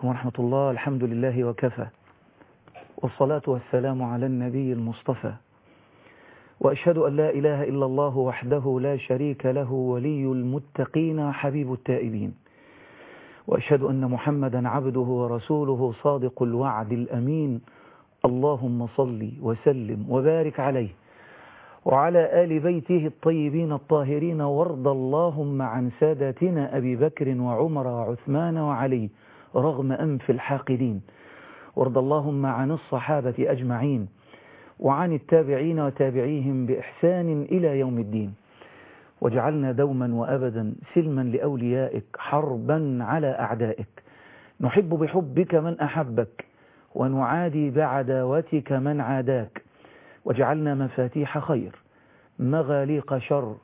عليكم ورحمة الله الحمد لله وكفى والصلاة والسلام على النبي المصطفى وأشهد أن لا إله إلا الله وحده لا شريك له ولي المتقين حبيب التائبين وأشهد أن محمدا عبده ورسوله صادق الوعد الأمين اللهم صل وسلم وبارك عليه وعلى آل بيته الطيبين الطاهرين وارض اللهم عن ساداتنا أبي بكر وعمر وعثمان وعلي رغم أنف الحاقدين وارض اللهم عن الصحابة أجمعين وعن التابعين وتابعيهم بإحسان إلى يوم الدين واجعلنا دوما وأبدا سلما لأوليائك حربا على أعدائك نحب بحبك من أحبك ونعادي بعداوتك من عاداك واجعلنا مفاتيح خير مغاليق شر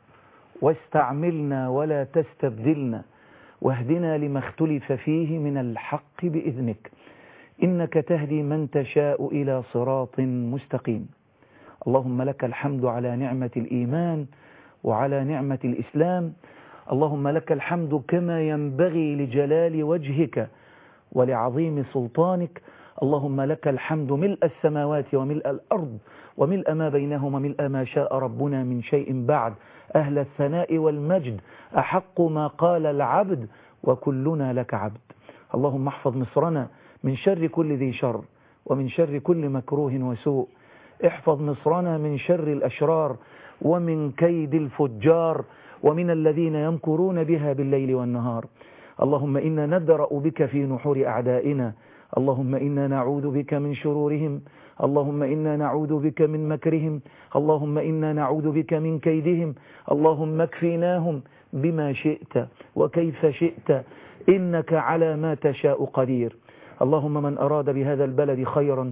واستعملنا ولا تستبدلنا واهدنا لما اختلف فيه من الحق بإذنك إنك تهدي من تشاء إلى صراط مستقيم اللهم لك الحمد على نعمة الإيمان وعلى نعمة الإسلام اللهم لك الحمد كما ينبغي لجلال وجهك ولعظيم سلطانك اللهم لك الحمد ملء السماوات وملء الأرض وملء ما بينهما ملء ما شاء ربنا من شيء بعد أهل الثناء والمجد أحق ما قال العبد وكلنا لك عبد اللهم احفظ مصرنا من شر كل ذي شر ومن شر كل مكروه وسوء احفظ مصرنا من شر الأشرار ومن كيد الفجار ومن الذين يمكرون بها بالليل والنهار اللهم إنا ندرأ بك في نحور أعدائنا اللهم إنا نعوذ بك من شرورهم اللهم إنا نعوذ بك من مكرهم اللهم إنا نعوذ بك من كيدهم اللهم اكفيناهم بما شئت وكيف شئت إنك على ما تشاء قدير اللهم من أراد بهذا البلد خيرا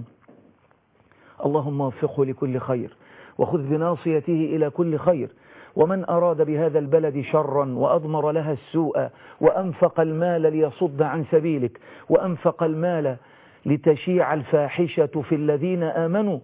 اللهم وفقه لكل خير وخذ بناصيته إلى كل خير ومن أراد بهذا البلد شرا وأضمر لها السوء وأنفق المال ليصد عن سبيلك وأنفق المال لتشيع الفاحشة في الذين آمنوا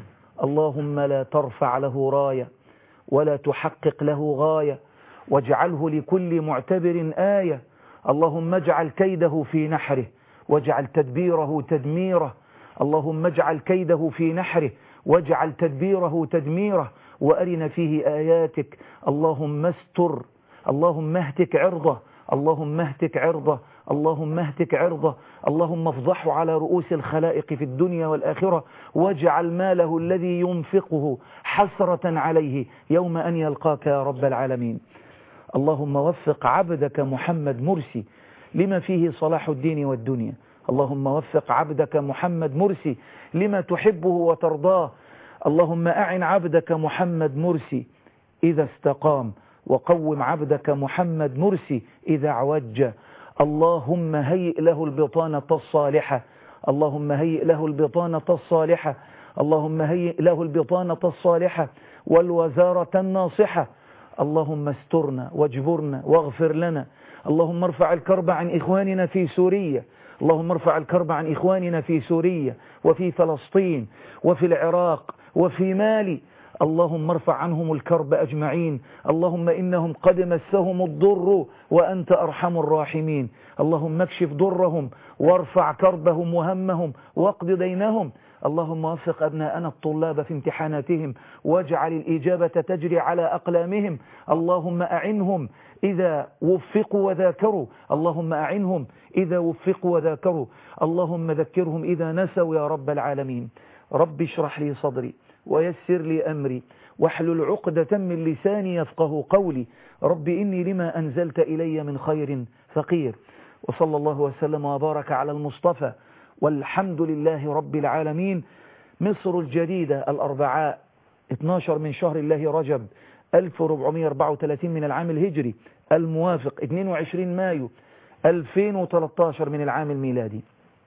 اللهم لا ترفع له راية ولا تحقق له غاية واجعله لكل معتبر آية اللهم اجعل كيده في نحره واجعل تدبيره تدميره اللهم اجعل كيده في نحره واجعل تدبيره تدميره وأرنا فيه آياتك اللهم استر اللهم اهتك عرضه اللهم اهتك عرضه اللهم اهتك عرضه اللهم افضحه على رؤوس الخلائق في الدنيا والآخرة واجعل ماله الذي ينفقه حسرة عليه يوم أن يلقاك يا رب العالمين اللهم وفق عبدك محمد مرسي لما فيه صلاح الدين والدنيا اللهم وفق عبدك محمد مرسي لما تحبه وترضاه اللهم أعن عبدك محمد مرسي إذا استقام وقوم عبدك محمد مرسي إذا عوج اللهم هيئ له البطانة الصالحة اللهم هيئ له البطانة الصالحة اللهم هيئ له البطانة الصالحة والوزارة الناصحة اللهم استرنا واجبرنا واغفر لنا اللهم ارفع الكرب عن إخواننا في سوريا اللهم ارفع الكرب عن إخواننا في سوريا وفي فلسطين وفي العراق وفي مالي اللهم ارفع عنهم الكرب أجمعين اللهم إنهم قد مسهم الضر وأنت أرحم الراحمين اللهم اكشف ضرهم وارفع كربهم وهمهم واقض دينهم اللهم وفق أبناءنا الطلاب في امتحاناتهم واجعل الإجابة تجري على أقلامهم اللهم أعنهم إذا وفقوا وذاكروا اللهم أعنهم إذا وفقوا وذاكروا اللهم ذكرهم إذا نسوا يا رب العالمين رب اشرح لي صدري ويسر لي أمري واحلل عقدة من لساني يفقه قولي رب إني لما أنزلت إلي من خير فقير وصلى الله وسلم وبارك على المصطفى والحمد لله رب العالمين مصر الجديدة الأربعاء 12 من شهر الله رجب 1434 من العام الهجري الموافق 22 مايو 2013 من العام الميلادي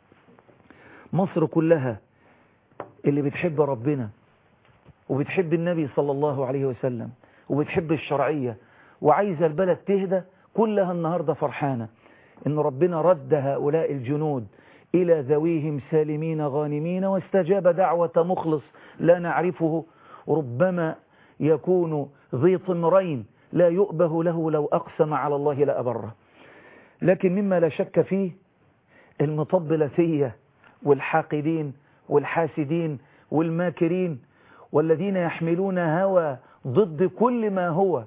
مصر كلها اللي بتحب ربنا وبتحب النبي صلى الله عليه وسلم وبتحب الشرعية وعايزة البلد تهدى كلها النهاردة فرحانة إن ربنا رد هؤلاء الجنود إلى ذويهم سالمين غانمين واستجاب دعوة مخلص لا نعرفه ربما يكون ذي طمرين لا يؤبه له لو أقسم على الله لأبره لكن مما لا شك فيه المطبلثية والحاقدين والحاسدين والماكرين والذين يحملون هوى ضد كل ما هو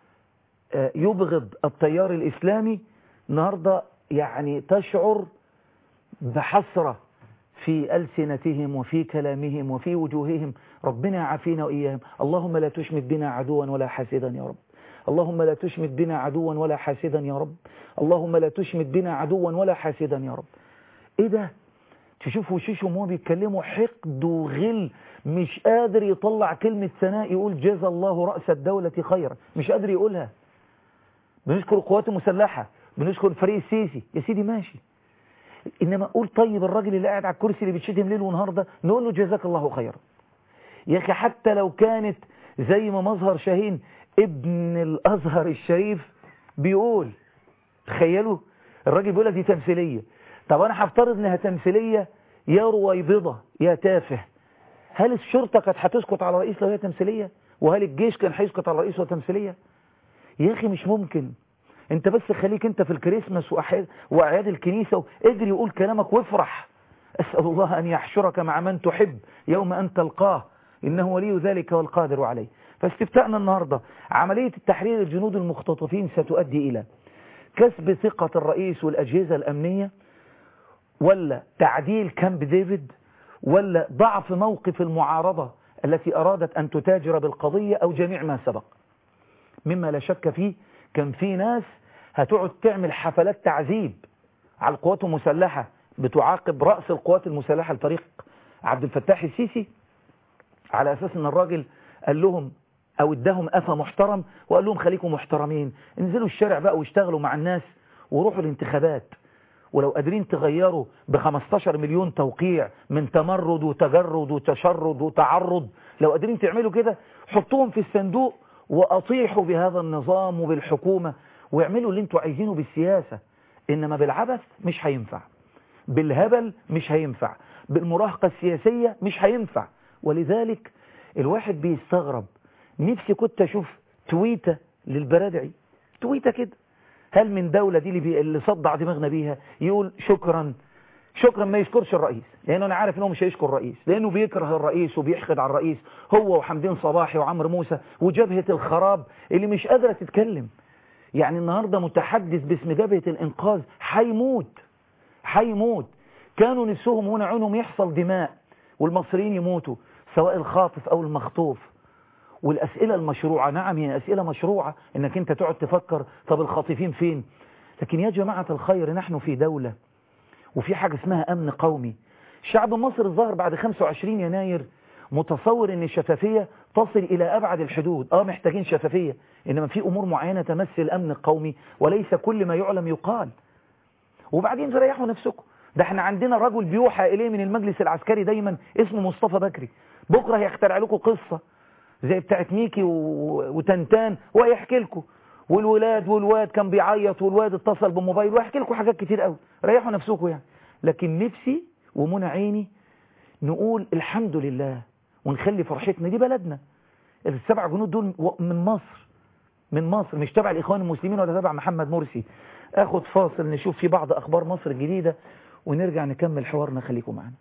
يبغض التيار الإسلامي النهاردة يعني تشعر بحسرة في ألسنتهم وفي كلامهم وفي وجوههم ربنا يعافينا وإياهم اللهم لا تشمت بنا عدوا ولا حاسدا يا رب اللهم لا تشمت بنا عدوا ولا حاسدا يا رب اللهم لا تشمت بنا عدوا ولا حاسدا يا رب ايه ده تشوف وشيشهم وهو بيتكلموا حقد وغل مش قادر يطلع كلمة ثناء يقول جزا الله رأس الدولة خيرا مش قادر يقولها بنشكر القوات المسلحة بنشكر الفريق السيسي يا سيدي ماشي إنما قول طيب الراجل اللي قاعد على الكرسي اللي بيتشتم ليل ونهار ده نقول له جزاك الله خيرا يا أخي حتى لو كانت زي ما مظهر شاهين ابن الأزهر الشريف بيقول تخيلوا الراجل بيقول لك دي تمثيلية طب أنا هفترض إنها تمثيلية يا رويبضة يا تافه هل الشرطة كانت هتسكت على رئيس لو هي تمثيلية وهل الجيش كان هيسكت على رئيس تمثيلية يا أخي مش ممكن انت بس خليك انت في الكريسماس وأعياد الكنيسة اجري وقول كلامك وافرح أسأل الله أن يحشرك مع من تحب يوم أن تلقاه إنه ولي ذلك والقادر عليه فاستفتاءنا النهاردة عملية التحرير الجنود المختطفين ستؤدي إلى كسب ثقة الرئيس والأجهزة الأمنية ولا تعديل كامب ديفيد ولا ضعف موقف المعارضة التي أرادت أن تتاجر بالقضية أو جميع ما سبق مما لا شك فيه كان في ناس هتقعد تعمل حفلات تعذيب على القوات المسلحة بتعاقب رأس القوات المسلحة الفريق عبد الفتاح السيسي على أساس أن الراجل قال لهم أو اداهم أفا محترم وقال لهم خليكم محترمين انزلوا الشارع بقى واشتغلوا مع الناس وروحوا الانتخابات ولو قادرين تغيروا ب 15 مليون توقيع من تمرد وتجرد وتشرد وتعرض لو قادرين تعملوا كده حطوهم في الصندوق وأطيحوا بهذا النظام وبالحكومة واعملوا اللي انتوا عايزينه بالسياسة إنما بالعبث مش هينفع بالهبل مش هينفع بالمراهقة السياسية مش هينفع ولذلك الواحد بيستغرب نفسي كنت أشوف تويتة للبرادعي تويتة كده هل من دولة دي اللي, بي... اللي صدع دماغنا بيها يقول شكرا شكرا ما يشكرش الرئيس لأنه أنا عارف أنه مش هيشكر الرئيس لأنه بيكره الرئيس وبيحقد على الرئيس هو وحمدين صباحي وعمر موسى وجبهة الخراب اللي مش قادرة تتكلم يعني النهاردة متحدث باسم جبهة الإنقاذ حيموت حيموت كانوا نفسهم هنا عينهم يحصل دماء والمصريين يموتوا سواء الخاطف أو المخطوف والأسئلة المشروعة نعم هي أسئلة مشروعة إنك أنت تقعد تفكر طب الخاطفين فين لكن يا جماعة الخير نحن في دولة وفي حاجة اسمها أمن قومي شعب مصر الظاهر بعد 25 يناير متصور ان الشفافية تصل الى ابعد الحدود اه محتاجين شفافية انما في امور معينة تمثل الامن القومي وليس كل ما يعلم يقال وبعدين تريحوا نفسكم ده احنا عندنا رجل بيوحى اليه من المجلس العسكري دايما اسمه مصطفى بكري بكرة هيخترع لكم قصة زي بتاعت ميكي و... وتنتان وهيحكي لكم والولاد والواد كان بيعيط والواد اتصل بموبايل ويحكي لكم حاجات كتير قوي ريحوا نفسكم يعني لكن نفسي ومنى عيني نقول الحمد لله ونخلي فرحتنا دي بلدنا السبع جنود دول من مصر من مصر مش تبع الإخوان المسلمين ولا تبع محمد مرسي اخد فاصل نشوف في بعض أخبار مصر الجديدة ونرجع نكمل حوارنا خليكم معنا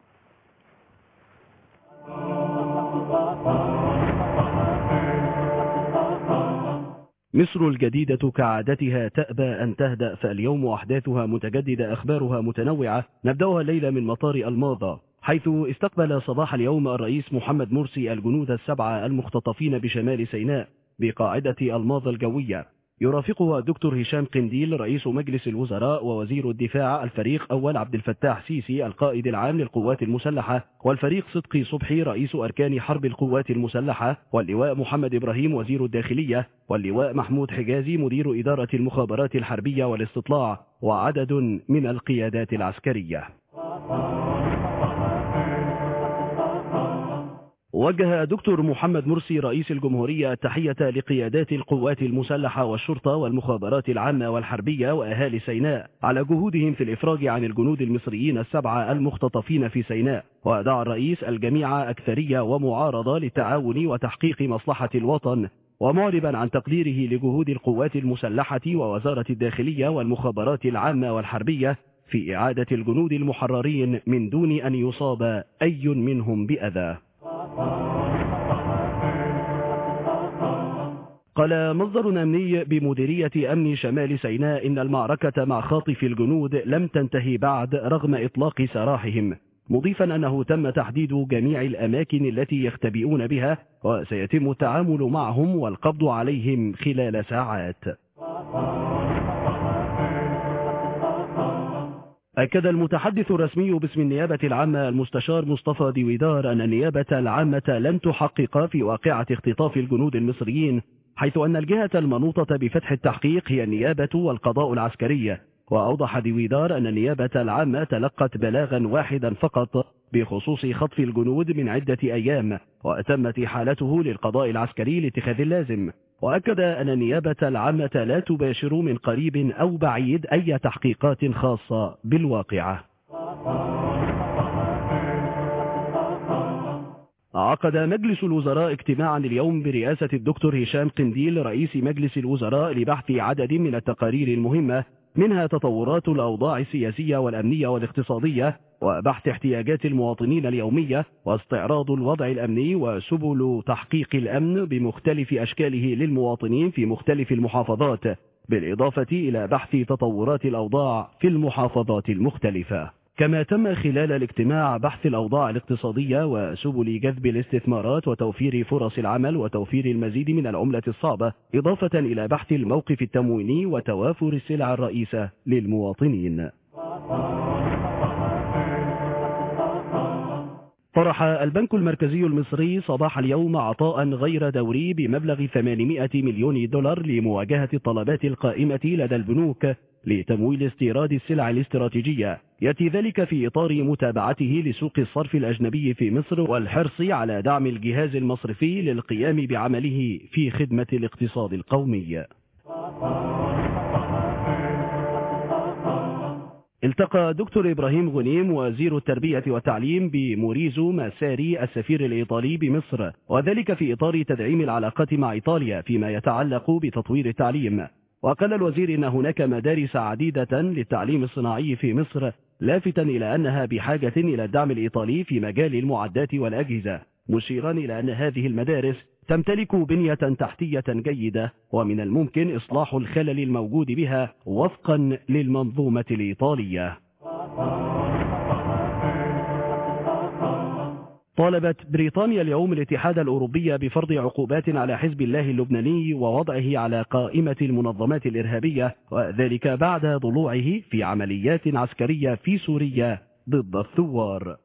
مصر الجديدة كعادتها تأبى أن تهدأ فاليوم أحداثها متجددة أخبارها متنوعة نبدأها الليلة من مطار الماظة حيث استقبل صباح اليوم الرئيس محمد مرسي الجنود السبعة المختطفين بشمال سيناء بقاعدة الماظة الجوية يرافقها الدكتور هشام قنديل رئيس مجلس الوزراء ووزير الدفاع الفريق أول عبد الفتاح سيسي القائد العام للقوات المسلحة والفريق صدقي صبحي رئيس أركان حرب القوات المسلحة واللواء محمد إبراهيم وزير الداخلية واللواء محمود حجازي مدير إدارة المخابرات الحربية والاستطلاع وعدد من القيادات العسكرية وجه دكتور محمد مرسي رئيس الجمهورية التحية لقيادات القوات المسلحة والشرطة والمخابرات العامة والحربية وأهالي سيناء على جهودهم في الإفراج عن الجنود المصريين السبعة المختطفين في سيناء ودعا الرئيس الجميع أكثرية ومعارضة للتعاون وتحقيق مصلحة الوطن ومعربا عن تقديره لجهود القوات المسلحة ووزارة الداخلية والمخابرات العامة والحربية في إعادة الجنود المحررين من دون أن يصاب أي منهم بأذى قال مصدر أمني بمديرية أمن شمال سيناء إن المعركة مع خاطف الجنود لم تنتهي بعد رغم إطلاق سراحهم مضيفا أنه تم تحديد جميع الأماكن التي يختبئون بها وسيتم التعامل معهم والقبض عليهم خلال ساعات أكد المتحدث الرسمي باسم النيابة العامة المستشار مصطفى ديويدار أن النيابة العامة لن تحقق في واقعة اختطاف الجنود المصريين حيث أن الجهة المنوطة بفتح التحقيق هي النيابة والقضاء العسكري وأوضح ديويدار أن النيابة العامة تلقت بلاغا واحدا فقط بخصوص خطف الجنود من عدة أيام وتمت إحالته للقضاء العسكري لاتخاذ اللازم وأكد أن النيابة العامة لا تباشر من قريب أو بعيد أي تحقيقات خاصة بالواقعة عقد مجلس الوزراء اجتماعا اليوم برئاسة الدكتور هشام قنديل رئيس مجلس الوزراء لبحث عدد من التقارير المهمة منها تطورات الأوضاع السياسية والأمنية والاقتصادية وبحث احتياجات المواطنين اليومية واستعراض الوضع الأمني وسبل تحقيق الأمن بمختلف أشكاله للمواطنين في مختلف المحافظات بالإضافة إلى بحث تطورات الأوضاع في المحافظات المختلفة كما تم خلال الاجتماع بحث الأوضاع الاقتصادية وسبل جذب الاستثمارات وتوفير فرص العمل وتوفير المزيد من العملة الصعبة إضافة إلى بحث الموقف التمويني وتوافر السلع الرئيسة للمواطنين طرح البنك المركزي المصري صباح اليوم عطاء غير دوري بمبلغ 800 مليون دولار لمواجهة الطلبات القائمة لدى البنوك لتمويل استيراد السلع الاستراتيجية يأتي ذلك في إطار متابعته لسوق الصرف الأجنبي في مصر والحرص على دعم الجهاز المصرفي للقيام بعمله في خدمة الاقتصاد القومي التقى دكتور إبراهيم غنيم وزير التربية والتعليم بموريزو ماساري السفير الإيطالي بمصر وذلك في إطار تدعيم العلاقات مع إيطاليا فيما يتعلق بتطوير التعليم وقال الوزير إن هناك مدارس عديدة للتعليم الصناعي في مصر لافتا إلى أنها بحاجة إلى الدعم الإيطالي في مجال المعدات والأجهزة مشيرا إلى أن هذه المدارس تمتلك بنية تحتية جيدة ومن الممكن إصلاح الخلل الموجود بها وفقا للمنظومة الإيطالية طالبت بريطانيا اليوم الاتحاد الأوروبي بفرض عقوبات على حزب الله اللبناني ووضعه على قائمة المنظمات الإرهابية وذلك بعد ضلوعه في عمليات عسكرية في سوريا ضد الثوار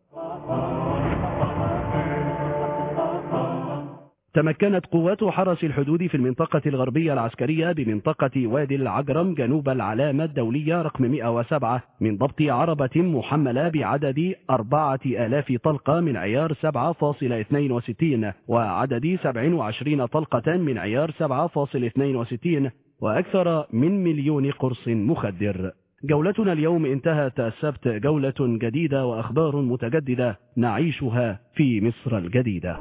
تمكنت قوات حرس الحدود في المنطقة الغربية العسكرية بمنطقة وادي العجرم جنوب العلامة الدولية رقم 107 من ضبط عربة محملة بعدد 4000 طلقة من عيار 7.62 وعدد 27 طلقة من عيار 7.62 وأكثر من مليون قرص مخدر جولتنا اليوم انتهت السبت جولة جديدة وأخبار متجددة نعيشها في مصر الجديدة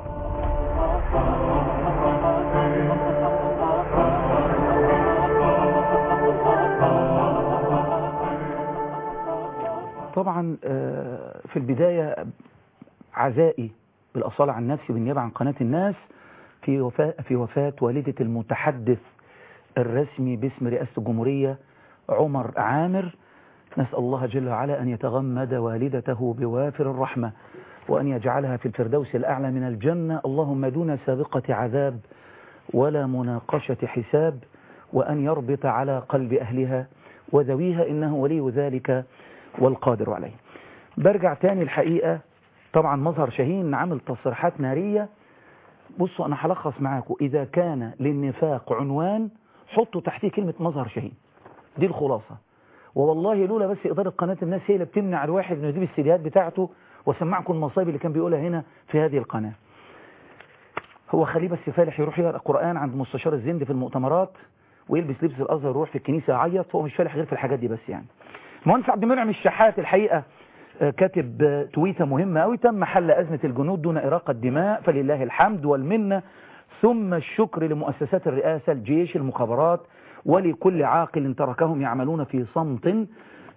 طبعا آه، في البداية عزائي بالأصالة عن نفسي بالنيابة عن قناة الناس في وفاة, في وفاة والدة المتحدث الرسمي باسم رئاسة الجمهورية عمر عامر نسأل الله جل وعلا أن يتغمد والدته بوافر الرحمة وأن يجعلها في الفردوس الأعلى من الجنة اللهم دون سابقة عذاب ولا مناقشة حساب وأن يربط على قلب أهلها وذويها إنه ولي ذلك والقادر عليه برجع تاني الحقيقة طبعا مظهر شاهين عامل تصريحات نارية بصوا أنا هلخص معاكم إذا كان للنفاق عنوان حطوا تحتيه كلمة مظهر شاهين دي الخلاصة والله لولا بس إدارة قناة الناس هي اللي بتمنع الواحد انه يجيب السيديات بتاعته وسمعكم المصايب اللي كان بيقولها هنا في هذه القناة هو خليه بس فالح يروح يقرأ القرآن عند مستشار الزند في المؤتمرات ويلبس لبس الأزهر ويروح في الكنيسة يعيط فهو مش فالح غير في الحاجات دي بس يعني مهندس عبد المنعم الشحات الحقيقة كاتب تويته مهمة قوي تم حل أزمة الجنود دون إراقة دماء فلله الحمد والمنة ثم الشكر لمؤسسات الرئاسة الجيش المخابرات ولكل عاقل تركهم يعملون في صمت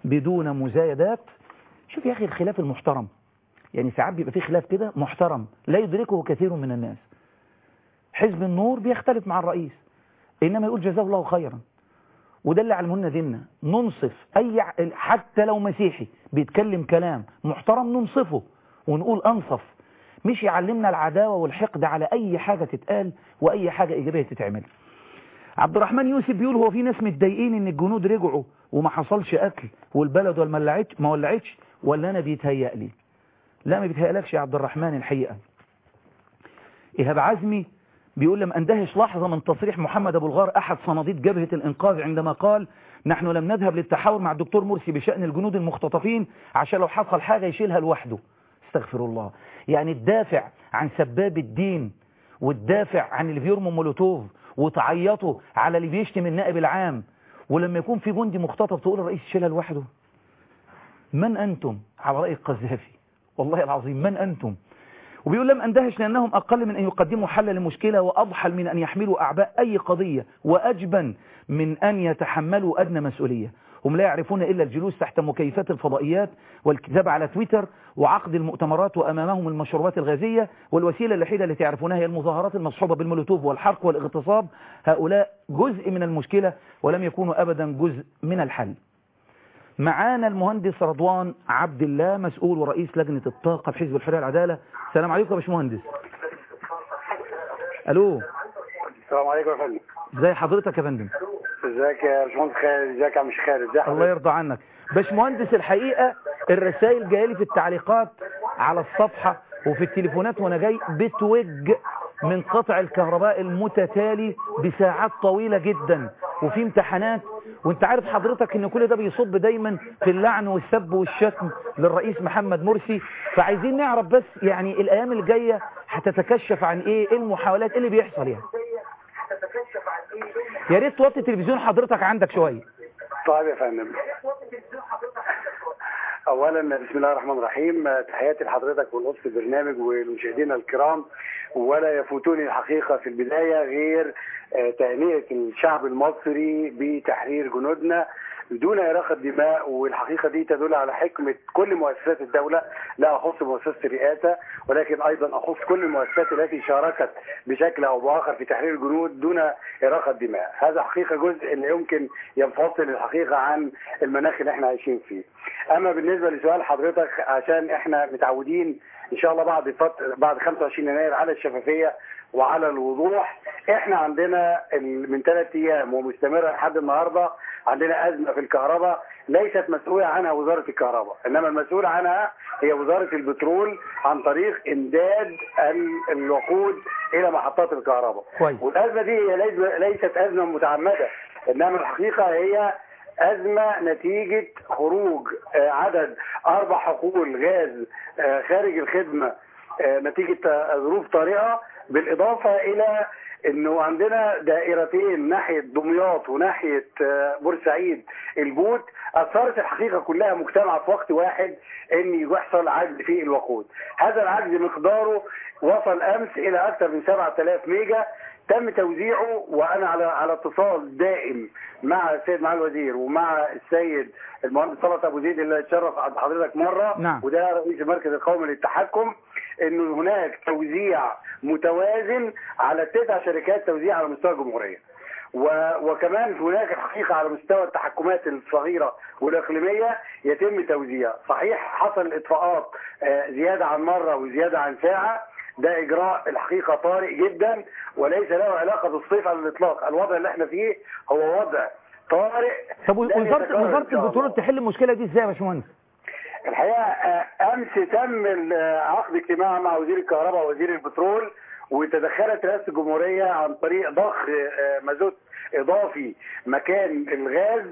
بدون مزايدات شوف يا أخي الخلاف المحترم يعني ساعات بيبقى فيه خلاف كده محترم لا يدركه كثير من الناس حزب النور بيختلف مع الرئيس إنما يقول جزاه الله خيرا وده اللي علمهن ديننا ننصف أي حتى لو مسيحي بيتكلم كلام محترم ننصفه ونقول أنصف مش يعلمنا العداوة والحقد على أي حاجة تتقال وأي حاجة إيجابية تتعمل عبد الرحمن يوسف بيقول هو في ناس متضايقين ان الجنود رجعوا وما حصلش قتل والبلد ما ولعتش ما ولعتش ولا انا بيتهيأ لي لا ما بيتهيألكش يا عبد الرحمن الحقيقة إيهاب عزمي بيقول لم أندهش لحظة من تصريح محمد أبو الغار أحد صناديد جبهة الإنقاذ عندما قال نحن لم نذهب للتحاور مع الدكتور مرسي بشأن الجنود المختطفين عشان لو حصل حاجة يشيلها لوحده استغفر الله يعني الدافع عن سباب الدين والدافع عن اللي بيرموا مولوتوف وتعيطوا على اللي بيشتم النائب العام ولما يكون في جندي مختطف تقول الرئيس يشيلها لوحده من أنتم على رأي القذافي والله العظيم من أنتم وبيقول لم أندهش لأنهم أقل من أن يقدموا حل للمشكلة وأضحل من أن يحملوا أعباء أي قضية وأجبن من أن يتحملوا أدنى مسؤولية هم لا يعرفون إلا الجلوس تحت مكيفات الفضائيات والكتابة على تويتر وعقد المؤتمرات وأمامهم المشروبات الغازية والوسيلة الوحيدة التي يعرفونها هي المظاهرات المصحوبة بالمولوتوف والحرق والاغتصاب هؤلاء جزء من المشكلة ولم يكونوا أبدا جزء من الحل معانا المهندس رضوان عبد الله مسؤول ورئيس لجنة الطاقة في حزب الحرية والعدالة السلام عليكم يا باشمهندس الو السلام عليكم يا فندم ازي حضرتك يا فندم ازيك يا باشمهندس خالد ازيك يا عم خالد ازي الله يرضى عنك باشمهندس الحقيقة الرسائل جايه لي في التعليقات على الصفحة وفي التليفونات وانا جاي بتوج من قطع الكهرباء المتتالي بساعات طويلة جدا وفي امتحانات وانت عارف حضرتك ان كل ده بيصب دايما في اللعن والسب والشتم للرئيس محمد مرسي فعايزين نعرف بس يعني الايام الجاية هتتكشف عن ايه ايه المحاولات ايه اللي بيحصل يعني يا ريت توطي التلفزيون حضرتك عندك شوية طيب يا فندم اولا بسم الله الرحمن الرحيم تحياتي لحضرتك والاسره البرنامج والمشاهدين الكرام ولا يفوتني الحقيقه في البدايه غير تهنئه الشعب المصري بتحرير جنودنا دون إراقة دماء والحقيقة دي تدل على حكمة كل مؤسسات الدولة لا أخص مؤسسة الرئاسة ولكن أيضا أخص كل المؤسسات التي شاركت بشكل أو بآخر في تحرير الجنود دون إراقة دماء هذا حقيقة جزء اللي يمكن ينفصل الحقيقة عن المناخ اللي احنا عايشين فيه أما بالنسبة لسؤال حضرتك عشان احنا متعودين إن شاء الله بعد فترة بعد 25 يناير على الشفافية وعلى الوضوح احنا عندنا من ثلاث ايام ومستمره لحد النهارده عندنا ازمه في الكهرباء ليست مسؤوله عنها وزاره الكهرباء انما المسؤول عنها هي وزاره البترول عن طريق امداد الوقود الى محطات الكهرباء كويس. والازمه دي هي ليست ازمه متعمده انما الحقيقه هي أزمة نتيجة خروج عدد أربع حقول غاز خارج الخدمة نتيجة ظروف طارئة بالإضافة إلى انه عندنا دائرتين ناحيه دمياط وناحيه بورسعيد الجود اثرت الحقيقه كلها مجتمعه في وقت واحد ان يحصل عجز في الوقود هذا العجز مقداره وصل امس الى اكثر من 7000 ميجا تم توزيعه وانا على على اتصال دائم مع السيد معالي الوزير ومع السيد المهندس طلعت ابو زيد اللي اتشرف عند حضرتك مره نعم. وده رئيس المركز القومي للتحكم انه هناك توزيع متوازن على تسع شركات توزيع على مستوى الجمهوريه و... وكمان هناك الحقيقه على مستوى التحكمات الصغيره والاقليميه يتم توزيع صحيح حصل اطفاءات آه، زياده عن مره وزياده عن ساعه ده اجراء الحقيقه طارئ جدا وليس له علاقه بالصيف على الاطلاق الوضع اللي احنا فيه هو وضع طارئ طب لن وزارة يتكرر إن وزارة شاء الله. البترول تحل المشكلة دي ازاي يا باشمهندس؟ الحقيقه آه، امس تم ال- آه، عقد اجتماع مع وزير الكهرباء ووزير البترول وتدخلت رئاسه الجمهوريه عن طريق ضخ آه، مازوت اضافي مكان الغاز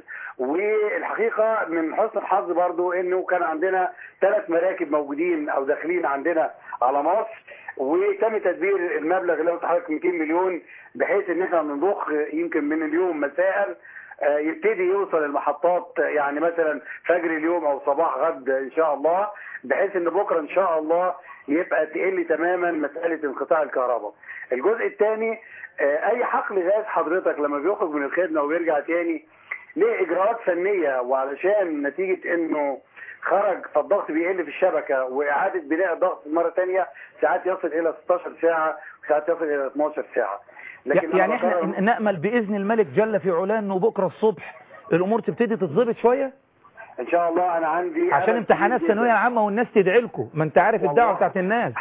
والحقيقه من حسن الحظ برضو انه كان عندنا ثلاث مراكب موجودين او داخلين عندنا على مصر وتم تدبير المبلغ اللي هو حضرتك 200 مليون بحيث ان احنا نضخ يمكن من اليوم مساء آه، يبتدي يوصل المحطات يعني مثلا فجر اليوم او صباح غد ان شاء الله بحيث ان بكره ان شاء الله يبقى تقل تماما مساله انقطاع الكهرباء. الجزء الثاني اي حقل غاز حضرتك لما بيخرج من الخدمه وبيرجع تاني ليه اجراءات فنيه وعلشان نتيجه انه خرج فالضغط بيقل في الشبكه واعاده بناء الضغط مره ثانيه ساعات يصل الى 16 ساعه وساعات يصل الى 12 ساعه يعني أنا احنا بقرر- نأمل بإذن الملك جل في علاه انه بكرة الصبح الامور تبتدي تتظبط شوية ان شاء الله انا عندي عشان أمل امتحانات كبير جداً. ثانوية عامة والناس تدعي لكم ما انت عارف الدعوة والله. بتاعت الناس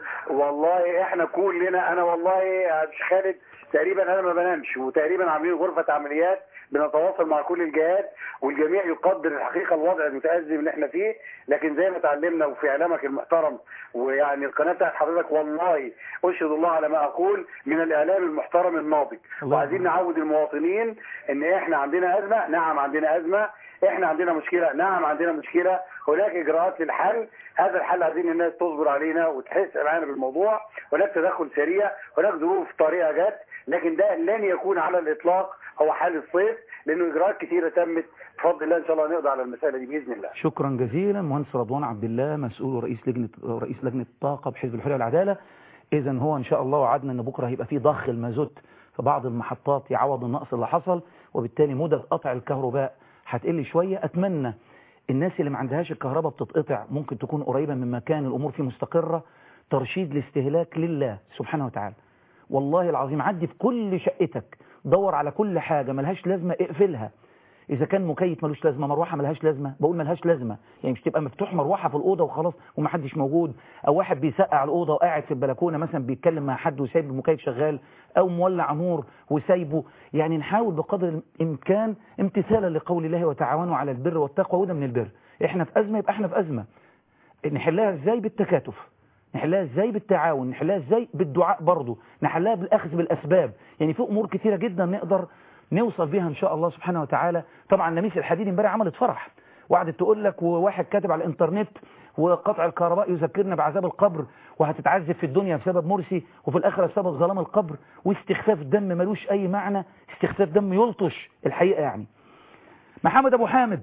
والله احنا كلنا انا والله يا شيخ خالد تقريبا انا ما بنامش وتقريبا عاملين غرفه عمليات بنتواصل مع كل الجهات والجميع يقدر الحقيقه الوضع المتازم اللي احنا فيه لكن زي ما اتعلمنا وفي اعلامك المحترم ويعني القناه بتاعت حضرتك والله اشهد الله على ما اقول من الاعلام المحترم الناضج الله وعايزين نعود المواطنين ان احنا عندنا ازمه نعم عندنا ازمه احنا عندنا مشكله نعم عندنا مشكله هناك اجراءات للحل هذا الحل عايزين الناس تصبر علينا وتحس معانا بالموضوع هناك تدخل سريع هناك ظروف طريقه جت لكن ده لن يكون على الاطلاق هو حل الصيف لانه اجراءات كثيره تمت بفضل الله ان شاء الله نقضي على المساله دي باذن الله شكرا جزيلا مهندس رضوان عبد الله مسؤول رئيس لجنة رئيس لجنة الطاقة بحزب الحرية والعدالة إذا هو إن شاء الله وعدنا إن بكرة هيبقى في ضخ المازوت في بعض المحطات يعوض النقص اللي حصل وبالتالي مدة قطع الكهرباء هتقل شوية أتمنى الناس اللي ما عندهاش الكهرباء بتتقطع ممكن تكون قريبة من مكان الأمور فيه مستقرة ترشيد الاستهلاك لله سبحانه وتعالى والله العظيم عدي في كل شقتك دور على كل حاجة ملهاش لازمة اقفلها اذا كان مكيف ملوش لازمه مروحه ملهاش لازمه بقول ملهاش لازمه يعني مش تبقى مفتوح مروحه في الاوضه وخلاص ومحدش موجود او واحد بيسقع الاوضه وقاعد في البلكونه مثلا بيتكلم مع حد وسايب المكيف شغال او مولع نور وسايبه يعني نحاول بقدر الامكان امتثالا لقول الله وتعاونوا على البر والتقوى وده من البر احنا في ازمه يبقى احنا في ازمه نحلها ازاي بالتكاتف نحلها ازاي بالتعاون نحلها ازاي بالدعاء برضه نحلها بالاخذ بالاسباب يعني في امور كثيره جدا نقدر نوصل بيها ان شاء الله سبحانه وتعالى طبعا لميس الحديد امبارح عملت فرح وقعدت تقول لك وواحد كاتب على الانترنت وقطع الكهرباء يذكرنا بعذاب القبر وهتتعذب في الدنيا بسبب مرسي وفي الاخره بسبب ظلام القبر واستخفاف دم ملوش اي معنى استخفاف دم يلطش الحقيقه يعني محمد ابو حامد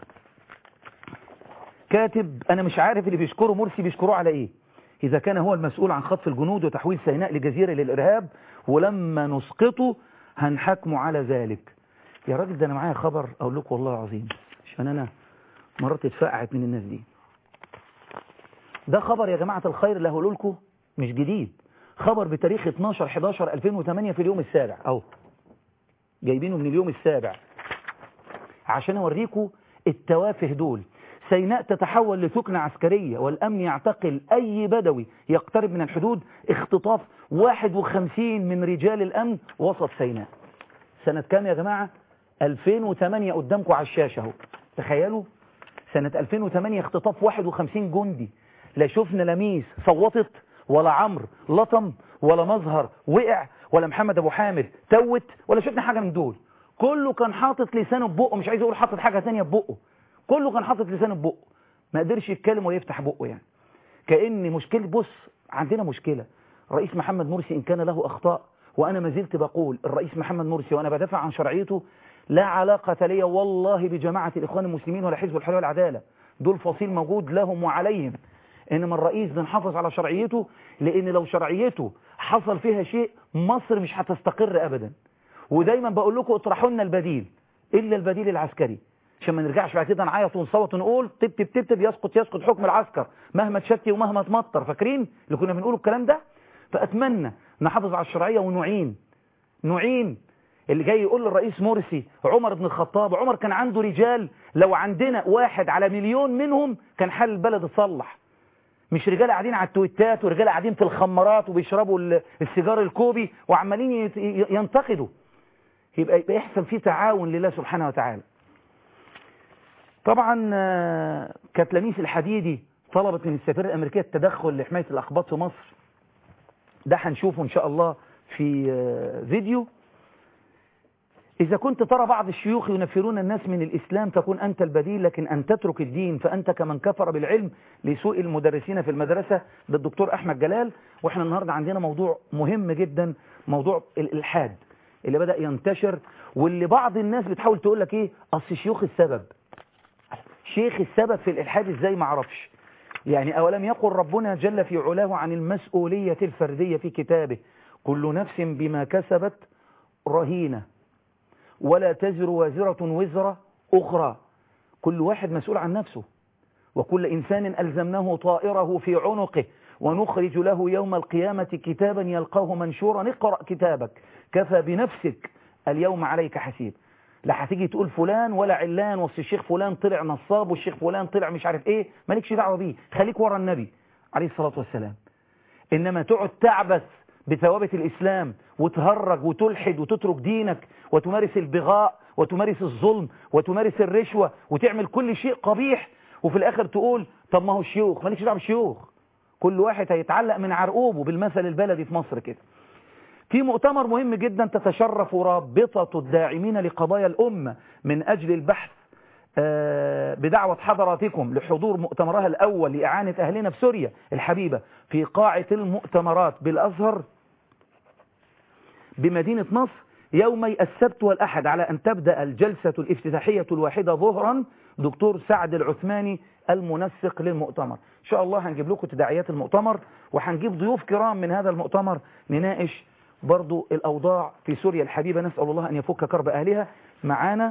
كاتب انا مش عارف اللي بيشكره مرسي بيشكروه على ايه اذا كان هو المسؤول عن خطف الجنود وتحويل سيناء لجزيره للارهاب ولما نسقطه هنحاكمه على ذلك يا راجل ده انا معايا خبر اقول لكم والله العظيم عشان انا مرات اتفقعت من الناس دي ده خبر يا جماعه الخير اللي هقوله لكم مش جديد خبر بتاريخ 12 11 2008 في اليوم السابع اهو جايبينه من اليوم السابع عشان اوريكم التوافه دول سيناء تتحول لسكنة عسكرية والأمن يعتقل أي بدوي يقترب من الحدود اختطاف 51 من رجال الأمن وسط سيناء سنة كام يا جماعة 2008 قدامكم على الشاشة اهو تخيلوا سنة 2008 اختطاف 51 جندي لا شفنا لميس صوتت ولا عمرو لطم ولا مظهر وقع ولا محمد ابو حامد توت ولا شفنا حاجة من دول كله كان حاطط لسانه في بقه مش عايز اقول حاطط حاجة ثانيه في بقه كله كان حاطط لسانه في بقه ما قدرش يتكلم ولا يفتح بقه يعني كأن مشكلة بص عندنا مشكلة رئيس محمد مرسي إن كان له أخطاء وأنا ما زلت بقول الرئيس محمد مرسي وأنا بدافع عن شرعيته لا علاقة لي والله بجماعة الإخوان المسلمين ولا حزب الحرية والعدالة دول فصيل موجود لهم وعليهم إنما الرئيس بنحافظ على شرعيته لأن لو شرعيته حصل فيها شيء مصر مش هتستقر أبدا ودايما بقول لكم اطرحوا لنا البديل إلا البديل العسكري عشان ما نرجعش بعد كده نعيط ونصوت ونقول تب تب تب تب يسقط يسقط حكم العسكر مهما تشتي ومهما تمطر فاكرين اللي كنا بنقول الكلام ده فأتمنى نحافظ على الشرعية ونعين نعين اللي جاي يقول للرئيس مرسي عمر بن الخطاب عمر كان عنده رجال لو عندنا واحد على مليون منهم كان حل البلد اتصلح مش رجال قاعدين على التويتات ورجال قاعدين في الخمارات وبيشربوا السيجار الكوبي وعمالين ينتقدوا يبقى, يبقى يحصل فيه تعاون لله سبحانه وتعالى طبعا كانت لميس الحديدي طلبت من السفيرة الأمريكية التدخل لحماية الأخباط في مصر ده هنشوفه إن شاء الله في فيديو إذا كنت ترى بعض الشيوخ ينفرون الناس من الإسلام فكن أنت البديل لكن أن تترك الدين فأنت كمن كفر بالعلم لسوء المدرسين في المدرسة ده الدكتور أحمد جلال وإحنا النهاردة عندنا موضوع مهم جدا موضوع الإلحاد اللي بدأ ينتشر واللي بعض الناس بتحاول تقول لك إيه أصل شيوخ السبب شيخ السبب في الإلحاد إزاي ما عرفش يعني أولم يقل ربنا جل في علاه عن المسؤولية الفردية في كتابه كل نفس بما كسبت رهينة ولا تزر وازرة وزر أخرى كل واحد مسؤول عن نفسه وكل إنسان ألزمناه طائره في عنقه ونخرج له يوم القيامة كتابا يلقاه منشورا اقرأ كتابك كفى بنفسك اليوم عليك حسيب لا هتيجي تقول فلان ولا علان وصل الشيخ فلان طلع نصاب والشيخ فلان طلع مش عارف ايه مالكش دعوه بيه خليك ورا النبي عليه الصلاة والسلام إنما تقعد تعبث بثوابت الإسلام وتهرج وتلحد وتترك دينك وتمارس البغاء وتمارس الظلم وتمارس الرشوة وتعمل كل شيء قبيح وفي الآخر تقول طب ما هو الشيوخ مالكش دعوه بالشيوخ كل واحد هيتعلق من عرقوبه بالمثل البلدي في مصر كده في مؤتمر مهم جدا تتشرف رابطة الداعمين لقضايا الأمة من أجل البحث بدعوة حضراتكم لحضور مؤتمرها الأول لإعانة أهلنا في سوريا الحبيبة في قاعة المؤتمرات بالأزهر بمدينة نصر يومي السبت والأحد على أن تبدأ الجلسة الافتتاحية الواحدة ظهرا دكتور سعد العثماني المنسق للمؤتمر إن شاء الله هنجيب لكم تداعيات المؤتمر وهنجيب ضيوف كرام من هذا المؤتمر نناقش برضو الأوضاع في سوريا الحبيبة نسأل الله أن يفك كرب أهلها معانا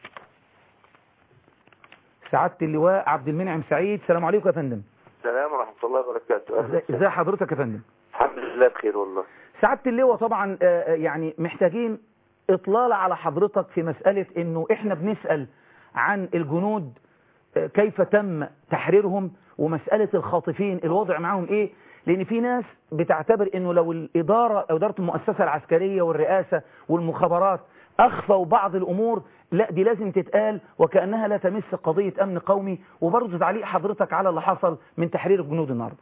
سعادة اللواء عبد المنعم سعيد السلام عليكم يا فندم السلام ورحمة الله وبركاته ازي حضرتك يا فندم الحمد لله بخير والله سعادة اللواء طبعا يعني محتاجين اطلال على حضرتك في مسألة انه احنا بنسأل عن الجنود كيف تم تحريرهم ومسألة الخاطفين الوضع معهم ايه لان في ناس بتعتبر انه لو الادارة او ادارة المؤسسة العسكرية والرئاسة والمخابرات اخفوا بعض الامور لا دي لازم تتقال وكأنها لا تمس قضية امن قومي وبرضه تعليق حضرتك على اللي حصل من تحرير الجنود النهارده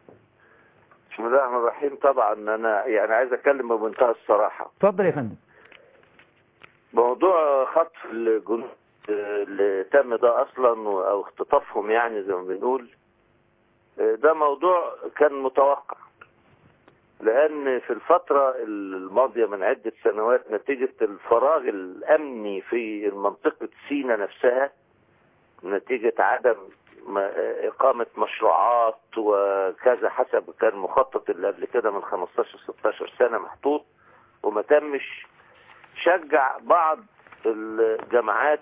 بسم الله الرحمن الرحيم طبعا انا يعني عايز اتكلم بمنتهى الصراحة اتفضل يا فندم موضوع خطف الجنود اللي تم ده اصلا او اختطافهم يعني زي ما بنقول ده موضوع كان متوقع لان في الفترة الماضية من عدة سنوات نتيجة الفراغ الامني في منطقة سينا نفسها نتيجة عدم اقامة مشروعات وكذا حسب كان مخطط اللي قبل كده من 15 16 سنة محطوط وما تمش شجع بعض الجماعات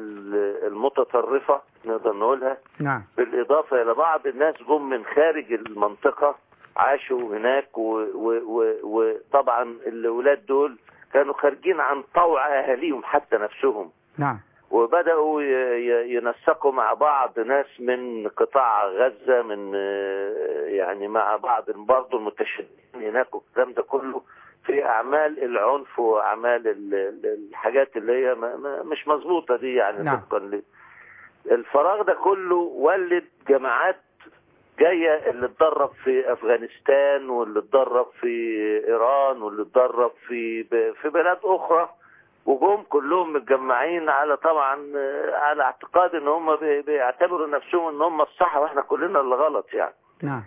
المتطرفة نقدر نقولها نعم بالإضافة إلى بعض الناس جم من خارج المنطقة عاشوا هناك وطبعا الأولاد دول كانوا خارجين عن طوع أهاليهم حتى نفسهم نعم وبدأوا ينسقوا مع بعض ناس من قطاع غزة من يعني مع بعض برضه المتشددين هناك والكلام ده كله في اعمال العنف واعمال الحاجات اللي هي مش مظبوطه دي يعني نعم. طبقا ل- الفراغ ده كله ولد جماعات جايه اللي اتدرب في افغانستان واللي اتدرب في ايران واللي اتدرب في ب- في بلاد اخرى وجم كلهم متجمعين على طبعا آه، على اعتقاد ان هم بي- بيعتبروا نفسهم ان هم الصح واحنا كلنا اللي غلط يعني نعم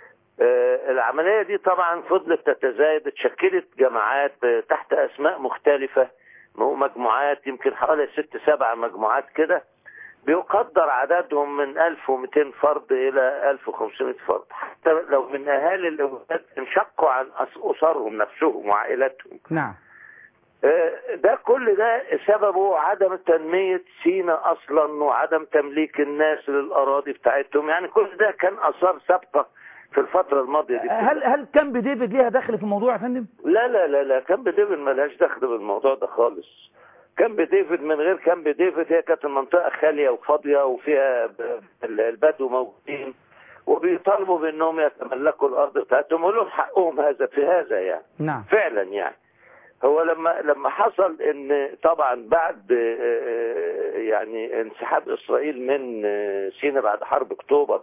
آه، العملية دي طبعا فضلت تتزايد اتشكلت جماعات آه، تحت أسماء مختلفة مو مجموعات يمكن حوالي ست سبع مجموعات كده بيقدر عددهم من 1200 فرد إلى 1500 فرد حتى لو من أهالي الأولاد انشقوا عن أس- أسرهم نفسهم وعائلاتهم نعم آه، ده كل ده سببه عدم تنمية سينا أصلا وعدم تمليك الناس للأراضي بتاعتهم يعني كل ده كان أثار سابقة في الفترة الماضية دي هل هل كامب ديفيد ليها دخل في الموضوع يا فندم لا لا لا لا كامب ديفيد ملهاش دخل بالموضوع ده خالص كامب ديفيد من غير كامب ديفيد هي كانت المنطقة خالية وفاضية وفيها ب- البدو موجودين وبيطالبوا بانهم يتملكوا الارض بتاعتهم ولهم حقهم هذا في هذا يعني نعم فعلا يعني هو لما لما حصل ان طبعا بعد آه، يعني انسحاب اسرائيل من آه، سيناء بعد حرب اكتوبر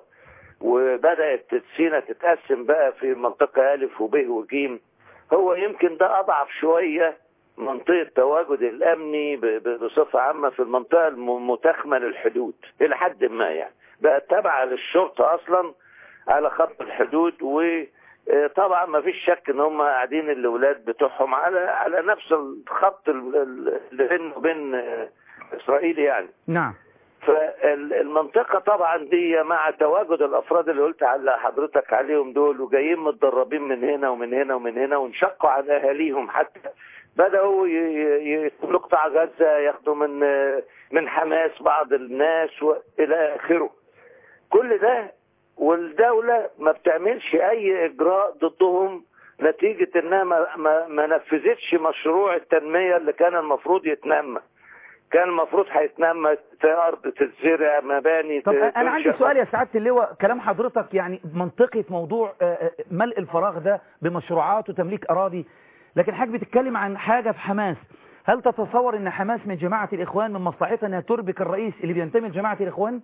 وبدات سيناء تتقسم بقى في منطقه الف وب وج هو يمكن ده اضعف شويه منطقه التواجد الامني ب- ب- بصفه عامه في المنطقه المتاخمه للحدود الى حد ما يعني بقت تابعه للشرطه اصلا على خط الحدود و آه، طبعا ما فيش شك ان هم قاعدين الاولاد بتوعهم على على نفس الخط ال- ال- اللي بينه وبين آه، اسرائيل يعني نعم فالمنطقة طبعا دي مع تواجد الأفراد اللي قلت على حضرتك عليهم دول وجايين متدربين من هنا ومن هنا ومن هنا وانشقوا عن أهاليهم حتى بدأوا ي- ي- يدخلوا قطاع غزة ياخدوا من من حماس بعض الناس وإلى آخره كل ده والدولة ما بتعملش أي إجراء ضدهم نتيجة إنها ما, ما, ما نفذتش مشروع التنمية اللي كان المفروض يتنمى كان المفروض هيتنمى في أرض تتزرع مباني طب ت- انا عندي تنشأ. سؤال يا سعاده اللواء كلام حضرتك يعني منطقي في موضوع آه، آه، ملء الفراغ ده بمشروعات وتمليك اراضي لكن حضرتك بتتكلم عن حاجه في حماس هل تتصور ان حماس من جماعه الاخوان من مصلحتها انها تربك الرئيس اللي بينتمي لجماعه الاخوان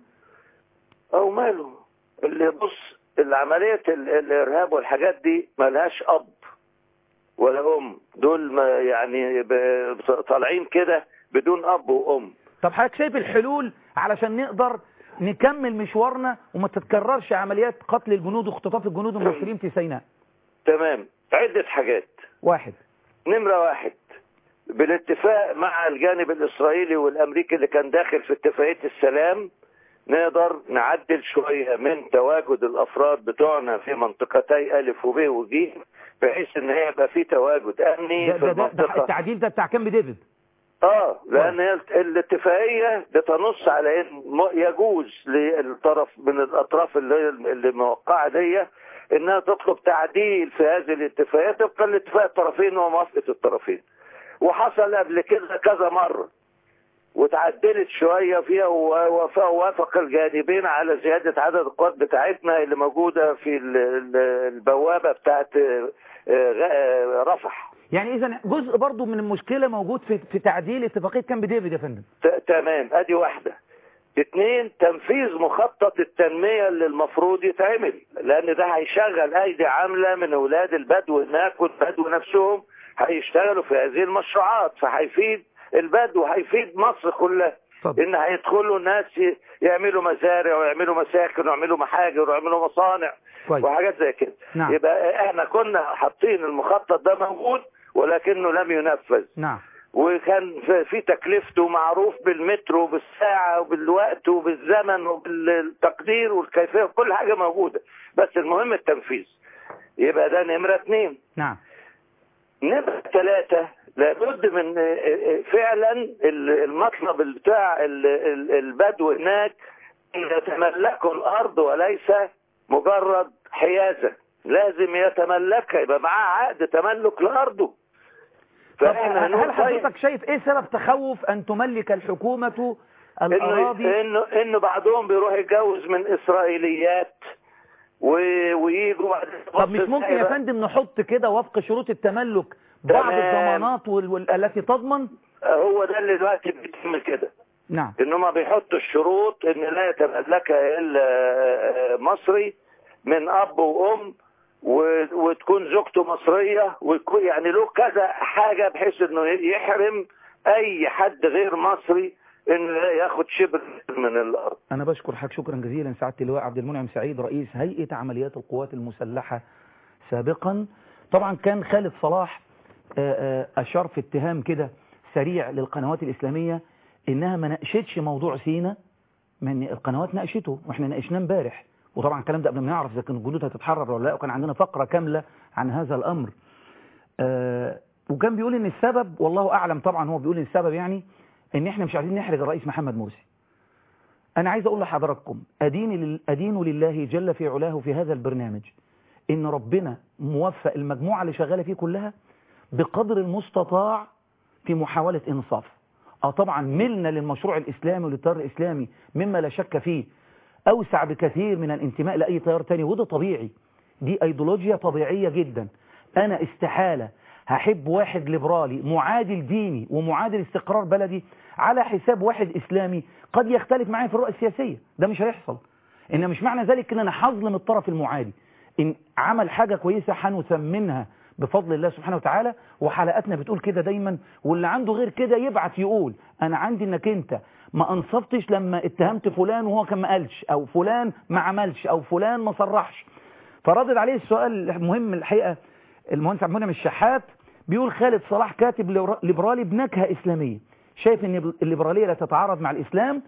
أو ماله اللي بص العملية ال- الإرهاب والحاجات دي ملهاش أب ولا أم دول ما يعني ب- طالعين كده بدون أب وأم طب حضرتك شايف الحلول علشان نقدر نكمل مشوارنا وما تتكررش عمليات قتل الجنود واختطاف الجنود المصريين في سيناء تمام عدة حاجات واحد نمرة واحد بالاتفاق مع الجانب الإسرائيلي والأمريكي اللي كان داخل في اتفاقية السلام نقدر نعدل شوية من تواجد الأفراد بتوعنا في منطقتي ألف وب وج بحيث إن هي يبقى في تواجد أمني ده, في ده, ده, ده المنطقة التعديل ده بتاع كامب ديفيد اه لان هي الاتفاقيه بتنص على ان م- يجوز للطرف من الاطراف اللي اللي موقعه دي انها تطلب تعديل في هذه الاتفاقيه طبقا لاتفاق الطرفين وموافقه الطرفين وحصل قبل كده كذا مره وتعدلت شويه فيها ووافق وافق الجانبين على زياده عدد القوات بتاعتنا اللي موجوده في ال- ال- البوابه بتاعت آه، آه، رفح يعني اذا جزء برضو من المشكله موجود في في تعديل اتفاقيه كامب ديفيد يا فندم ت- تمام ادي واحده اثنين تنفيذ مخطط التنمية اللي المفروض يتعمل لان ده هيشغل ايدي عاملة من اولاد البدو هناك والبدو نفسهم هيشتغلوا في هذه المشروعات فهيفيد البدو هيفيد مصر كلها اتفضل. ان هيدخلوا ناس ي- يعملوا مزارع ويعملوا مساكن ويعملوا محاجر ويعملوا مصانع كويس. وحاجات زي كده نعم. يبقى احنا كنا حاطين المخطط ده موجود ولكنه لم ينفذ نعم وكان في- في تكلفته معروف بالمترو وبالساعة وبالوقت وبالزمن وبالتقدير والكيفية كل حاجة موجودة بس المهم التنفيذ يبقى ده نمرة اتنين نعم نمرة ثلاثة لابد من فعلا المطلب بتاع ال- ال- البدو هناك ان يتملكوا الارض وليس مجرد حيازة لازم يتملكها يبقى معاه عقد تملك لارضه طب فاحنا هل هنقول طيب حضرتك شايف ايه سبب تخوف ان تملك الحكومه انه الاراضي انه انه بعضهم بيروح يتجوز من اسرائيليات و... ويجوا بعد طب مش ممكن يا فندم نحط كده وفق شروط التملك بعض تمام. الضمانات وال... وال... التي تضمن هو ده اللي دلوقتي بيتم كده نعم انهم بيحطوا الشروط ان لا يتملكها الا مصري من اب وام و... وتكون زوجته مصريه ويكون يعني له كذا حاجه بحيث انه يحرم اي حد غير مصري انه ياخد شبر من الارض أنا بشكر حضرتك شكرا جزيلا سعادة اللواء عبد المنعم سعيد رئيس هيئة عمليات القوات المسلحة سابقا طبعا كان خالد صلاح آه، آه، أشار في اتهام كده سريع للقنوات الإسلامية إنها ما ناقشتش موضوع سينا من القنوات ناقشته واحنا ناقشناه امبارح وطبعا الكلام ده قبل ما نعرف اذا كان الجنود هتتحرر ولا لا وكان عندنا فقره كامله عن هذا الامر آه وكان بيقول ان السبب والله اعلم طبعا هو بيقول ان السبب يعني ان احنا مش عايزين نحرج الرئيس محمد مرسي انا عايز اقول لحضراتكم ادين لل- ادين لله جل في علاه في هذا البرنامج ان ربنا موفق المجموعه اللي شغاله فيه كلها بقدر المستطاع في محاوله انصاف اه طبعا ملنا للمشروع الاسلامي وللتيار الاسلامي مما لا شك فيه اوسع بكثير من الانتماء لاي تيار تاني وده طبيعي دي ايديولوجيا طبيعيه جدا انا استحاله هحب واحد ليبرالي معادل ديني ومعادل استقرار بلدي على حساب واحد اسلامي قد يختلف معايا في الرؤى السياسيه ده مش هيحصل ان مش معنى ذلك ان انا هظلم الطرف المعادي ان عمل حاجه كويسه هنثمنها بفضل الله سبحانه وتعالى وحلقاتنا بتقول كده دايما واللي عنده غير كده يبعت يقول انا عندي انك انت ما انصفتش لما اتهمت فلان وهو كان ما قالش او فلان ما عملش او فلان ما صرحش فردد عليه السؤال المهم الحقيقه المهندس عبد المنعم الشحات بيقول خالد صلاح كاتب ليبرالي بنكهه اسلاميه شايف ان الليبراليه لا تتعارض مع الاسلام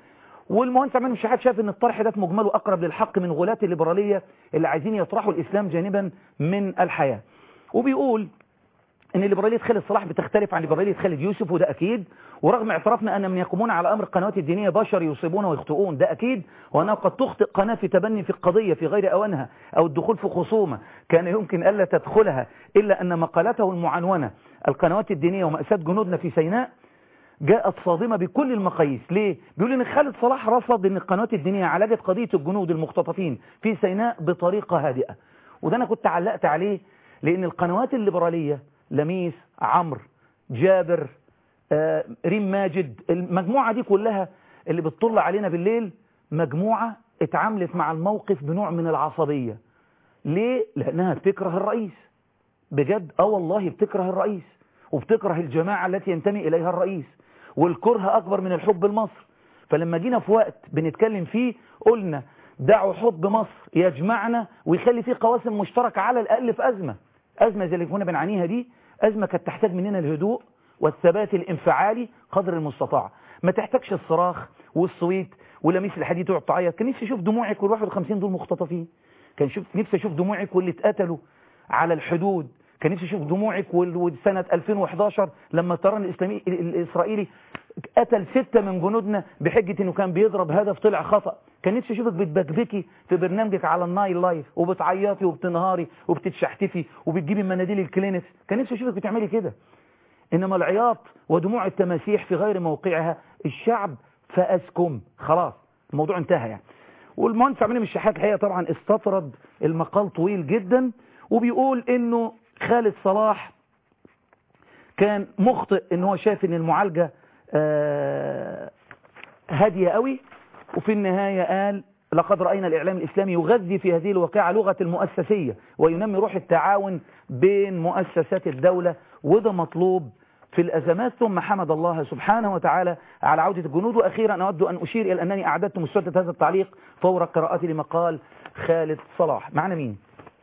والمهندس عماد الشحات شاف ان الطرح ده في مجمله اقرب للحق من غلاة الليبراليه اللي عايزين يطرحوا الاسلام جانبا من الحياه وبيقول ان ليبراليه خالد صلاح بتختلف عن ليبراليه خالد يوسف وده اكيد ورغم اعترافنا ان من يقومون على امر القنوات الدينيه بشر يصيبون ويخطئون ده اكيد وانه قد تخطئ قناه في تبني في القضيه في غير اوانها او الدخول في خصومه كان يمكن الا تدخلها الا ان مقالته المعنونه القنوات الدينيه وماساه جنودنا في سيناء جاءت صادمة بكل المقاييس ليه؟ بيقول ان خالد صلاح رفض ان القنوات الدينية عالجت قضية الجنود المختطفين في سيناء بطريقة هادئة وده انا كنت علقت عليه لان القنوات الليبرالية لميس عمرو جابر آه، ريم ماجد المجموعة دي كلها اللي بتطل علينا بالليل مجموعة اتعاملت مع الموقف بنوع من العصبية ليه؟ لأنها بتكره الرئيس بجد اه والله بتكره الرئيس وبتكره الجماعة التي ينتمي إليها الرئيس والكره أكبر من الحب لمصر فلما جينا في وقت بنتكلم فيه قلنا دعوا حب مصر يجمعنا ويخلي فيه قواسم مشتركة على الأقل في أزمة أزمة زي اللي كنا بنعانيها دي أزمة كانت تحتاج مننا الهدوء والثبات الانفعالي قدر المستطاع ما تحتاجش الصراخ والصويت ولميس الحديد تقعد تعيط كان نفسي اشوف دموعك وال 51 دول مختطفين كان شوف نفسي اشوف دموعك واللي اتقتلوا على الحدود كان نفسي اشوف دموعك وال- وسنة 2011 لما الطيران الاسلامي ال- الاسرائيلي قتل ستة من جنودنا بحجة انه كان بيضرب هدف طلع خطأ كان نفسي اشوفك بتبكبكي في برنامجك على النايل لايف وبتعيطي وبتنهاري وبتتشحتفي وبتجيبي مناديل الكلينكس كان نفسي اشوفك بتعملي كده إنما العياط ودموع التماسيح في غير موقعها الشعب فأسكم خلاص الموضوع انتهى يعني والمهندس عمرو الشحات الحقيقة طبعا استطرد المقال طويل جدا وبيقول إنه خالد صلاح كان مخطئ إن هو شايف إن المعالجة آه، هادية قوي وفي النهاية قال لقد رأينا الإعلام الإسلامي يغذي في هذه الواقعة لغة المؤسسية وينمي روح التعاون بين مؤسسات الدولة وده مطلوب في الأزمات ثم حمد الله سبحانه وتعالى على عودة الجنود وأخيرا أود أن أشير إلى أنني أعددت مسودة هذا التعليق فور قراءتي لمقال خالد صلاح معنا مين؟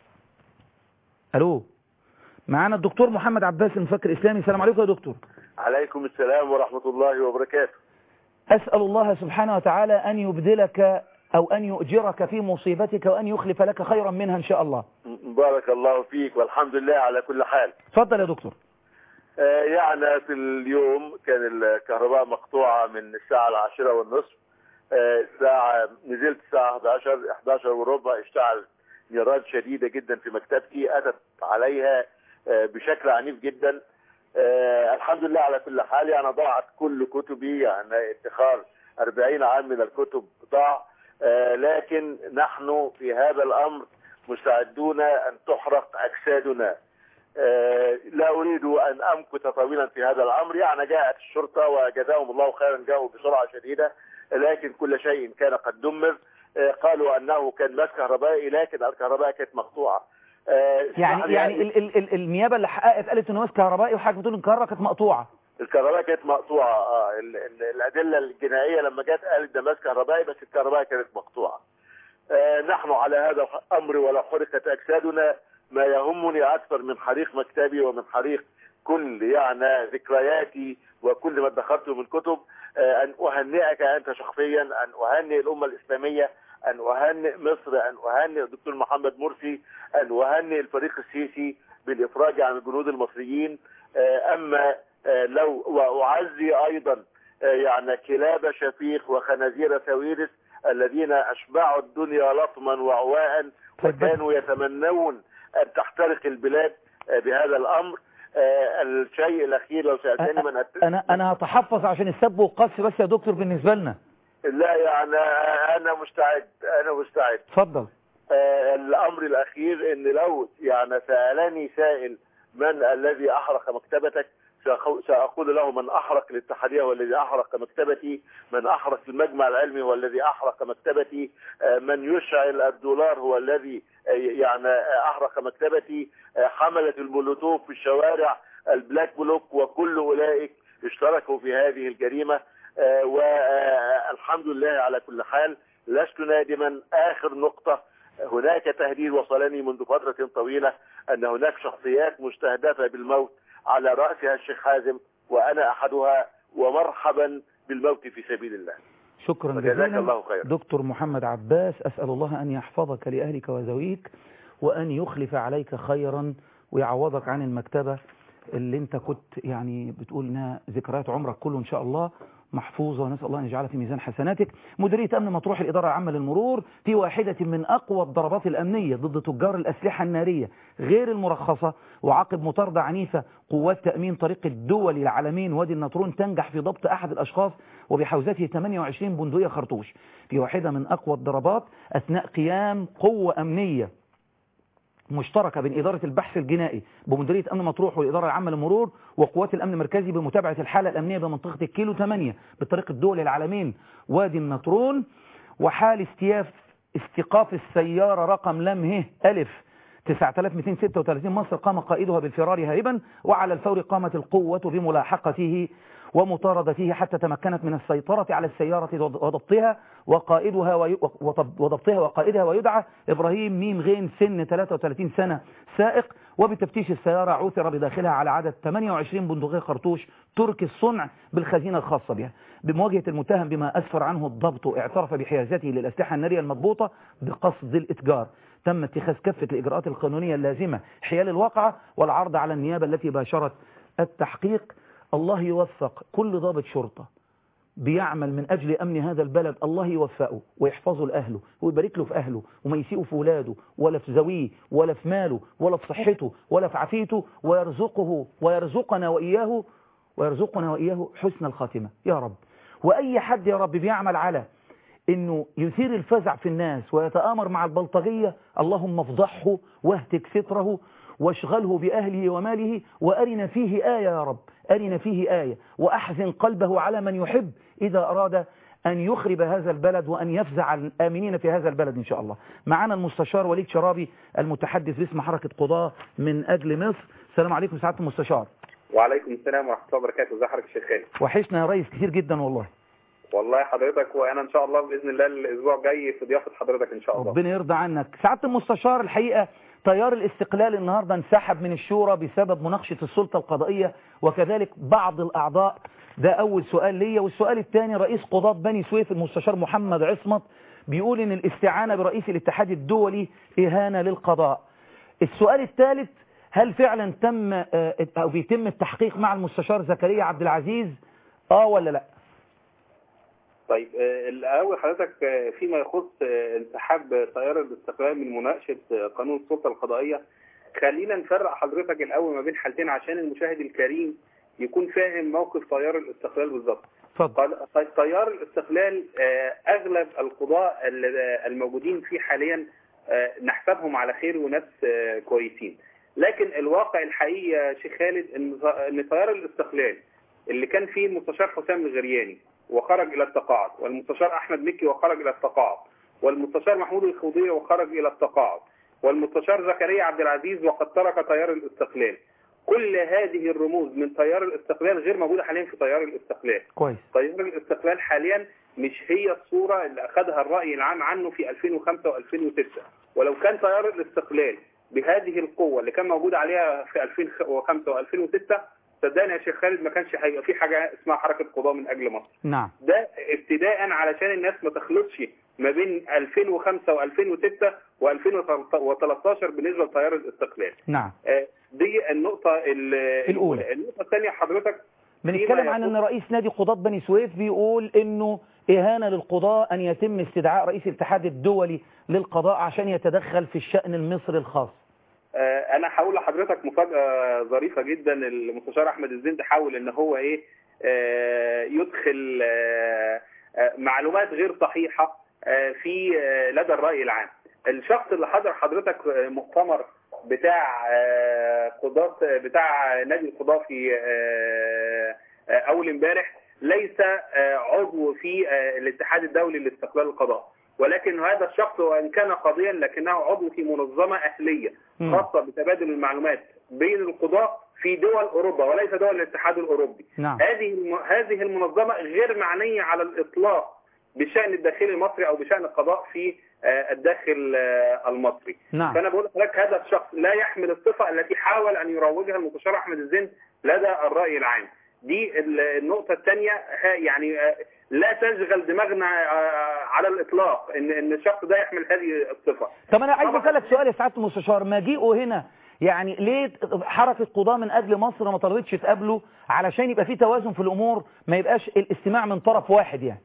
ألو معنا الدكتور محمد عباس المفكر الإسلامي السلام عليكم يا دكتور عليكم السلام ورحمة الله وبركاته أسأل الله سبحانه وتعالى أن يبدلك أو أن يؤجرك في مصيبتك وأن يخلف لك خيرا منها إن شاء الله بارك الله فيك والحمد لله على كل حال تفضل يا دكتور آه، يعني في اليوم كان الكهرباء مقطوعة من الساعة العاشرة والنصف آه، الساعة نزلت الساعة 11 11 وربع اشتعل نيران شديدة جدا في مكتبتي أتت عليها آه، بشكل عنيف جدا آه، الحمد لله على كل حال يعني ضاعت كل كتبي يعني ادخار 40 عام من الكتب ضاع آه، لكن نحن في هذا الأمر مستعدون أن تحرق أجسادنا آه، لا أريد أن أمكث طويلا في هذا الأمر يعني جاءت الشرطة وجزاهم الله خيرا جاءوا بسرعة شديدة لكن كل شيء كان قد دمر آه، قالوا أنه كان ماس كهربائي لكن الكهرباء كانت مقطوعة آه، اسمح يعني لي يعني ال ال ال النيابة اللي حققت قالت إنه ماس كهربائي وحاجة بتقول إن الكهرباء كانت مقطوعة الكهرباء كانت مقطوعة اه ال- ال- الأدلة الجنائية لما جت قالت ده ماس كهربائي بس الكهرباء كانت مقطوعة آه، نحن على هذا الأمر ولو حرقت أجسادنا ما يهمني أكثر من حريق مكتبي ومن حريق كل يعني ذكرياتي وكل ما ادخرته من كتب آه، أن أهنئك أنت شخصيا أن أهنئ الأمة الإسلامية أن أهنئ مصر أن أهنئ الدكتور محمد مرسي أن أهنئ الفريق السيسي بالإفراج عن الجنود المصريين آه، أما آه، لو وأعزي أيضا آه، يعني كلاب شفيق وخنازير سويرس الذين أشبعوا الدنيا لطما وعواء طيب بس- وكانوا يتمنون أن تحترق البلاد آه، بهذا الأمر آه، الشيء الأخير لو سألتني من أت... أنا أنا هتحفظ عشان السب والقذف بس يا دكتور بالنسبة لنا لا يعني أنا مستعد أنا مستعد اتفضل آه، الأمر الأخير أن لو يعني سألني سائل من الذي أحرق مكتبتك سأخو- سأقول له من أحرق الاتحادية هو الذي أحرق مكتبتي من أحرق المجمع العلمي هو الذي أحرق مكتبتي آه، من يشعل الدولار هو الذي آه، يعني آه، أحرق مكتبتي آه، حملة المولوتوف في الشوارع البلاك بلوك وكل أولئك اشتركوا في هذه الجريمة والحمد لله على كل حال لست نادما آخر نقطة هناك تهديد وصلني منذ فترة طويلة أن هناك شخصيات مستهدفة بالموت على رأسها الشيخ حازم وأنا أحدها ومرحبا بالموت في سبيل الله شكرا فجزاك جزيلا الله خير دكتور محمد عباس أسأل الله أن يحفظك لأهلك وذويك وأن يخلف عليك خيرا ويعوضك عن المكتبة اللي انت كنت يعني بتقول انها ذكريات عمرك كله ان شاء الله محفوظة ونسأل الله أن يجعلها في ميزان حسناتك مديرية أمن مطروح الإدارة العامة للمرور في واحدة من أقوى الضربات الأمنية ضد تجار الأسلحة النارية غير المرخصة وعقب مطاردة عنيفة قوات تأمين طريق الدول العالمين وادي النطرون تنجح في ضبط أحد الأشخاص وبحوزته 28 بندقية خرطوش في واحدة من أقوى الضربات أثناء قيام قوة أمنية مشتركة بين إدارة البحث الجنائي بمديرية أمن مطروح والإدارة العامة للمرور وقوات الأمن المركزي بمتابعة الحالة الأمنية بمنطقة الكيلو 8 بالطريق الدولي العالمين وادي النطرون وحال استياف استيقاف السيارة رقم لم ه ألف 9236 مصر قام قائدها بالفرار هاربا وعلى الفور قامت القوة بملاحقته ومطاردته حتى تمكنت من السيطرة على السيارة وضبطها وقائدها وي... وطب- وضبطها وقائدها ويدعى إبراهيم ميم غين سن 33 سنة سائق وبتفتيش السيارة عثر بداخلها على عدد 28 بندقية خرطوش تركي الصنع بالخزينة الخاصة بها بمواجهة المتهم بما أسفر عنه الضبط اعترف بحيازته للأسلحة النارية المضبوطة بقصد الإتجار تم اتخاذ كافة الإجراءات القانونية اللازمة حيال الواقعة والعرض على النيابة التي باشرت التحقيق الله يوفق كل ضابط شرطة بيعمل من أجل أمن هذا البلد الله يوفقه ويحفظه لأهله ويبارك له في أهله وما يسيئه في ولاده ولا في زويه ولا في ماله ولا في صحته ولا في عافيته ويرزقه ويرزقنا وإياه ويرزقنا وإياه حسن الخاتمة يا رب وأي حد يا رب بيعمل على انه يثير الفزع في الناس ويتآمر مع البلطجية اللهم افضحه واهتك ستره واشغله بأهله وماله وأرنا فيه آية يا رب أرنا فيه آية وأحزن قلبه على من يحب إذا أراد أن يخرب هذا البلد وأن يفزع الآمنين في هذا البلد إن شاء الله معنا المستشار وليد شرابي المتحدث باسم حركة قضاة من أجل مصر السلام عليكم سعادة المستشار وعليكم السلام ورحمه الله وبركاته ازي حضرتك يا شيخ خالد وحشنا يا ريس كتير جدا والله والله حضرتك وانا ان شاء الله باذن الله الاسبوع الجاي في ضيافه حضرتك ان شاء الله ربنا يرضى عنك سعادة المستشار الحقيقة تيار الاستقلال النهاردة انسحب من الشورى بسبب مناقشة السلطة القضائية وكذلك بعض الأعضاء ده أول سؤال ليا والسؤال الثاني رئيس قضاة بني سويف المستشار محمد عصمت بيقول إن الاستعانة برئيس الاتحاد الدولي إهانة للقضاء السؤال الثالث هل فعلا تم آه، أو بيتم التحقيق مع المستشار زكريا عبد العزيز آه ولا لا طيب آه، الاول حضرتك آه، فيما يخص آه، انسحاب تيار الاستقلال من مناقشه آه، قانون السلطه القضائيه خلينا نفرق حضرتك الاول ما بين حالتين عشان المشاهد الكريم يكون فاهم موقف تيار الاستقلال بالظبط اتفضل قال- تيار الاستقلال آه، اغلب القضاة ال- الموجودين فيه حاليا آه، نحسبهم على خير وناس آه، كويسين لكن الواقع الحقيقي يا شيخ خالد ان ان تيار الاستقلال اللي كان فيه المستشار حسام الغرياني وخرج الى التقاعد والمستشار احمد مكي وخرج الى التقاعد والمستشار محمود الخوضيه وخرج الى التقاعد والمستشار زكريا عبد العزيز وقد ترك تيار الاستقلال كل هذه الرموز من تيار الاستقلال غير موجوده حاليا في تيار الاستقلال كويس تيار الاستقلال حاليا مش هي الصورة اللي أخذها الرأي العام عنه في 2005 و2006 ولو كان تيار الاستقلال بهذه القوة اللي كان موجود عليها في 2005 و2006 صدقني يا شيخ خالد ما كانش هيبقى في حاجة اسمها حركة قضاء من أجل مصر نعم ده ابتداء علشان الناس ما تخلطش ما بين 2005 و2006 و2013 بالنسبة لتيار الاستقلال نعم آه، دي النقطة ال- الأولى. النقطة الثانية حضرتك بنتكلم فيما عن يخص- ان رئيس نادي قضاة بني سويف بيقول انه اهانة للقضاء ان يتم استدعاء رئيس الاتحاد الدولي للقضاء عشان يتدخل في الشأن المصري الخاص آه، انا هقول لحضرتك مفاجاه ظريفه جدا المستشار احمد الزند حاول ان هو ايه آه، يدخل آه، آه، معلومات غير صحيحه آه، في آه، لدى الراي العام الشخص اللي حضر حضرتك آه، مؤتمر بتاع آه، قضاة بتاع نادي القضاة في آه، آه، اول امبارح ليس آه، عضو في آه، الاتحاد الدولي لاستقلال القضاء ولكن هذا الشخص وان كان قاضيا لكنه عضو في منظمه اهليه مم. خاصه بتبادل المعلومات بين القضاة في دول اوروبا وليس دول الاتحاد الاوروبي نعم هذه الم- هذه المنظمه غير معنيه على الاطلاق بالشان الداخلي المصري او بشان القضاء في آه، الداخل آه، المصري نعم فانا بقول لحضرتك هذا الشخص لا يحمل الصفه التي حاول ان يروجها المستشار احمد الزند لدى الراي العام دي ال- النقطه الثانيه يعني آه، لا تشغل دماغنا آه، على الاطلاق ان ان الشخص ده يحمل هذه الصفه طب انا عايز طبعاً. اسالك سؤال يا سعاده المستشار مجيئه هنا يعني ليه حركه قضاه من اجل مصر ما طردتش تقابله علشان يبقى في توازن في الامور ما يبقاش الاستماع من طرف واحد يعني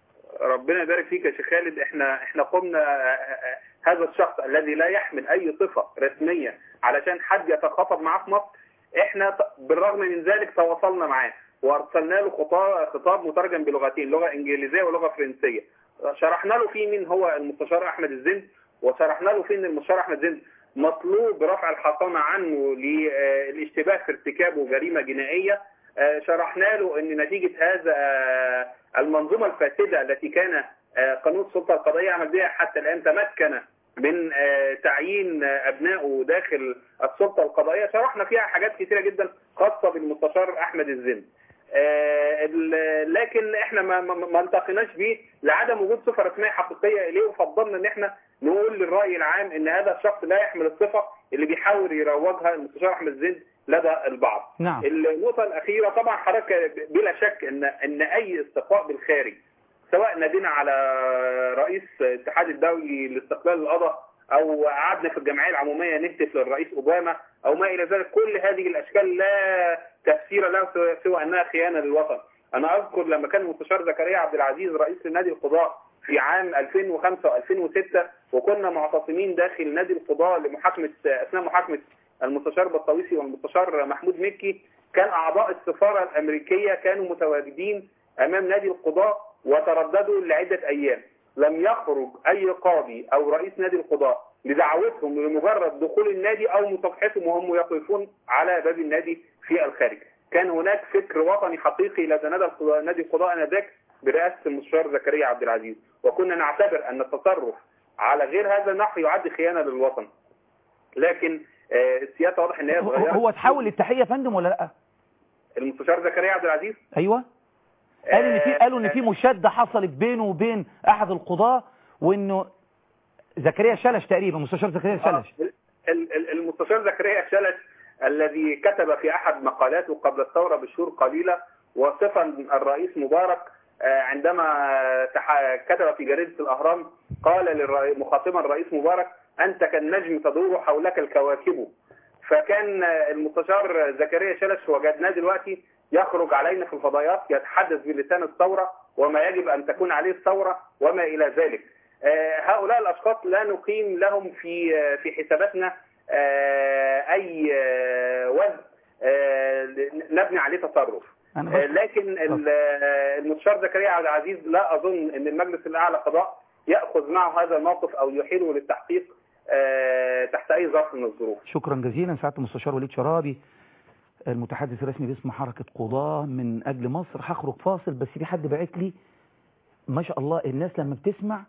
ربنا يبارك فيك يا شيخ خالد احنا احنا قمنا آه، آه، هذا الشخص الذي لا يحمل اي صفه رسميه علشان حد يتخاطب معاه في مصر احنا ت- بالرغم من ذلك تواصلنا معاه وارسلنا له خطاب خطاب مترجم بلغتين لغه انجليزيه ولغه فرنسيه شرحنا له فيه مين هو المستشار احمد الزند وشرحنا له فيه ان المستشار احمد الزند مطلوب رفع الحصانه عنه للاشتباه في ارتكابه جريمه جنائيه آه، شرحنا له ان نتيجه هذا آه، المنظومه الفاسده التي كان آه، قانون السلطه القضائيه عمل بها حتى الان تمكن من آه، تعيين آه، ابنائه داخل السلطه القضائيه شرحنا فيها حاجات كثيره جدا خاصه بالمستشار احمد الزند آه، ال- لكن احنا ما ما ما التقيناش بيه لعدم وجود صفه رسميه حقيقيه اليه وفضلنا ان احنا نقول للراي العام ان هذا الشخص لا يحمل الصفه اللي بيحاول يروجها المستشار احمد الزند لدى البعض. نعم النقطة الأخيرة طبعا حضرتك بلا شك إن إن أي استقاء بالخارج سواء نادينا على رئيس الاتحاد الدولي لاستقلال القضاء أو قعدنا في الجمعية العمومية نهتف للرئيس أوباما أو ما إلى ذلك كل هذه الأشكال لا تفسير لها سوى- سوى أنها خيانة للوطن. أنا أذكر لما كان المستشار زكريا عبد العزيز رئيس نادي القضاء في عام 2005 و2006 وكنا معتصمين داخل نادي القضاء لمحاكمة أثناء محاكمة المستشار بطاويسي والمستشار محمود مكي كان اعضاء السفاره الامريكيه كانوا متواجدين امام نادي القضاء وترددوا لعده ايام لم يخرج اي قاضي او رئيس نادي القضاء لدعوتهم لمجرد دخول النادي او مصافحتهم وهم يقفون على باب النادي في الخارج كان هناك فكر وطني حقيقي لدى نادي القضاء نادي القضاء انذاك برئاسه المستشار زكريا عبد العزيز وكنا نعتبر ان التصرف على غير هذا النحو يعد خيانه للوطن لكن آه، السياسه واضح ان هي هو- اتغيرت هو اتحول للتحيه يا فندم ولا لا المستشار زكريا عبد العزيز ايوه قال ان في آه، قالوا ان في مشاده حصلت بينه وبين احد القضاه وانه زكريا شلش تقريبا مستشار زكريا شلش ال- ال- المستشار زكريا شلش الذي كتب في احد مقالاته قبل الثوره بشهور قليله واصفا الرئيس مبارك آه، عندما تح- كتب في جريده الاهرام قال للرئي- مخاطبا الرئيس مبارك انت كالنجم تدور حولك الكواكب فكان آه، المستشار زكريا شلش وجدناه دلوقتي يخرج علينا في الفضائيات يتحدث بلسان الثوره وما يجب ان تكون عليه الثوره وما الى ذلك آه، هؤلاء الاشخاص لا نقيم لهم في آه، في حساباتنا آه، اي آه، وزن آه، نبني عليه تصرف انا آه، بس لكن ال- آه، المستشار زكريا عبد العزيز لا اظن ان المجلس الاعلى قضاء ياخذ معه هذا الموقف او يحيله للتحقيق آه، تحت اي ظرف من الظروف شكرا جزيلا سعاده المستشار وليد شرابي المتحدث الرسمي باسم حركه قضاه من اجل مصر هخرج فاصل بس في حد باعت لي ما شاء الله الناس لما بتسمع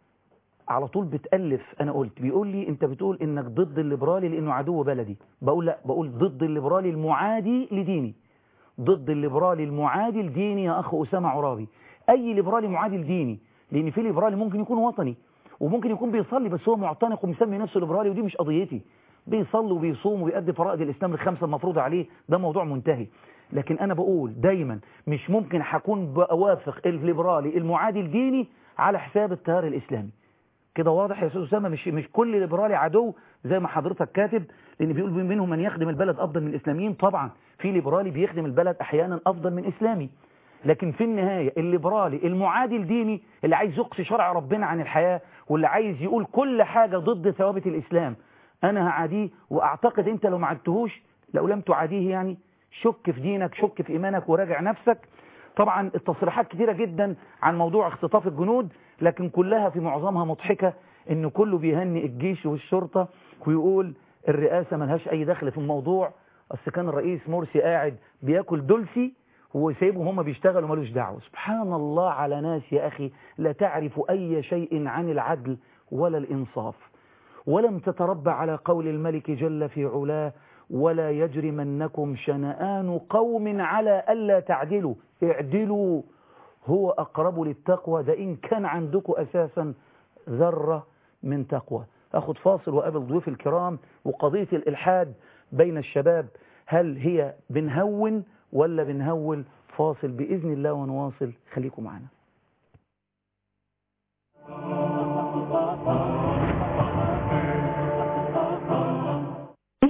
على طول بتألف أنا قلت بيقول لي أنت بتقول إنك ضد الليبرالي لأنه عدو بلدي بقول لا بقول ضد الليبرالي المعادي لديني ضد الليبرالي المعادي لديني يا أخ أسامة عرابي أي ليبرالي معادي لديني لأن في ليبرالي ممكن يكون وطني وممكن يكون بيصلي بس هو معتنق ومسمي نفسه ليبرالي ودي مش قضيتي بيصلي وبيصوم وبيأدي فرائض الإسلام الخمسة المفروضة عليه ده موضوع منتهي لكن أنا بقول دايما مش ممكن هكون بوافق الليبرالي المعادي لديني على حساب التيار الإسلامي كده واضح يا استاذ اسامه مش مش كل ليبرالي عدو زي ما حضرتك كاتب لان بيقول منهم من يخدم البلد افضل من الاسلاميين طبعا في ليبرالي بيخدم البلد احيانا افضل من اسلامي لكن في النهايه الليبرالي المعادي لديني اللي عايز يقصي شرع ربنا عن الحياه واللي عايز يقول كل حاجه ضد ثوابت الاسلام انا هعاديه واعتقد انت لو ما عدتهوش لو لم تعاديه يعني شك في دينك شك في ايمانك وراجع نفسك طبعا التصريحات كتيرة جدا عن موضوع اختطاف الجنود لكن كلها في معظمها مضحكة ان كله بيهني الجيش والشرطة ويقول الرئاسة ملهاش اي دخل في الموضوع اصل كان الرئيس مرسي قاعد بياكل دولسي وسايبهم هم بيشتغلوا ملوش دعوة سبحان الله على ناس يا أخي لا تعرف أي شيء عن العدل ولا الإنصاف ولم تتربى على قول الملك جل في علاه ولا يجرمنكم شنآن قوم على ألا تعدلوا اعدلوا هو أقرب للتقوى ده إن كان عندكم أساسا ذرة من تقوى أخذ فاصل وقابل ضيوف الكرام وقضية الإلحاد بين الشباب هل هي بنهون ولا بنهول فاصل بإذن الله ونواصل خليكم معنا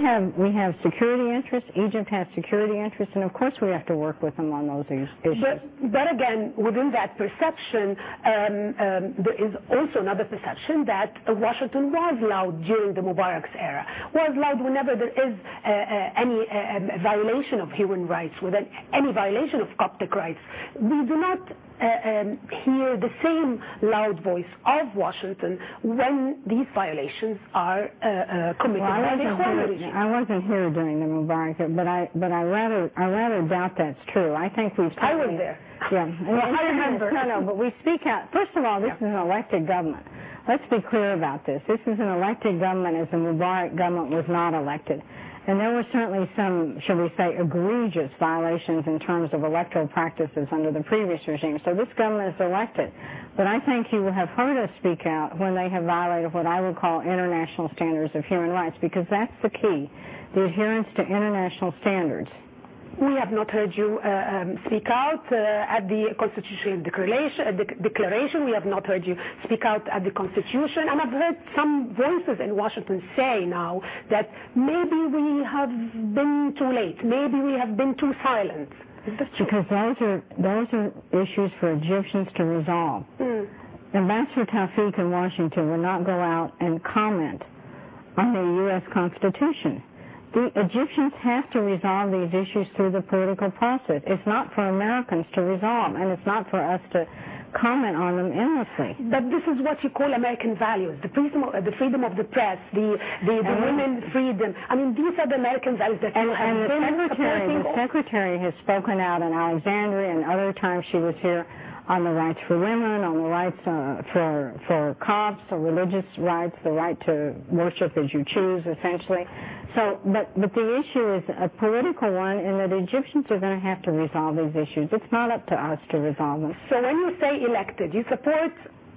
have we have security interests. Egypt has security interests, and of course we have to work with them on those is- issues. But, but again, within that perception, um, um, there is also another perception that uh, Washington was loud during the Mubarak's era, was loud whenever there is uh, uh, any uh, um, violation of human rights, with an- any violation of Coptic rights. We do not uh, um, hear the same loud voice of Washington when these violations are uh, uh, committed Well, I by the wasn't, Ikhwan here, regime. I wasn't here during the Mubarak, but I but I rather I rather doubt that's true. I think we've I was certainly- there. Yeah, I remember. No, no, but we speak out. First of all, this is an elected government. Let's be clear about this. This is an elected government, as the Mubarak government was not elected. And there were certainly some, shall we say, egregious violations in terms of electoral practices under the previous regime. So this government is elected. But I think you have heard us speak out when they have violated what I would call international standards of human rights, because that's the key, the adherence to international standards. We have not heard you uh, um, speak out uh, at the constitutional declaration, uh, dec- declaration. We have not heard you speak out at the Constitution. And I've heard some voices in Washington say now that maybe we have been too late. Maybe we have been too silent. Is this true? Because those are those are issues for Egyptians to resolve. Mm. Ambassador Tawfiq in Washington will not go out and comment on the U.S. Constitution. The Egyptians have to resolve these issues through the political process. It's not for Americans to resolve, and it's not for us to comment on them endlessly. But this is what you call American values: the freedom, of, the freedom of the press, the the, the And- women's freedom. I mean, these are the American values that And, you have and the been secretary, supporting. the secretary has spoken out in Alexandria and other times she was here on the rights for women, on the rights uh, for for Copts, the religious rights, the right to worship as you choose, essentially. So, but but the issue is a political one, and that Egyptians are going to have to resolve these issues. It's not up to us to resolve them. So when you say elected, you support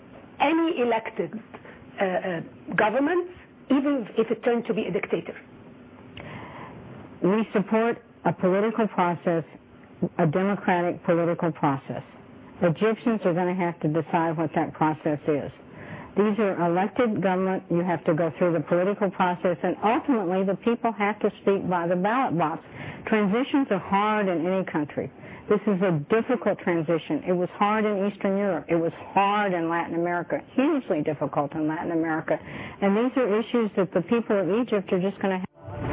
any elected uh, uh, government, even if it turned to be a dictator. We support a political process, a democratic political process. Egyptians are going to have to decide what that process is. These are elected government. You have to go through the political process, and ultimately the people have to speak by the ballot box. Transitions are hard in any country. This is a difficult transition. It was hard in Eastern Europe. It was hard in Latin America, hugely difficult in Latin America. And these are issues that the people of Egypt are just going to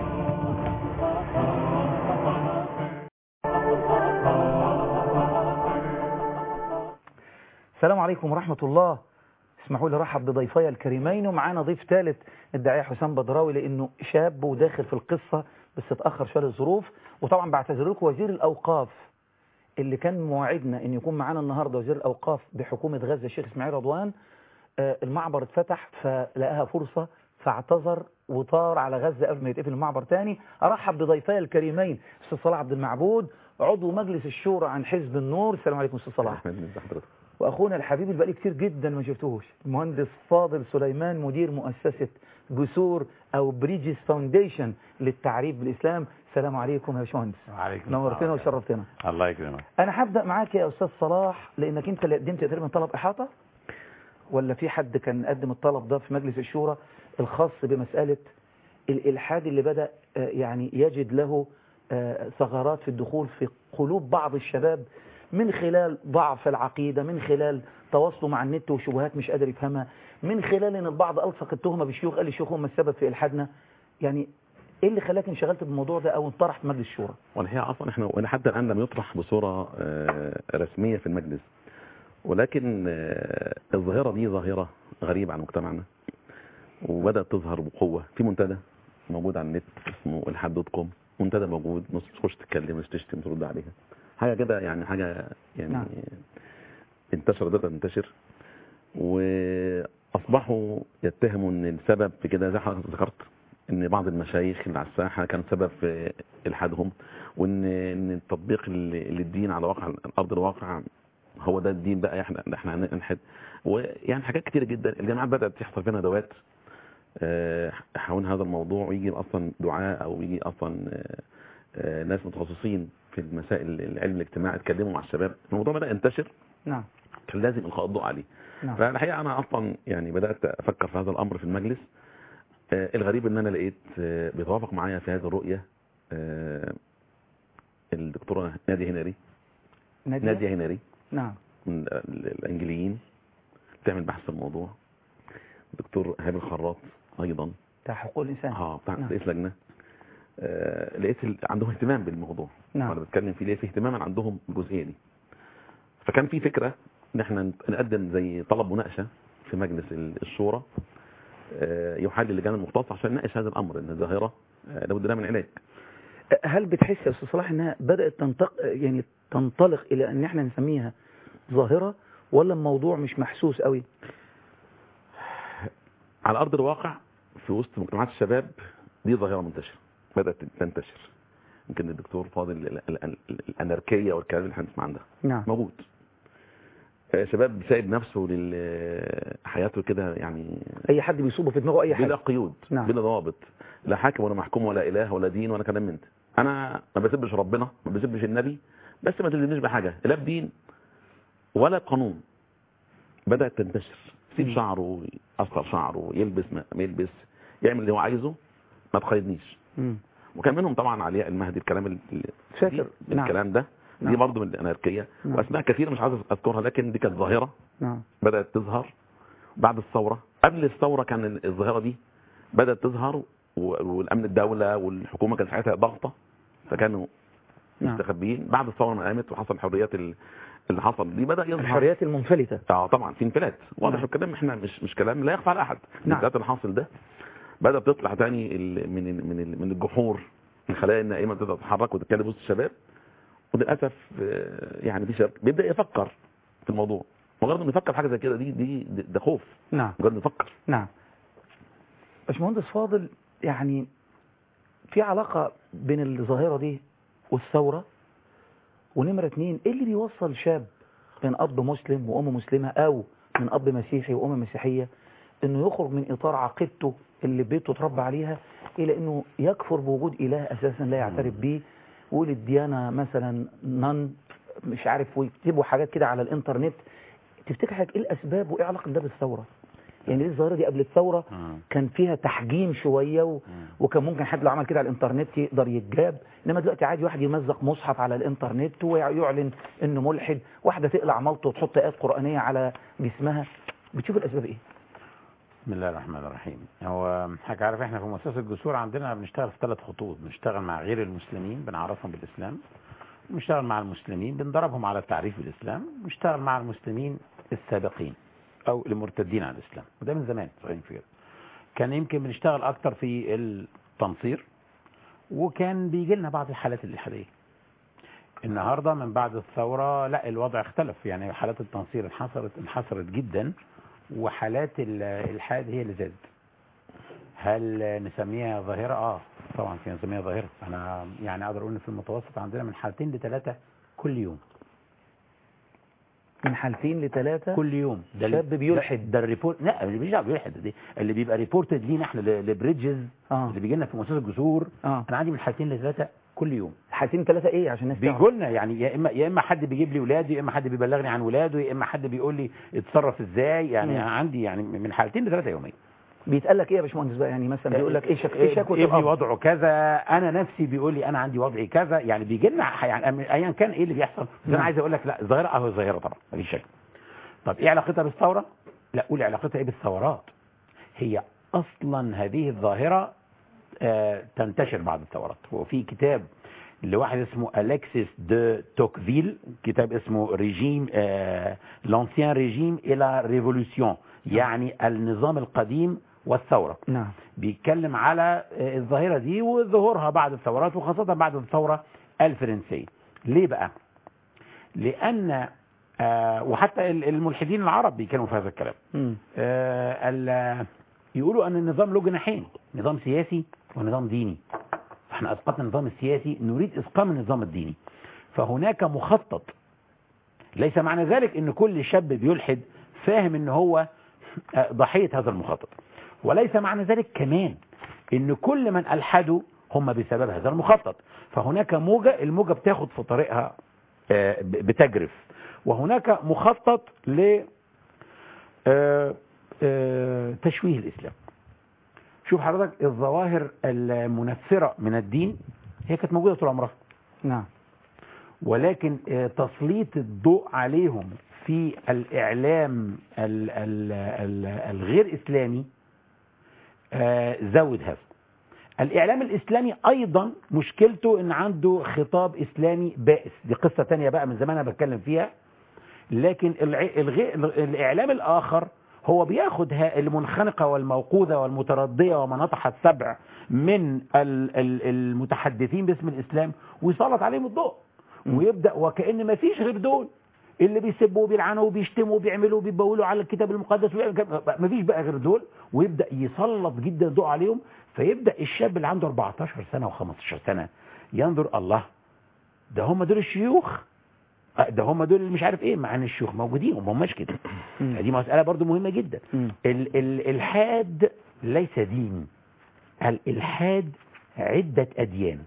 السلام عليكم ورحمة الله اسمحوا لي رحب بضيفي الكريمين ومعانا ضيف ثالث الداعية حسام بدراوي لأنه شاب وداخل في القصة بس اتأخر شوية الظروف وطبعا بعتذر لكم وزير الأوقاف اللي كان مواعدنا ان يكون معانا النهارده وزير الاوقاف بحكومه غزه الشيخ اسماعيل رضوان آه، المعبر اتفتح فلقاها فرصه فاعتذر وطار على غزه قبل ما يتقفل المعبر تاني ارحب بضيفي الكريمين استاذ صلاح عبد المعبود عضو مجلس الشورى عن حزب النور السلام عليكم استاذ صلاح احمد من حضرتك واخونا الحبيب اللي بقالي كتير جدا ما شفتهوش المهندس فاضل سليمان مدير مؤسسه جسور او بريجز فاونديشن للتعريف بالاسلام السلام عليكم يا باشمهندس وعليكم نورتنا وشرفتنا الله يكرمك انا هبدا معاك يا استاذ صلاح لانك انت اللي قدمت تقريبا طلب احاطه ولا في حد كان قدم الطلب ده في مجلس الشورى الخاص بمساله الالحاد اللي بدا آه، يعني يجد له آه، ثغرات في الدخول في قلوب بعض الشباب من خلال ضعف العقيده من خلال تواصله مع النت وشبهات مش قادر يفهمها من خلال ان البعض الصق التهمه بالشيوخ قال الشيوخ هم السبب في الحادنا يعني ايه اللي خلاك انشغلت بالموضوع ده او انطرح في مجلس الشورى والحقيقه اصلا احنا وانا حتى الان لم يطرح بصوره آه، رسميه في المجلس ولكن آه، الظاهره دي ظاهره غريبه عن مجتمعنا وبدات تظهر بقوه في منتدى موجود على النت اسمه الحد دوت كوم منتدى موجود ناس تخش تتكلم ناس تشتم ترد عليها حاجه كده يعني حاجه يعني نعم. انتشر بدات تنتشر واصبحوا يتهموا ان السبب في كده زي حضرتك ذكرت ان بعض المشايخ اللي على الساحه كان سبب في الحادهم وان ان التطبيق ال- للدين على واقع ارض الواقع هو ده الدين بقى احنا احنا هنلحد ويعني حاجات كتير جدا الجامعات بدات تحصل فيها ندوات آه، حول هذا الموضوع ويجي اصلا دعاء او يجي اصلا آه، آه، ناس متخصصين في المسائل العلم الاجتماعي اتكلموا مع الشباب الموضوع بدا ينتشر نعم كان لازم القاء الضوء عليه نعم فالحقيقه انا اصلا يعني بدات افكر في هذا الامر في المجلس آه، الغريب ان انا لقيت آه، بيتوافق معايا في هذه الرؤيه آه، الدكتوره ناديه هناري نادية؟ ناديه هناري نعم من ال- الانجليين بتعمل بحث في الموضوع الدكتور ايهاب الخراط ايضا بتاع حقوق الانسان اه بتاع نعم. رئيس لجنه آه لقيت ال- عندهم اهتمام بالموضوع نعم. وانا بتكلم فيه لقيت في اهتماما عندهم بالجزئيه دي فكان في فكره ان احنا نقدم زي طلب مناقشه في مجلس ال- الشورى آه يحل اللجان المختصه عشان نناقش هذا الامر ان الظاهره آه لابد لها من علاج هل بتحس يا استاذ صلاح انها بدات تنطق يعني تنطلق الى ان احنا نسميها ظاهره ولا الموضوع مش محسوس قوي على ارض الواقع في وسط مجتمعات الشباب دي ظاهره منتشره بدات تنتشر يمكن الدكتور فاضل ال- ال- ال- الاناركيه والكلام اللي احنا بنسمع عنها نعم موجود آه، شباب سايب نفسه لحياته كده يعني اي حد بيصوبه في دماغه اي بلا حاجه قيود نعم. بلا ضوابط لا حاكم ولا محكوم ولا اله ولا دين ولا كلام من ده انا ما بسبش ربنا ما بسبش النبي بس ما تلزمنيش بحاجه لا بدين ولا بقانون بدات تنتشر يسيب شعره يقصر شعره يلبس ما ما يلبس يعمل اللي هو عايزه ما تقيدنيش مم. وكان منهم طبعا علياء المهدي الكلام ال- ال- فاكر دي- نعم الكلام ده نعم. دي برضه من الاناركيه نعم. واسماء كثيره مش عايز اذكرها لكن دي كانت ظاهره نعم بدأت تظهر بعد الثورة قبل الثورة كان الظاهرة دي بدأت تظهر و- والأمن الدولة والحكومة كانت ساعتها ضغطة فكانوا نعم مستخبيين بعد الثورة ما قامت وحصل حريات ال- اللي حصل دي بدأ يظهر الحريات المنفلته اه طبعا في انفلات واضح نعم. الكلام احنا مش مش كلام لا يخفى على احد نعم. الانفلات اللي حاصل ده بدأت تطلع تاني ال- من ال- من ال- من الجحور الخلايا النائمة تبدأ تتحرك وتتكلم وسط الشباب وللأسف آه، يعني في شباب بيبدأ يفكر في الموضوع مجرد انه يفكر في حاجة زي كده دي دي ده خوف نعم مجرد انه يفكر نعم باشمهندس فاضل يعني في علاقة بين الظاهرة دي والثورة ونمرة اتنين ايه اللي بيوصل شاب من اب مسلم وام مسلمة او من اب مسيحي وام مسيحية انه يخرج من اطار عقيدته اللي بيته اتربى عليها الى انه يكفر بوجود اله اساسا لا يعترف به ويقول الديانة مثلا نن مش عارف ويكتبوا حاجات كده على الانترنت تفتكر حضرتك ايه الاسباب وايه علاقة ده بالثورة يعني ليه الظاهرة دي قبل الثورة كان فيها تحجيم شوية و... وكان ممكن حد لو عمل كده على الانترنت يقدر يتجاب انما دلوقتي عادي واحد يمزق مصحف على الانترنت ويعلن انه ملحد واحدة تقلع ملط وتحط ايات قرآنية على جسمها بتشوف الاسباب ايه بسم الله الرحمن الرحيم هو حضرتك عارف احنا في مؤسسه الجسور عندنا بنشتغل في ثلاث خطوط بنشتغل مع غير المسلمين بنعرفهم بالاسلام بنشتغل مع المسلمين بندربهم على التعريف بالاسلام بنشتغل مع المسلمين السابقين او المرتدين عن الاسلام وده من زمان صحيح في كده كان يمكن بنشتغل اكتر في التنصير وكان بيجي لنا بعض الحالات الالحاديه النهارده من بعد الثوره لا الوضع اختلف يعني حالات التنصير انحصرت انحصرت جدا وحالات الالحاد هي اللي زادت هل نسميها ظاهرة؟ اه طبعا في نسميها ظاهرة انا يعني اقدر اقول ان في المتوسط عندنا من حالتين لثلاثة كل يوم من حالتين لثلاثة كل يوم ده شاب بيلحد ده, ده الريبورت لا اللي مش بيلحد دي اللي بيبقى ريبورتد لينا احنا ل- لبريدجز اه اللي بيجي لنا في مؤسسة الجسور اه انا عندي من حالتين لثلاثة كل يوم حالتين ثلاثة ايه عشان الناس تعرف؟ بيجوا لنا يعني يا اما يا اما حد بيجيب لي ولاده يا اما حد بيبلغني عن ولاده يا اما حد بيقول لي اتصرف ازاي يعني مم. عندي يعني من حالتين لثلاثة يوميا بيتقال لك ايه يا باشمهندس بقى يعني مثلا بيقول لك ايه شك ايه شكوى ابني الأب؟ وضعه كذا انا نفسي بيقول لي انا عندي وضعي كذا يعني بيجي لنا يعني ايا كان ايه اللي بيحصل بس انا نعم. عايز اقول لك لا ظاهره اهو ظاهره طبعا مفيش شك طب ايه علاقتها بالثوره لا قول علاقتها ايه بالثورات هي اصلا هذه الظاهره آه تنتشر بعد الثورات وفي كتاب لواحد اسمه أليكسيس دو توكفيل كتاب اسمه ريجيم آه لانسيان ريجيم الى ريفولوسيون يعني النظام القديم والثوره نعم بيتكلم على آه، الظاهرة دي وظهورها بعد الثورات وخاصة بعد الثورة الفرنسية ليه بقى لأن آه، وحتى ال- الملحدين العرب بيتكلموا في هذا الكلام مم. آه، ال- يقولوا أن النظام له جناحين نظام سياسي ونظام ديني احنا أسقطنا النظام السياسي نريد إسقام النظام الديني فهناك مخطط ليس معنى ذلك ان كل شاب بيلحد فاهم ان هو آه، ضحية هذا المخطط وليس معنى ذلك كمان ان كل من الحدوا هم بسبب هذا المخطط فهناك موجة الموجة بتاخد في طريقها آه، ب- بتجرف وهناك مخطط ل آه، آه، تشويه الإسلام شوف حضرتك الظواهر المنفرة من الدين هي كانت موجودة طول عمرها نعم ولكن آه، تسليط الضوء عليهم في الإعلام ال- ال- ال- الغير إسلامي آه، زود هذا الإعلام الإسلامي أيضا مشكلته إن عنده خطاب إسلامي بائس دي قصة تانية بقى من زمان أنا بتكلم فيها لكن الع- الغي... الإعلام الآخر هو بياخد ها- المنخنقة والموقوذة والمتردية ومناطح السبع من ال- ال- المتحدثين باسم الإسلام ويسلط عليهم الضوء ويبدأ وكأن ما فيش غير دول اللي بيسبوا وبيلعنوا وبيشتموا وبيعملوا وبيبولوا على الكتاب المقدس ويعمل كده. ما فيش بقى غير دول ويبدأ يسلط جدا الضوء عليهم فيبدأ الشاب اللي عنده 14 سنة و15 سنة ينظر الله ده هم دول الشيوخ آه، ده هم دول اللي مش عارف ايه مع ان الشيوخ موجودين وما هماش كده دي مسألة برضو مهمة جدا ال ال الحاد ليس دين الالحاد عدة اديان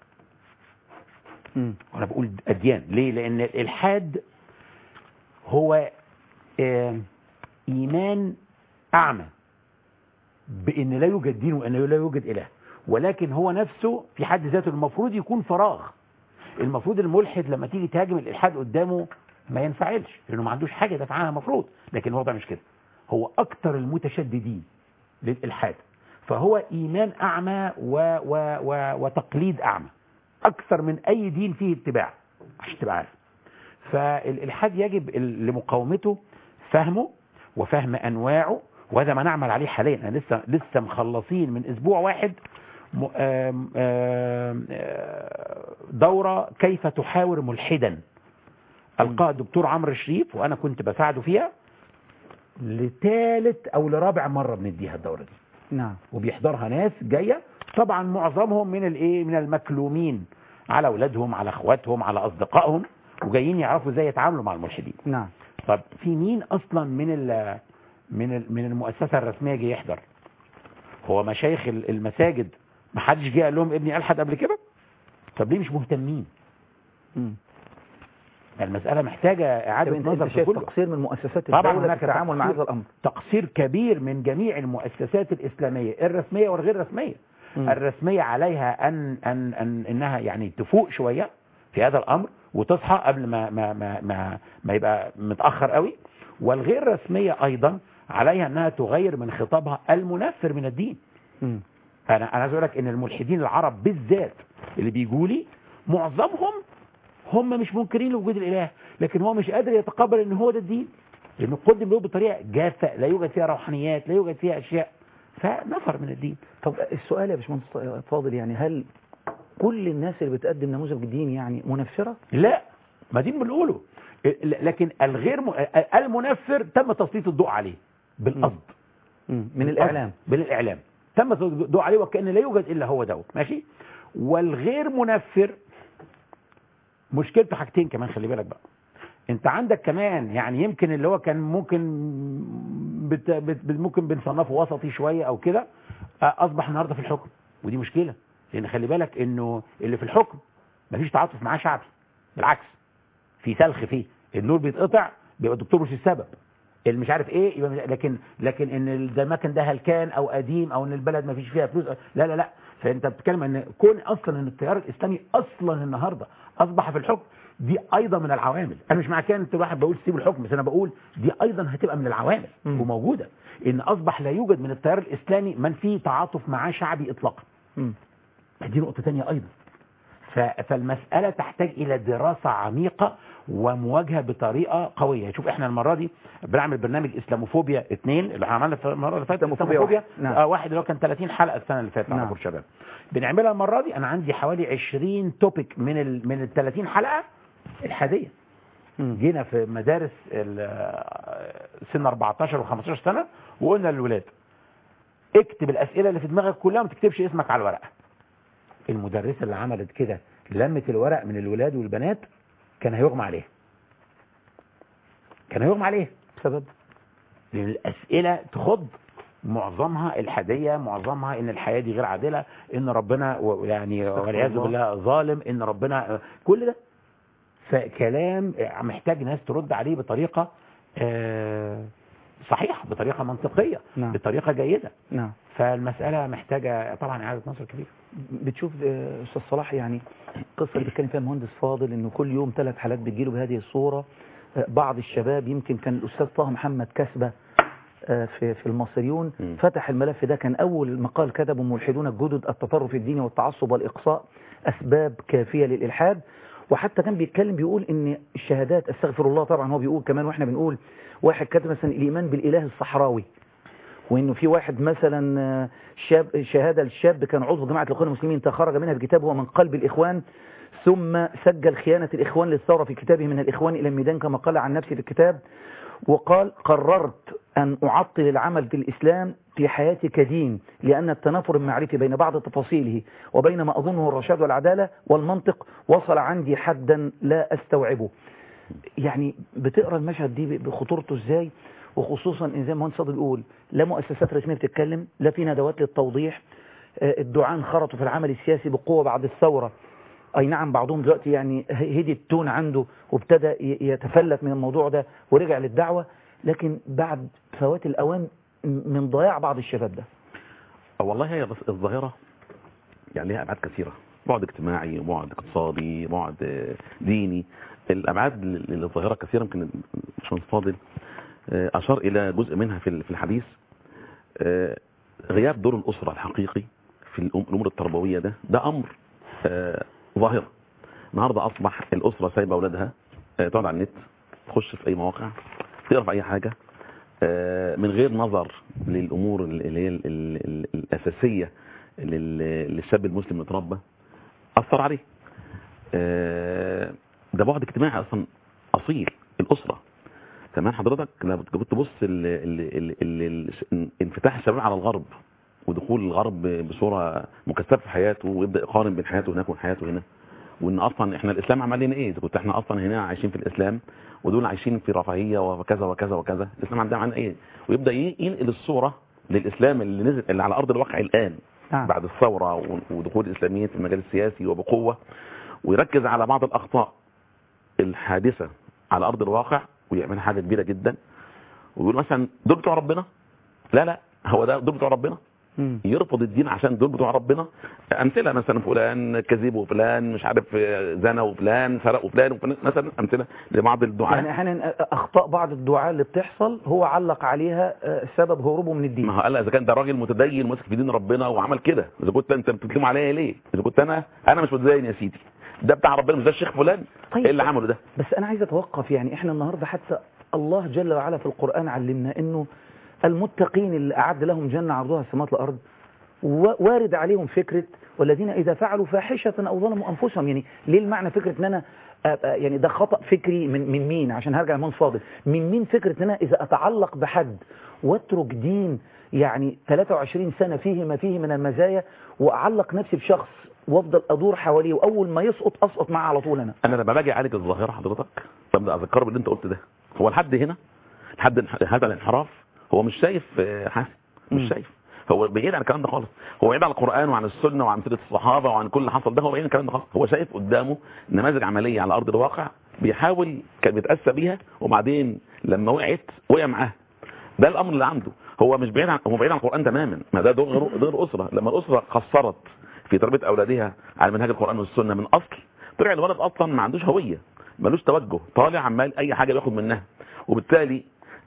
وانا بقول اديان ليه لان الالحاد هو آه، ايمان اعمى بان لا يوجد دين وان لا يوجد اله ولكن هو نفسه في حد ذاته المفروض يكون فراغ المفروض الملحد لما تيجي تهاجم الالحاد قدامه ما ينفعلش لانه ما عندوش حاجه يدافع عنها المفروض لكن الوضع مش كده هو اكتر المتشددين للالحاد فهو ايمان اعمى و و و وتقليد اعمى اكثر من اي دين فيه اتباع عشان تبقى عارف فالالحاد يجب ال- لمقاومته فهمه وفهم انواعه وهذا ما نعمل عليه حاليا انا لسه لسه مخلصين من اسبوع واحد م- آم- آم- آه، دوره كيف تحاور ملحدا القاها الدكتور عمرو شريف وانا كنت بساعده فيها لثالث او لرابع مره بنديها الدوره دي نعم وبيحضرها ناس جايه طبعا معظمهم من الايه من المكلومين على اولادهم على اخواتهم على اصدقائهم وجايين يعرفوا ازاي يتعاملوا مع الملحدين نعم طب في مين اصلا من ال من ال من المؤسسه الرسميه جه يحضر هو مشايخ ال- المساجد ما حدش جه قال لهم ابني الحد قبل كده طب ليه مش مهتمين المساله محتاجه طب اعاده انت, نظر انت في شايف كله تقصير من مؤسسات طبعا الدولة هناك في التعامل مع تقصير- هذا الامر تقصير كبير من جميع المؤسسات الإسلامية الرسمية والغير رسمية الرسمية عليها أن, أن, أن إنها يعني تفوق شوية في هذا الأمر وتصحى قبل ما, ما, ما, ما, ما يبقى متأخر قوي والغير رسمية أيضا عليها أنها تغير من خطابها المنفر من الدين مم. أنا أنا عايز أقول لك إن الملحدين العرب بالذات اللي بيجوا لي معظمهم هم مش منكرين لوجود الإله لكن هو مش قادر يتقبل إن هو ده الدين لأنه قدم له بطريقة جافة لا يوجد فيها روحانيات لا يوجد فيها أشياء فنفر من الدين طب السؤال يا باشمهندس فاضل يعني هل كل الناس اللي بتقدم نموذج دين يعني منفرة؟ لا ما دي بنقوله لكن الغير م... المنفر تم تسليط الضوء عليه بالقصد من الإعلام بالإعلام تم تسليط الضوء عليه وكأن لا يوجد إلا هو دوت ماشي والغير منفر مشكلته حاجتين كمان خلي بالك بقى انت عندك كمان يعني يمكن اللي هو كان ممكن بت... بت... بت- ممكن بنصنفه وسطي شوية او كده آه، اصبح النهارده في الحكم ودي مشكلة لان خلي بالك انه اللي في الحكم مفيش تعاطف معاه شعبي بالعكس في سلخ فيه النور بيتقطع بيبقى الدكتور مش السبب اللي مش عارف ايه يبقى مش لكن لكن ان ده المكن ده هلكان او قديم او ان البلد ما فيش فيها فلوس لا لا لا فانت بتتكلم ان كون اصلا ان التيار الاسلامي اصلا النهارده اصبح في الحكم دي ايضا من العوامل انا مش مع كده انت الواحد بقول سيب الحكم بس انا بقول دي ايضا هتبقى من العوامل وموجوده ان اصبح لا يوجد من التيار الاسلامي من فيه تعاطف معاه شعبي اطلاقا دي نقطه ثانيه ايضا ف- فالمسألة تحتاج إلى دراسة عميقة ومواجهة بطريقة قوية شوف احنا المرة دي بنعمل برنامج اسلاموفوبيا اثنين اللي عملنا في المرة اللي فاتت إسلاموفوبيا اسلاموفوبيا واحد. نعم. آه واحد اللي هو كان 30 حلقة السنة اللي فاتت على نعم. بور شباب بنعملها المرة دي أنا عندي حوالي 20 توبيك من ال من ال 30 حلقة الحادية جينا في مدارس ال- سن 14 و15 سنة وقلنا للولاد اكتب الأسئلة اللي في دماغك كلها ما تكتبش اسمك على الورقة المدرسة اللي عملت كده لمت الورق من الولاد والبنات كان هيغمى عليها كان هيغمى عليها بسبب لأن الأسئلة تخض معظمها الحادية معظمها ان الحياة دي غير عادلة ان ربنا و- يعني والعياذ الله. بالله ظالم ان ربنا كل ده فكلام محتاج ناس ترد عليه بطريقة آه، صحيحه بطريقه منطقيه نعم. بطريقه جيده نعم فالمساله محتاجه طبعا اعاده نظر كبيره بتشوف آه، استاذ صلاح يعني القصه اللي بيتكلم فيها المهندس فاضل انه كل يوم ثلاث حالات بتجيله بهذه الصوره آه، بعض الشباب يمكن كان الاستاذ طه محمد كسبه آه، في في المصريون م. فتح الملف ده كان اول مقال كتبه ملحدون الجدد التطرف الديني والتعصب والاقصاء اسباب كافيه للالحاد وحتى كان بيتكلم بيقول ان الشهادات استغفر الله طبعا هو بيقول كمان واحنا بنقول واحد كتب مثلا الايمان بالاله الصحراوي وانه في واحد مثلا آه، شاب شهاده للشاب كان عضو جماعه الاخوان المسلمين تخرج منها بكتاب هو من قلب الاخوان ثم سجل خيانه الاخوان للثوره في كتابه من الاخوان الى الميدان كما قال عن نفسه في الكتاب وقال قررت أن أعطل العمل في الإسلام في حياتي كدين لأن التنافر المعرفي بين بعض تفاصيله وبين ما أظنه الرشاد والعدالة والمنطق وصل عندي حدا لا أستوعبه يعني بتقرأ المشهد دي بخطورته إزاي وخصوصا إن زي ما مهندس فاضل بيقول لا مؤسسات رسمية بتتكلم لا في ندوات للتوضيح آه، الدعاة انخرطوا في العمل السياسي بقوة بعد الثورة اي نعم بعضهم دلوقتي يعني هدي التون عنده وابتدى ي- يتفلت من الموضوع ده ورجع للدعوة لكن بعد فوات الاوان م- من ضياع بعض الشباب ده والله هي بس الظاهرة يعني لها أبعاد كثيرة بعد اجتماعي بعد اقتصادي بعد آه، ديني الأبعاد لل- للظاهرة كثيرة يمكن الباشمهندس فاضل آه، أشار إلى جزء منها في ال- في الحديث آه، غياب دور الأسرة الحقيقي في الأم- الأمور التربوية ده ده أمر آه، ظاهرة النهاردة أصبح الأسرة سايبة أولادها آه، تقعد على النت تخش في أي مواقع تقرا في أي حاجة آه، من غير نظر للأمور اللي هي ال- ال- ال- الأساسية لل- للشاب المسلم اللي اتربى أثر عليه آه، ده بعد اجتماعي أصلا أصيل الأسرة كمان حضرتك لما كنت تبص ال- ال- ال- ال- ال- انفتاح الشباب على الغرب ودخول الغرب بصورة مكثفة في حياته ويبدأ يقارن بين حياته هناك وحياته هنا وان اصلا احنا الاسلام عمل لنا ايه اذا كنت احنا اصلا هنا عايشين في الاسلام ودول عايشين في رفاهيه وكذا وكذا وكذا الاسلام عندنا عن ايه ويبدا ي- ينقل الصوره للاسلام اللي نزل اللي على ارض الواقع الان نعم. بعد الثوره و- ودخول الاسلاميين في المجال السياسي وبقوه ويركز على بعض الاخطاء الحادثه على ارض الواقع ويعمل حاجه كبيره جدا ويقول مثلا دول بتوع ربنا لا لا هو ده دول بتوع ربنا مم. يرفض الدين عشان دول بتوع ربنا امثله مثلا فلان كذب وفلان مش عارف زنا وفلان سرق وفلان وفلان مثلا امثله لبعض الدعاء يعني احيانا اخطاء بعض الدعاة اللي بتحصل هو علق عليها آه، سبب هروبه من الدين ما هو قال اذا كان ده راجل متدين ماسك في دين ربنا وعمل كده اذا كنت انت بتتكلم عليا ليه اذا كنت انا انا مش متدين يا سيدي ده بتاع ربنا مش ده الشيخ فلان طيب. ايه اللي عمله ده بس انا عايز اتوقف يعني احنا النهاردة حتى الله جل وعلا في القرآن علمنا انه المتقين اللي اعد لهم جنة عرضها السماوات والارض و- وارد عليهم فكرة والذين اذا فعلوا فاحشة او ظلموا انفسهم يعني ليه المعنى فكرة ان انا أبقى- يعني ده خطأ فكري من من مين عشان هرجع لمن فاضل من مين فكرة ان انا اذا اتعلق بحد واترك دين يعني 23 سنة فيه ما فيه من المزايا واعلق نفسي بشخص وافضل ادور حواليه واول ما يسقط اسقط معاه على طول انا انا لما باجي اعالج الظاهره حضرتك ببدا اذكره باللي انت قلت ده هو لحد هنا لحد انح- هذا الانحراف هو مش شايف آه، حسن مم. مش شايف هو بعيد عن الكلام ده خالص هو بعيد عن القران وعن السنه وعن سيره الصحابه وعن كل اللي حصل ده هو بعيد عن الكلام ده خالص هو شايف قدامه نماذج عمليه على ارض الواقع بيحاول كان بيتاسى بيها وبعدين لما وقعت وقع معاها ده الامر اللي عنده هو مش بعيد عن هو بعيد عن القران تماما ما ده دور غير دور اسره لما الاسره قصرت في تربيه اولادها على منهج القران والسنه من اصل طلع الولد اصلا ما عندوش هويه ملوش توجه طالع عمال اي حاجه بياخد منها وبالتالي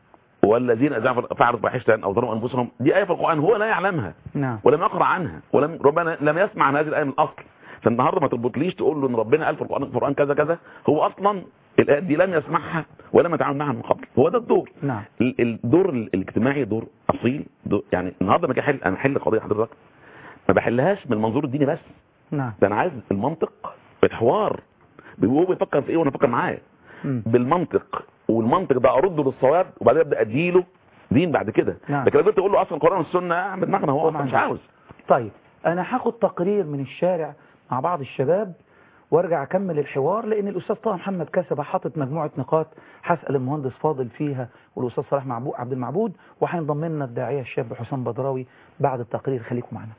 والذين اذا فعلوا فاحشه او ظلموا انفسهم دي ايه في القران هو لا يعلمها نعم ولم يقرا عنها ولم ربنا لم يسمع عن هذه الايه من الاصل فالنهارده ما تربطليش تقول له ان ربنا قال في القران القران كذا كذا هو اصلا الايات دي لم يسمعها ولم يتعامل معها من قبل هو ده الدور نعم ال- الدور ال- الاجتماعي دور اصيل دور يعني النهارده لما اجي احل انا احل قضيه حضرتك ما بحلهاش من المنظور الديني بس نعم ده انا عايز المنطق الحوار هو بيفكر في ايه وانا بفكر معاه مم. بالمنطق والمنطق ده ارده للصواب وبعدين ابدا اديله دين بعد كده نعم. لكن لو تقول له اصلا القران والسنه اعمل دماغنا هو اصلا مش طبعاً. عاوز طيب انا هاخد تقرير من الشارع مع بعض الشباب وارجع اكمل الحوار لان الاستاذ طه محمد كسبه حاطط مجموعه نقاط هسال المهندس فاضل فيها والاستاذ صلاح معبود عبد المعبود وهينضم لنا الداعيه الشاب حسام بدراوي بعد التقرير خليكم معنا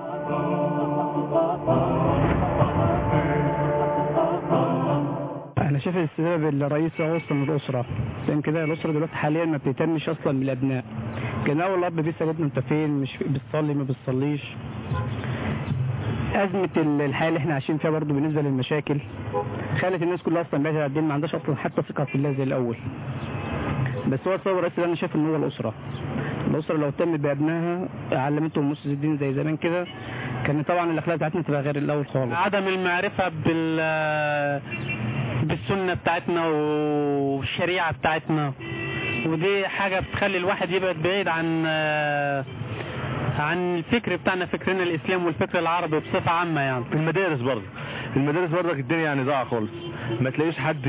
أهلا انا شايف السبب الرئيسي هو اصلا الاسره عشان كده الاسره دلوقتي حاليا ما بتهتمش اصلا بالابناء كان اول اب بيسال ابنه انت فين مش بتصلي ما بتصليش أزمة ال- الحياة اللي احنا عايشين فيها برضه بالنسبة للمشاكل خلت الناس كلها أصلا بعيدة عن الدين ما عندهاش أصلا حتى ثقة في الله زي الأول بس هو السبب الرئيسي اللي أنا شايف إن هو الأسرة الأسرة لو اهتمت بأبنائها علمتهم نص الدين زي زمان كده كان طبعا الأخلاق بتاعتنا تبقى غير الأول خالص عدم المعرفة بال بالسنة بتاعتنا والشريعة بتاعتنا ودي حاجة بتخلي الواحد يبعد بعيد عن عن الفكر بتاعنا فكرنا الإسلام والفكر العربي بصفة عامة يعني في المدارس برضه المدارس برضه الدنيا يعني ضايعه خالص ما تلاقيش حد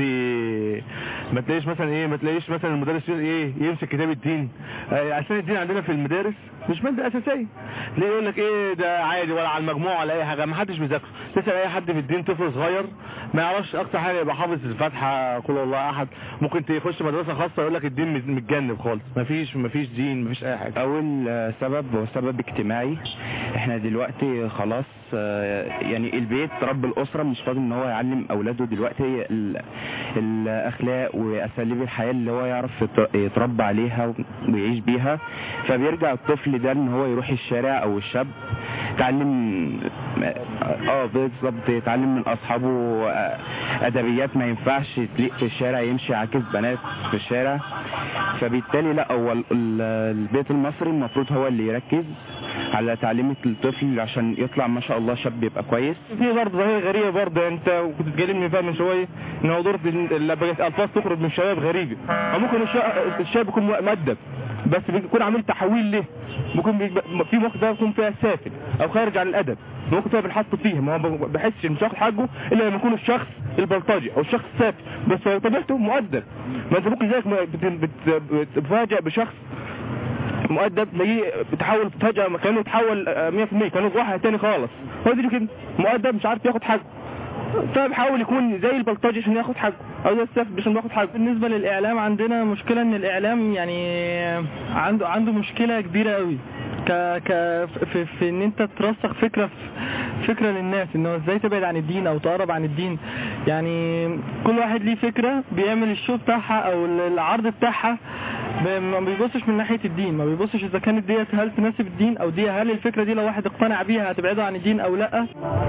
ما تلاقيش مثلا ايه ما تلاقيش مثلا المدرس ايه يمسك كتاب الدين آه، عشان الدين عندنا في المدارس مش ماده اساسيه ليه يقول لك ايه ده عادي ولا على المجموع ولا اي حاجه ما حدش بيذاكر تسال اي حد في الدين طفل صغير ما يعرفش اكتر حاجه يبقى حافظ الفاتحه قول الله احد ممكن تخش مدرسه خاصه يقول لك الدين متجنب خالص ما فيش ما فيش دين ما فيش اي حاجه اول آه، سبب هو سبب اجتماعي احنا دلوقتي خلاص آه، يعني البيت رب الاسره مش فاضي ان هو يعلم اولاده دلوقتي ال- الاخلاق واساليب الحياه اللي هو يعرف يت- يتربى عليها ويعيش بيها فبيرجع الطفل ده ان هو يروح الشارع او الشاب يتعلم اه بالظبط يتعلم من اصحابه آه، ادبيات ما ينفعش تليق في الشارع يمشي عاكس بنات في الشارع فبالتالي لا هو ال- ال- البيت المصري المفروض هو اللي يركز على تعليم الطفل عشان يطلع ما شاء الله شاب يبقى كويس في برضه ظاهره غريبه برضه انت كنت بتكلمني فيها من شويه ان هو دور الالفاظ تخرج من شباب غريبه او ممكن الش- الشاب يكون مؤدب بس بيكون عامل تحويل ليه ممكن بيبقى- في مواقف ده يكون فيها سافل او خارج عن الادب ممكن تبقى بنحط فيها ما هو ما بحسش ان مش هياخد حقه الا لما يكون الشخص البلطجي او الشخص السافل بس هو طبيعته مؤدب ما انت ممكن زيك بت- بت- بتتفاجئ بشخص مؤدب تلاقيه بتحول فجأة كانه يتحول آه، 100% كانه واحد تاني خالص هو دي كده مؤدب مش عارف ياخد حقه فبيحاول يكون زي البلطجي عشان ياخد حقه او زي السافل عشان ياخد حقه بالنسبة للإعلام عندنا مشكلة إن الإعلام يعني عنده عنده مشكلة كبيرة قوي ك ك في, في إن أنت ترسخ فكرة في فكرة للناس إن هو إزاي تبعد عن الدين أو تقرب عن الدين يعني كل واحد ليه فكرة بيعمل الشو بتاعها أو العرض بتاعها ب- ما بيبصش من ناحية الدين ما بيبصش إذا كانت ديت هل تناسب الدين أو دي هل الفكرة دي لو واحد اقتنع بيها هتبعده عن الدين أو لأ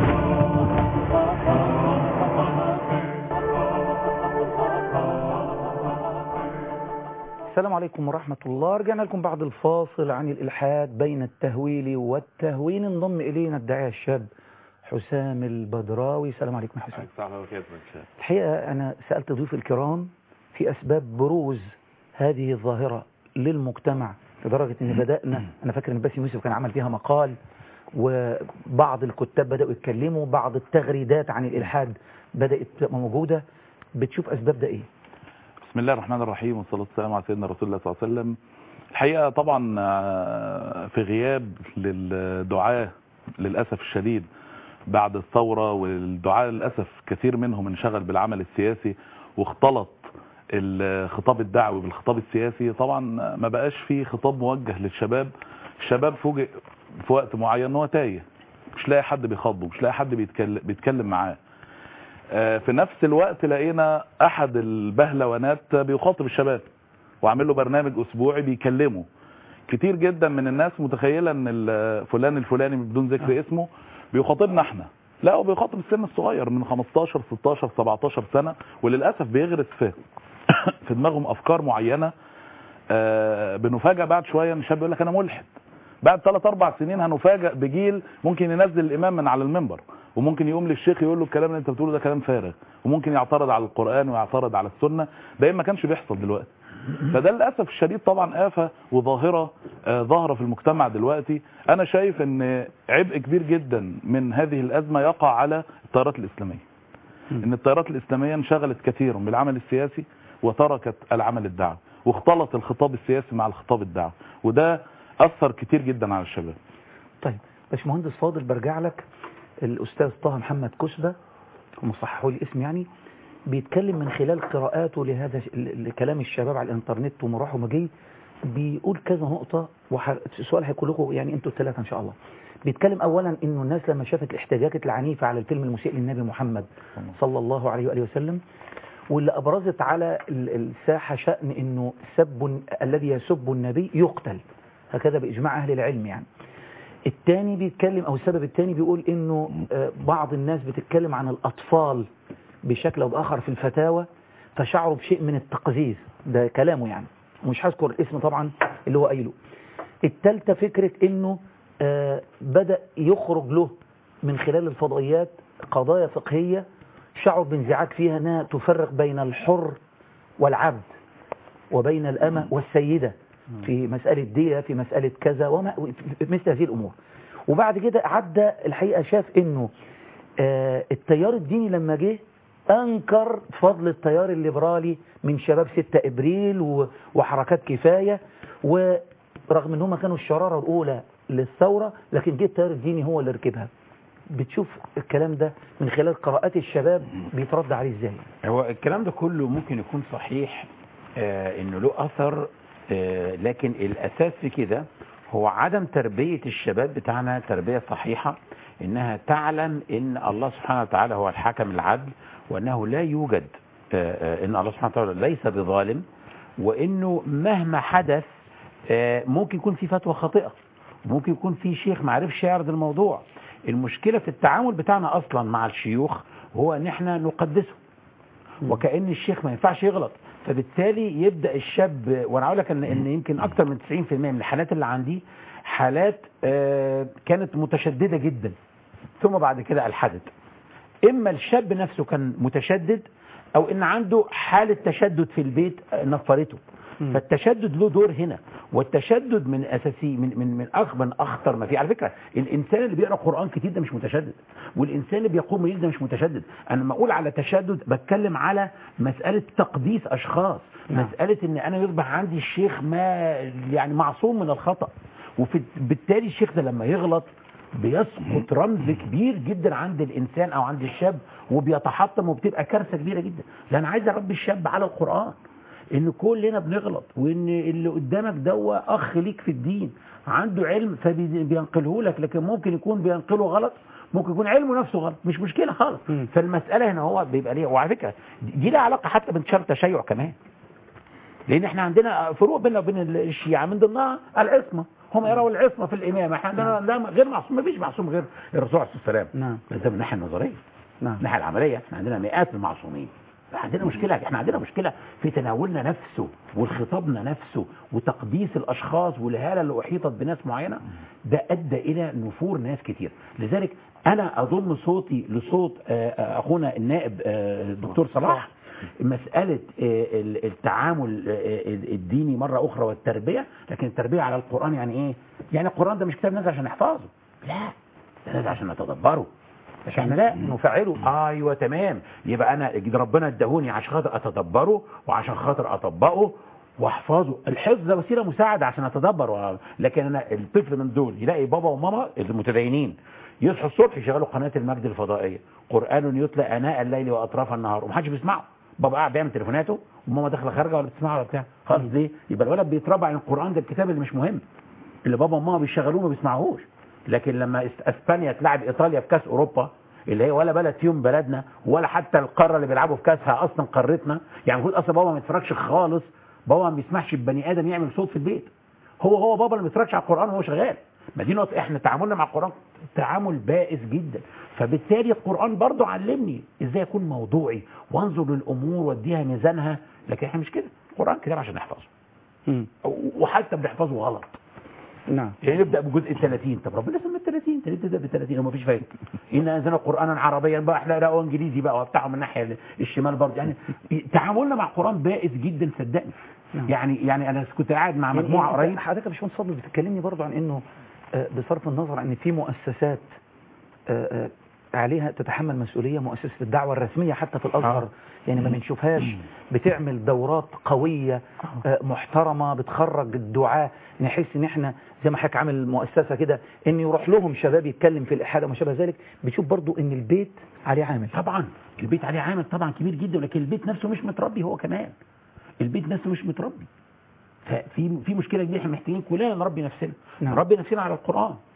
السلام عليكم ورحمة الله رجعنا لكم بعد الفاصل عن الإلحاد بين التهويل والتهوين انضم إلينا الداعية الشاب حسام البدراوي السلام عليكم يا حسام الحقيقة أنا سألت ضيوف الكرام في أسباب بروز هذه الظاهرة للمجتمع لدرجة أن بدأنا أنا فاكر أن باسم يوسف كان عمل فيها مقال وبعض الكتاب بدأوا يتكلموا بعض التغريدات عن الإلحاد بدأت تبقى موجودة بتشوف أسباب ده إيه؟ بسم الله الرحمن الرحيم والصلاة والسلام على سيدنا رسول الله صلى الله عليه وسلم الحقيقة طبعا آه، في غياب للدعاة للأسف الشديد بعد الثورة والدعاة للأسف كثير منهم انشغل بالعمل السياسي واختلط الخطاب الدعوي بالخطاب السياسي طبعا ما بقاش في خطاب موجه للشباب الشباب فوجئ في وقت معين ان هو تايه مش لاقي حد بيخاطبه مش لاقي حد بيتكلم, بيتكلم معاه آه، في نفس الوقت لقينا احد البهلوانات بيخاطب الشباب وعامل له برنامج اسبوعي بيكلمه كتير جدا من الناس متخيله ان ال- فلان الفلاني بدون ذكر اسمه بيخاطبنا احنا لا هو بيخاطب السن الصغير من 15 16 17 سنه وللاسف بيغرس في في دماغهم افكار معينه آه، بنفاجئ بعد شويه ان الشاب يقول لك انا ملحد بعد ثلاث اربع سنين هنفاجئ بجيل ممكن ينزل الامام من على المنبر وممكن يقوم للشيخ يقول له الكلام اللي انت بتقوله ده كلام فارغ وممكن يعترض على القران ويعترض على السنه ده ما كانش بيحصل دلوقتي فده للاسف الشديد طبعا آفة وظاهرة آه، ظاهرة في المجتمع دلوقتي انا شايف ان عبء كبير جدا من هذه الازمة يقع على التيارات الاسلامية ان التيارات الاسلامية انشغلت كثيرا بالعمل السياسي وتركت العمل الدعوي واختلط الخطاب السياسي مع الخطاب الدعوي وده اثر كتير جدا على الشباب طيب باشمهندس فاضل برجع لك الاستاذ طه محمد كشبه مصححوا لي اسم يعني بيتكلم من خلال قراءاته لهذا ل- لكلام الشباب على الانترنت ومراح ومجي بيقول كذا نقطة وح... السؤال هيكون لكم يعني انتوا الثلاثة ان شاء الله بيتكلم اولا انه الناس لما شافت الاحتجاجات العنيفة على الفيلم المسيء للنبي محمد صلى الله عليه وآله وسلم واللي أبرزت على ال- الساحة شأن أنه سب الذي يسب النبي يقتل هكذا بإجماع أهل العلم يعني الثاني بيتكلم أو السبب الثاني بيقول أنه آه، بعض الناس بتتكلم عن الأطفال بشكل أو بآخر في الفتاوى فشعروا بشيء من التقزيز ده كلامه يعني مش هذكر الاسم طبعا اللي هو قايله الثالثة فكرة أنه آه، بدأ يخرج له من خلال الفضائيات قضايا فقهية شعر بانزعاج فيها أنها تفرق بين الحر والعبد وبين الأمة والسيدة في مسألة دية في مسألة كذا وما مثل هذه الأمور وبعد كده عدى الحقيقة شاف أنه آه، التيار الديني لما جه أنكر فضل التيار الليبرالي من شباب 6 إبريل و- وحركات كفاية ورغم أنهم كانوا الشرارة الأولى للثورة لكن جه التيار الديني هو اللي ركبها بتشوف الكلام ده من خلال قراءات الشباب بيترد عليه ازاي هو الكلام ده كله ممكن يكون صحيح آه انه له اثر آه لكن الاساس في كده هو عدم تربية الشباب بتاعنا تربية صحيحة انها تعلم ان الله سبحانه وتعالى هو الحكم العدل وانه لا يوجد آه آه ان الله سبحانه وتعالى ليس بظالم وانه مهما حدث آه ممكن يكون في فتوى خاطئة ممكن يكون في شيخ ما عرفش يعرض الموضوع المشكلة في التعامل بتاعنا اصلا مع الشيوخ هو ان احنا نقدسه وكأن الشيخ ما ينفعش يغلط فبالتالي يبدأ الشاب وانا اقول لك ان ان يمكن اكتر من 90% من الحالات اللي عندي حالات آه، كانت متشددة جدا ثم بعد كده الحدت اما الشاب نفسه كان متشدد او ان عنده حالة تشدد في البيت آه، نفرته فالتشدد له دور هنا والتشدد من اساسي من من من أخ من اخطر ما فيه على فكره الانسان اللي بيقرا قران كتير ده مش متشدد والانسان اللي بيقوم الليل ده مش متشدد انا لما اقول على تشدد بتكلم على مساله تقديس اشخاص نعم. مساله ان انا يصبح عندي الشيخ ما يعني معصوم من الخطا وبالتالي الشيخ ده لما يغلط بيسقط رمز كبير جدا عند الانسان او عند الشاب وبيتحطم وبتبقى كارثه كبيره جدا لا انا عايز اربي الشاب على القران ان كلنا بنغلط وان اللي قدامك دوا اخ ليك في الدين عنده علم فبينقله لك لكن ممكن يكون بينقله غلط ممكن يكون علمه نفسه غلط مش مشكله خالص فالمساله هنا هو بيبقى ليه وعلى فكره دي لها علاقه حتى بانتشار التشيع كمان لان احنا عندنا فروق بيننا وبين الشيعة من ضمنها العصمه هم يروا العصمه في الامامه احنا عندنا لا غير معصوم ما فيش معصوم غير الرسول عليه الصلاه والسلام نعم بس ده من الناحيه النظريه نعم من الناحيه العمليه احنا عندنا مئات من المعصومين عندنا مشكلة احنا عندنا مشكلة في تناولنا نفسه والخطابنا نفسه وتقديس الاشخاص والهالة اللي احيطت بناس معينة ده ادى الى نفور ناس كتير لذلك انا اضم صوتي لصوت آه، آه، اخونا النائب آه، الدكتور صلاح مسألة آه، ال- التعامل آه، الديني مرة أخرى والتربية لكن التربية على القرآن يعني إيه؟ يعني القرآن ده مش كتاب نازل عشان نحفظه لا ده نازل عشان نتدبره عشان لا نفعله ايوه تمام يبقى انا ربنا ادهوني عشان خاطر اتدبره وعشان خاطر اطبقه واحفظه الحفظ ده وسيله مساعده عشان اتدبر لكن انا الطفل من دول يلاقي بابا وماما المتدينين يصحوا الصبح يشغلوا قناه المجد الفضائيه قران يتلى اناء الليل واطراف النهار ومحدش بيسمعه بابا قاعد بيعمل تليفوناته وماما داخله خارجه ولا بتسمعه ولا بتاع خالص ليه يبقى الولد بيتربى عن القران ده الكتاب اللي مش مهم اللي بابا وماما بيشغلوه ما بيسمعوهوش لكن لما است- اسبانيا تلعب ايطاليا في كاس اوروبا اللي هي ولا بلد فيهم بلدنا ولا حتى القاره اللي بيلعبوا في كاسها اصلا قارتنا يعني المفروض اصلا بابا ما يتفرجش خالص بابا ما بيسمحش البني ادم يعمل صوت في البيت هو هو بابا اللي ما بيتفرجش على القران وهو شغال ما دي نقطه احنا تعاملنا مع القران تعامل بائس جدا فبالتالي القران برضو علمني ازاي اكون موضوعي وانظر للامور واديها ميزانها لكن احنا مش كده القران كتاب عشان نحفظه وحتى بنحفظه غلط نعم يعني نبدا بجزء ال 30 طب ربنا سمى ال 30 انت ليه بتبدا بال 30 هو مفيش فايده ان انزلنا قرانا عربيا بقى احنا لا انجليزي بقى وبتاعه من الناحيه الشمال برضه يعني تعاملنا مع القران بائس جدا صدقني نعم. يعني يعني انا كنت قاعد مع مجموعه يعني قريب حضرتك يا باشمهندس فضل بتتكلمني برضو عن انه آه، بصرف النظر عن في مؤسسات آه، آه، عليها تتحمل مسؤوليه مؤسسه الدعوه الرسميه حتى في الازهر آه. يعني ما بنشوفهاش بتعمل دورات قويه آه، محترمه بتخرج الدعاة نحس ان احنا زي ما حضرتك عامل مؤسسه كده ان يروح لهم شباب يتكلم في الالحاد وما شابه ذلك بتشوف برضو ان البيت عليه عامل طبعا البيت عليه عامل طبعا كبير جدا لكن البيت نفسه مش متربي هو كمان البيت نفسه مش متربي ففي في مشكله كبيره احنا محتاجين كلنا نربي نفسنا نعم. نربي نفسنا على القران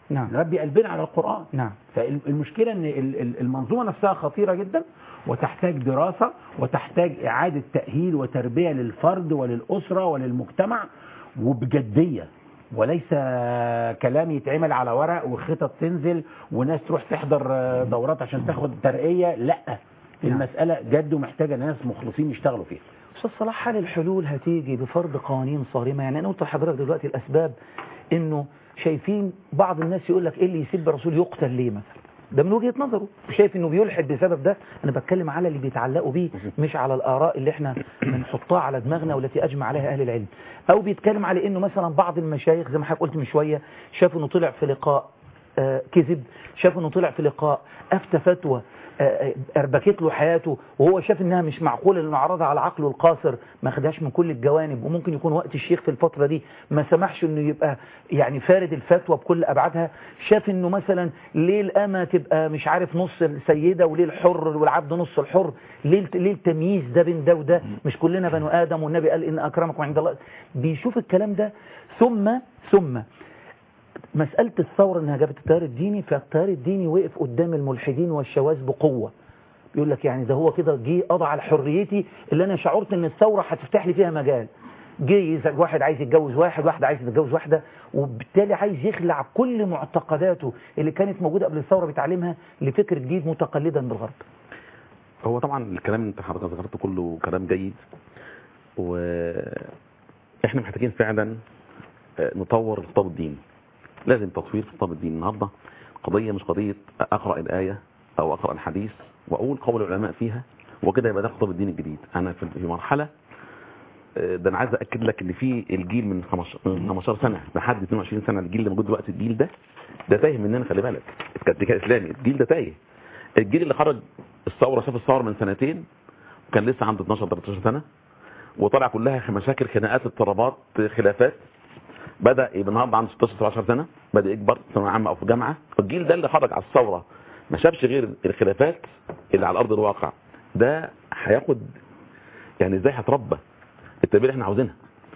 نعم نربي قلبنا على القرآن نعم فالمشكلة ان ال- ال- المنظومة نفسها خطيرة جدا وتحتاج دراسة وتحتاج إعادة تأهيل وتربية للفرد وللأسرة وللمجتمع وبجدية وليس كلام يتعمل على ورق وخطط تنزل وناس تروح تحضر آه، دورات عشان تاخد ترقية لا المسألة جد ومحتاجة ناس مخلصين يشتغلوا فيها استاذ صلاح هل الحلول هتيجي بفرض قوانين صارمه يعني انا قلت لحضرتك دلوقتي الاسباب انه شايفين بعض الناس يقول لك ايه اللي يسب الرسول يقتل ليه مثلا ده من وجهه نظره شايف انه بيلحد بسبب ده انا بتكلم على اللي بيتعلقوا بيه مش على الاراء اللي احنا بنحطها على دماغنا والتي اجمع عليها اهل العلم او بيتكلم على انه مثلا بعض المشايخ زي ما حضرتك قلت من شويه شافوا انه طلع في لقاء آه، كذب شاف انه طلع في لقاء افتى فتوى آه، آه، اربكت له حياته وهو شاف انها مش معقوله لانه عرضها على عقله القاصر ما خدهاش من كل الجوانب وممكن يكون وقت الشيخ في الفتره دي ما سمحش انه يبقى يعني فارد الفتوى بكل ابعادها شاف انه مثلا ليه الامه تبقى مش عارف نص السيده وليه الحر والعبد نص الحر ليه ليه التمييز ده بين ده وده مش كلنا بنو ادم والنبي قال ان اكرمكم عند الله بيشوف الكلام ده ثم ثم مسألة الثورة انها جابت التيار الديني فالتيار الديني وقف قدام الملحدين والشواذ بقوة بيقول لك يعني ده هو كده جه قضى على حريتي اللي انا شعرت ان الثورة هتفتح لي فيها مجال جه يزعج واحد عايز يتجوز واحد واحد عايز يتجوز واحدة وبالتالي عايز يخلع كل معتقداته اللي كانت موجودة قبل الثورة بتعلمها لفكر جديد متقلدا بالغرب هو طبعا الكلام اللي انت حضرتك ذكرته كله كلام جيد واحنا محتاجين فعلا آه، نطور الخطاب الديني لازم تطوير في الخطاب الديني النهارده قضيه مش قضيه اقرا الايه او اقرا الحديث واقول قول العلماء فيها وكده يبقى ده الخطاب الديني الجديد انا في في مرحله آه، ده انا عايز اكد لك ان في الجيل من 15 من 15 سنه لحد 22 سنه الجيل اللي موجود دلوقتي الجيل ده ده تايه مننا خلي بالك كاتيكا اسلامي الجيل ده تايه الجيل اللي خرج الثوره شاف الثوره من سنتين وكان لسه عنده 12 13 سنه وطلع كلها مشاكل خناقات اضطرابات خلافات بدا يبقى النهارده عنده 16 17 سنه بدا يكبر في ثانويه عامه او في جامعه الجيل ده اللي خرج على الثوره ما شافش غير الخلافات اللي على ارض الواقع ده هياخد يعني ازاي هتربى التربيه اللي احنا عاوزينها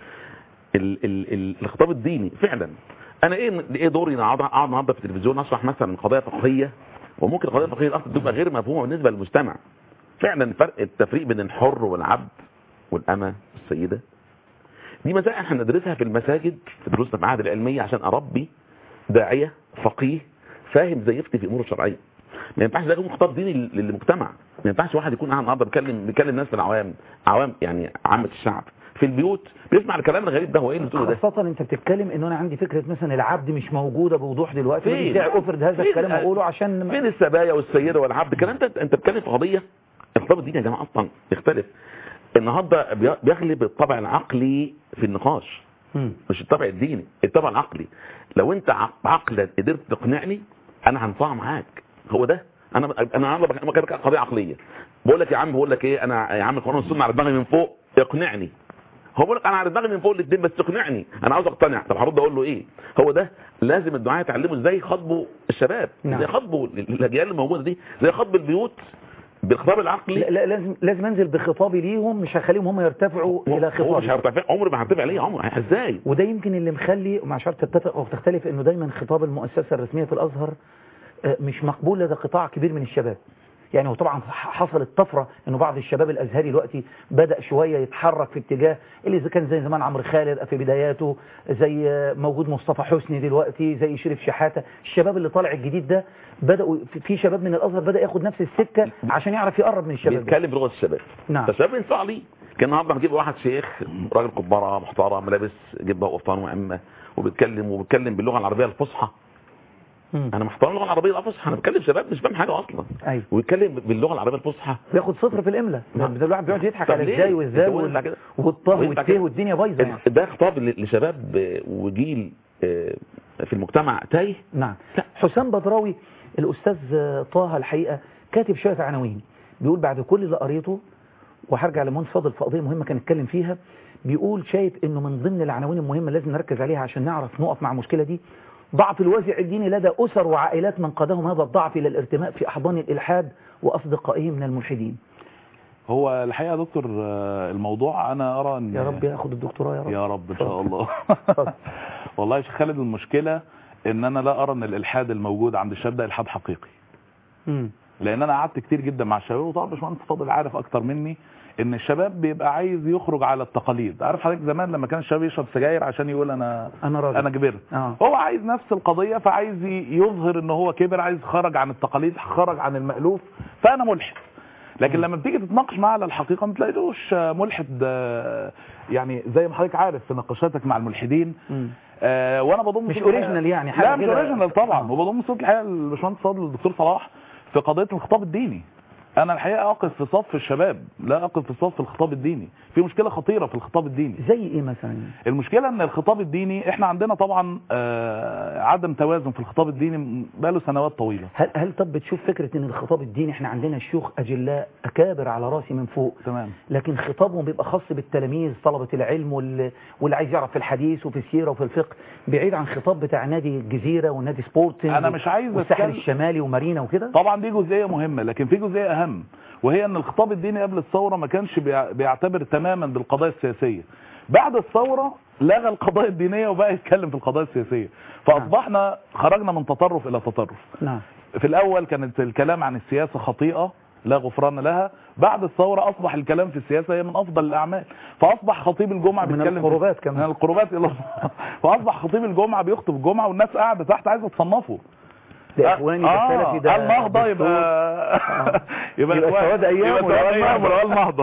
ال ال ال الخطاب الديني فعلا انا ايه ايه دوري ان اقعد اقعد النهارده في التلفزيون اشرح مثلا قضايا فقهيه وممكن القضايا الفقهيه دي اصلا تبقى غير مفهومه بالنسبه للمجتمع فعلا فرق التفريق بين الحر والعبد والامه والسيده دي مسائل احنا بندرسها في المساجد في دروسنا في المعاهد العلميه عشان اربي داعيه فقيه فاهم زي يفتي في امور الشرعيه ما ينفعش ده يكون خطاب ديني لل- للمجتمع ما ينفعش واحد يكون قاعد النهارده بيكلم بيكلم ناس في العوام عوام يعني عامه الشعب في البيوت بيسمع الكلام الغريب ده هو ايه اللي بتقوله ده خاصة انت بتتكلم ان انا عندي فكرة مثلا العبد مش موجودة بوضوح دلوقتي فين؟ فين افرض هذا فين؟ الكلام اقوله عشان فين السبايا والسيده والعبد الكلام ده انت بتتكلم في قضيه الخطاب الديني يا جماعه اصلا يختلف النهارده بي- بيغلب الطبع العقلي في النقاش مش الطبع الديني الطبع العقلي لو انت ع- عقلا قدرت تقنعني انا هنطاع معاك هو ده انا انا النهارده بكلمك قضيه عقليه بقول لك يا عم بقول لك ايه انا يا عم القران والسنه على دماغي من فوق اقنعني هو بيقول لك انا على دماغي من فوق الاثنين بس اقنعني انا عاوز اقتنع طب هرد اقول له ايه هو ده لازم الدعاء يتعلموا ازاي يخاطبوا الشباب نعم. ازاي يخاطبوا الاجيال الموجوده دي ازاي يخاطبوا البيوت بالخطاب العقلي لا, لا لازم لازم انزل بخطابي ليهم مش هخليهم هم يرتفعوا الى هو خطابي مش هيرتفع عمري ما هرتفع ليه عمري ازاي وده يمكن اللي مخلي مع شرط تتفق او تختلف انه دايما خطاب المؤسسه الرسميه في الازهر آه، مش مقبول لدى قطاع كبير من الشباب يعني هو طبعا حصلت طفره انه بعض الشباب الازهري دلوقتي بدا شويه يتحرك في اتجاه اللي اذا كان زي زمان عمرو خالد في بداياته زي آه، موجود مصطفى حسني دلوقتي زي شريف شحاته الشباب اللي طالع الجديد ده بداوا في- في شباب من الازهر بدا ياخد نفس السكه عشان يعرف يقرب من الشباب ده. بيتكلم بلغه الشباب نعم فالشباب ينفع ليه كان النهارده هجيب واحد شيخ راجل كباره محترم لابس جبه وقفطان وعمه وبيتكلم وبيتكلم باللغه العربيه الفصحى انا محترم اللغه العربيه الفصحى انا بتكلم شباب مش فاهم حاجه اصلا ايوه ويتكلم باللغه العربيه الفصحى بياخد صفر في الاملاء نعم. ده الواحد بيقعد يضحك طب على ليه؟ ازاي وازاي أنت قلت كده. والطه وأنت والتيه كده. والدنيا بايظه يعني ده خطاب ل- لشباب آه، وجيل آه، في المجتمع تايه نعم حسام بدراوي الاستاذ طه الحقيقه كاتب شويه عناوين بيقول بعد كل اللي قريته وهرجع لمهندس فاضل في قضيه مهمه كان اتكلم فيها بيقول شايف انه من ضمن العناوين المهمه اللي لازم نركز عليها عشان نعرف نقف مع المشكله دي ضعف الوازع الديني لدى اسر وعائلات من قادهم هذا الضعف الى الارتماء في احضان الالحاد واصدقائهم من الملحدين هو الحقيقه يا دكتور آه، الموضوع انا ارى ان يا رب ياخد الدكتوراه يا رب يا رب ان شاء الله والله يا شيخ خالد المشكله ان انا لا ارى ان الالحاد الموجود عند الشباب ده الحاد حقيقي مم. لان انا قعدت كتير جدا مع الشباب وطبعا باشمهندس فاضل عارف اكتر مني ان الشباب بيبقى عايز يخرج على التقاليد عارف حضرتك زمان لما كان الشباب يشرب سجاير عشان يقول انا انا راجل انا كبرت اه هو عايز نفس القضيه فعايز ي- يظهر ان هو كبر عايز يخرج عن التقاليد خرج عن المألوف فانا ملحد لكن لما بتيجي تتناقش معاه على الحقيقه ما تلاقيش ملحد آه، يعني زي ما حضرتك عارف في نقاشاتك مع الملحدين مم. آه وانا بضم مش صوت الحقيقة- original يعني، حاجة لا مش كده. اوريجينال طبعا وبضم صوت الحقيقه للباشمهندس فاضل الدكتور صلاح في قضيه الخطاب الديني انا الحقيقه اقف في صف الشباب لا اقف في صف الخطاب الديني في مشكله خطيره في الخطاب الديني زي ايه مثلا المشكله ان الخطاب الديني احنا عندنا طبعا آه عدم توازن في الخطاب الديني بقاله سنوات طويله هل هل طب بتشوف فكره ان الخطاب الديني احنا عندنا شيوخ اجلاء اكابر على راسي من فوق تمام لكن خطابهم بيبقى خاص بالتلاميذ طلبه العلم واللي, واللي عايز يعرف في الحديث وفي السيره وفي الفقه بعيد عن خطاب بتاع نادي الجزيره ونادي سبورتنج أنا مش عايز والساحل أتكلم- الشمالي ومارينا وكده طبعا دي جزئيه مهمه لكن في جزئيه اهم وهي ان الخطاب الديني قبل الثوره ما كانش بيع- بيعتبر تماما بالقضايا السياسيه بعد الثوره لغى القضايا الدينيه وبقى يتكلم في القضايا السياسيه فاصبحنا خرجنا من تطرف الى تطرف نعم في الاول كانت الكلام عن السياسه خطيئه لا غفران لها بعد الثوره اصبح الكلام في السياسه هي من افضل الاعمال فاصبح خطيب الجمعه من بيتكلم في- القربات كمان. من القربات الى الله فاصبح خطيب الجمعه بيخطب الجمعه والناس قاعده تحت عايزه تصنفه ده اخواني ده سلفي ده النهضه دستور. يبقى يبقى إخوان. سواد أيام يبقى ولا سواد ايام النهضة. ولا النهضه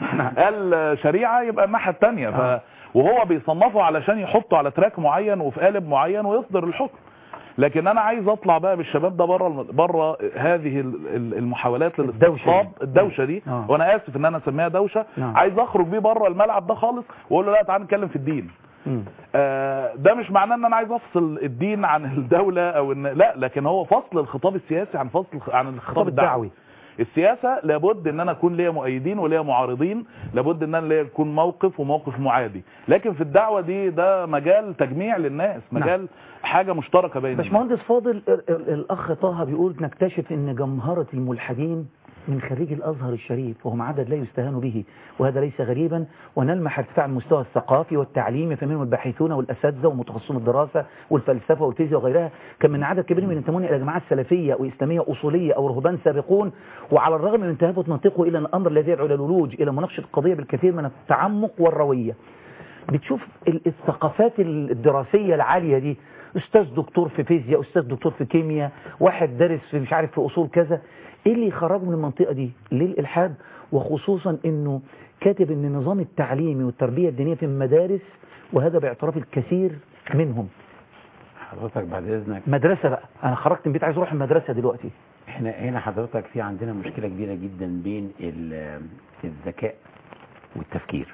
قال شريعه يبقى الناحيه الثانيه ف... وهو بيصنفه علشان يحطه على تراك معين وفي قالب معين ويصدر الحكم لكن انا عايز اطلع بقى بالشباب ده بره بره هذه ال- ال- المحاولات للاستقطاب الدوشه دي آه. وانا اسف ان انا اسميها دوشه نعم. عايز اخرج بيه بره الملعب ده خالص واقول له لا تعال نتكلم في الدين مم. آه، ده مش معناه ان انا عايز افصل الدين عن الدولة او ان لا لكن هو فصل الخطاب السياسي عن فصل عن الخطاب الدعوي السياسة لابد ان انا اكون ليا مؤيدين وليا معارضين لابد ان انا ليا يكون موقف وموقف معادي لكن في الدعوة دي ده مجال تجميع للناس مجال حاجة مشتركة بين الناس. باشمهندس فاضل ال- ال- الاخ طه بيقول نكتشف ان جمهره الملحدين من خريج الازهر الشريف وهم عدد لا يستهان به وهذا ليس غريبا ونلمح ارتفاع المستوى الثقافي والتعليمي فمنهم الباحثون والاساتذه ومتخصصون الدراسه والفلسفه والفيزياء وغيرها كم من عدد كبير من ينتمون الى جماعات سلفيه واسلاميه اصوليه او رهبان سابقون وعلى الرغم من تهافت منطقه الى الامر الذي يدعو الى الولوج الى مناقشه القضيه بالكثير من التعمق والرويه بتشوف ال- الثقافات الدراسية العالية دي أستاذ دكتور في فيزياء أستاذ دكتور في كيمياء واحد دارس في مش عارف في أصول كذا إيه اللي يخرجه من المنطقة دي ليه الإلحاد وخصوصا إنه كاتب إن النظام التعليمي والتربية الدينية في المدارس وهذا باعتراف الكثير منهم حضرتك بعد اذنك مدرسة بقى أنا خرجت من البيت عايز أروح المدرسة دلوقتي احنا هنا حضرتك في عندنا مشكلة كبيرة جدا بين ال- الذكاء والتفكير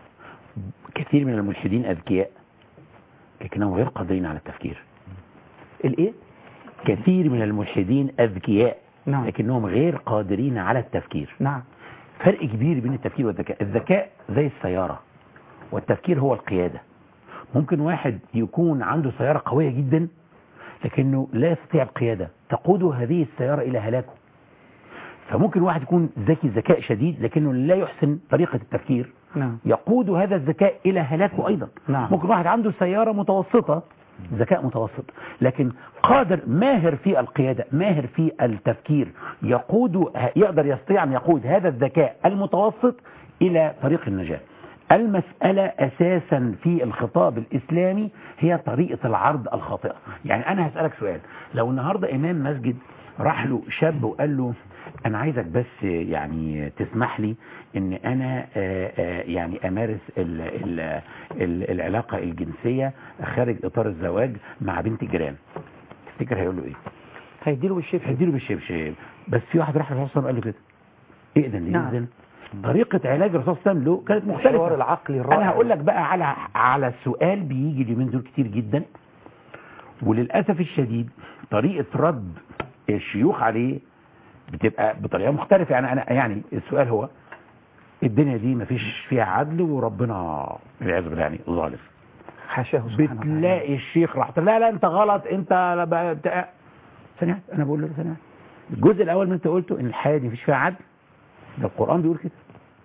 كثير من الملحدين اذكياء لكنهم غير قادرين على التفكير الايه كثير من الملحدين اذكياء نعم. لكنهم غير قادرين على التفكير نعم فرق كبير بين التفكير والذكاء الذكاء زي السيارة والتفكير هو القيادة ممكن واحد يكون عنده سيارة قوية جدا لكنه لا يستطيع القيادة تقود هذه السيارة إلى هلاكه فممكن واحد يكون ذكي ذكاء شديد لكنه لا يحسن طريقة التفكير نعم يقود هذا الذكاء إلى هلاكه أيضا نعم. ممكن واحد عنده سيارة متوسطة ذكاء متوسط لكن قادر ماهر في القيادة ماهر في التفكير يقود يقدر يستطيع أن يقود هذا الذكاء المتوسط إلى طريق النجاة المسألة أساسا في الخطاب الإسلامي هي طريقة العرض الخاطئة يعني أنا هسألك سؤال لو النهاردة إمام مسجد راح له شاب وقال له أنا عايزك بس يعني تسمح لي إن أنا آه، آه، يعني أمارس ال ال ال العلاقة الجنسية خارج إطار الزواج مع بنت الجيران تفتكر هيقول له إيه؟ هيديله بالشبشب هيديله بالشبشب بس في واحد راح للرسول صلى الله عليه وسلم قال له كده إئذن لي نعم. إذن طريقة علاج الرسول صلى الله عليه وسلم له كانت الحوار مختلفة العقلي الرائع أنا هقول لك بقى على على سؤال بيجي اليومين دول كتير جدا وللأسف الشديد طريقة رد الشيوخ عليه بتبقى بطريقة مختلفة يعني أنا يعني السؤال هو الدنيا دي مفيش فيها عدل وربنا والعياذ بالله يعني ظالم حاشاه سبحانه وتعالى بتلاقي الشيخ راح لا لا انت غلط انت لا بقى بتاع ثانية واحدة، انا بقول له ثانية واحدة. الجزء الاول من انت قلته ان الحياة دي مفيش فيها عدل ده القرآن بيقول كده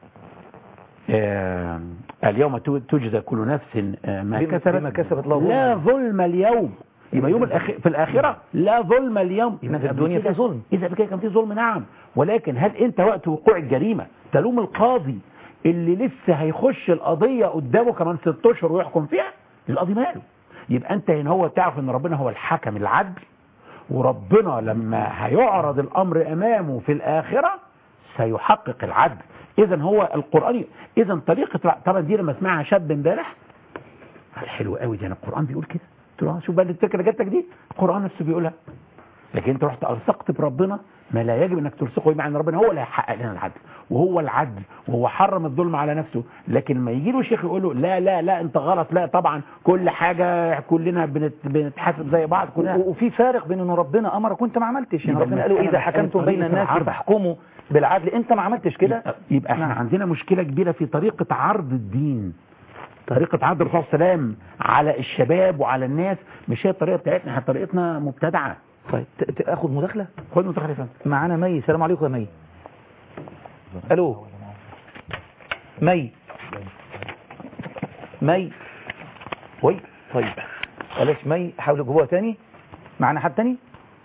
آه اليوم تو- تجزى كل نفس آه، ما بما- كسبت بما كسبت لا ظلم. لا ظلم اليوم يبقى يوم الأخ... في الآخرة لا ظلم اليوم يبقى في قبل الدنيا كده- في ظلم. إذا قبل كده كان في ظلم نعم ولكن هل أنت وقت وقوع الجريمة تلوم القاضي اللي لسه هيخش القضية قدامه كمان ست أشهر ويحكم فيها القاضي ماله يبقى أنت هنا هو تعرف إن ربنا هو الحكم العدل وربنا لما هيعرض الأمر أمامه في الآخرة سيحقق العدل إذا هو القرآن إذا طريقة طبعا دي لما اسمعها شاب امبارح حلو قوي دي انا القرآن بيقول كده قلت له آه، شوف بقى الفكرة اللي جاتك دي القرآن نفسه بيقولها لكن انت رحت الصقت بربنا ما لا يجب انك تلصقه بمعنى ان ربنا هو اللي هيحقق لنا العدل وهو العدل وهو حرم الظلم على نفسه لكن ما يجي له شيخ يقول له لا لا لا انت غلط لا طبعا كل حاجه كلنا بنت بنتحاسب زي بعض كلنا و- وفي فارق بين انه ربنا امرك وانت ما عملتش يعني يبقى ربنا قال له المسألة اذا مسألة حكمتم طريقة بين الناس العرض. فاحكموا بالعدل انت ما عملتش كده يبقى احنا عندنا مشكله كبيره في طريقه عرض الدين طريقه عرض الرسول صلى الله عليه وسلم على الشباب وعلى الناس مش هي الطريقه بتاعتنا احنا طريقتنا مبتدعه طيب ت- ت- اخد مداخله خد مداخله يا فندم معانا مي السلام عليكم يا مي الو مي مي وي طيب بلاش مي حاولوا جوه تاني معانا حد تاني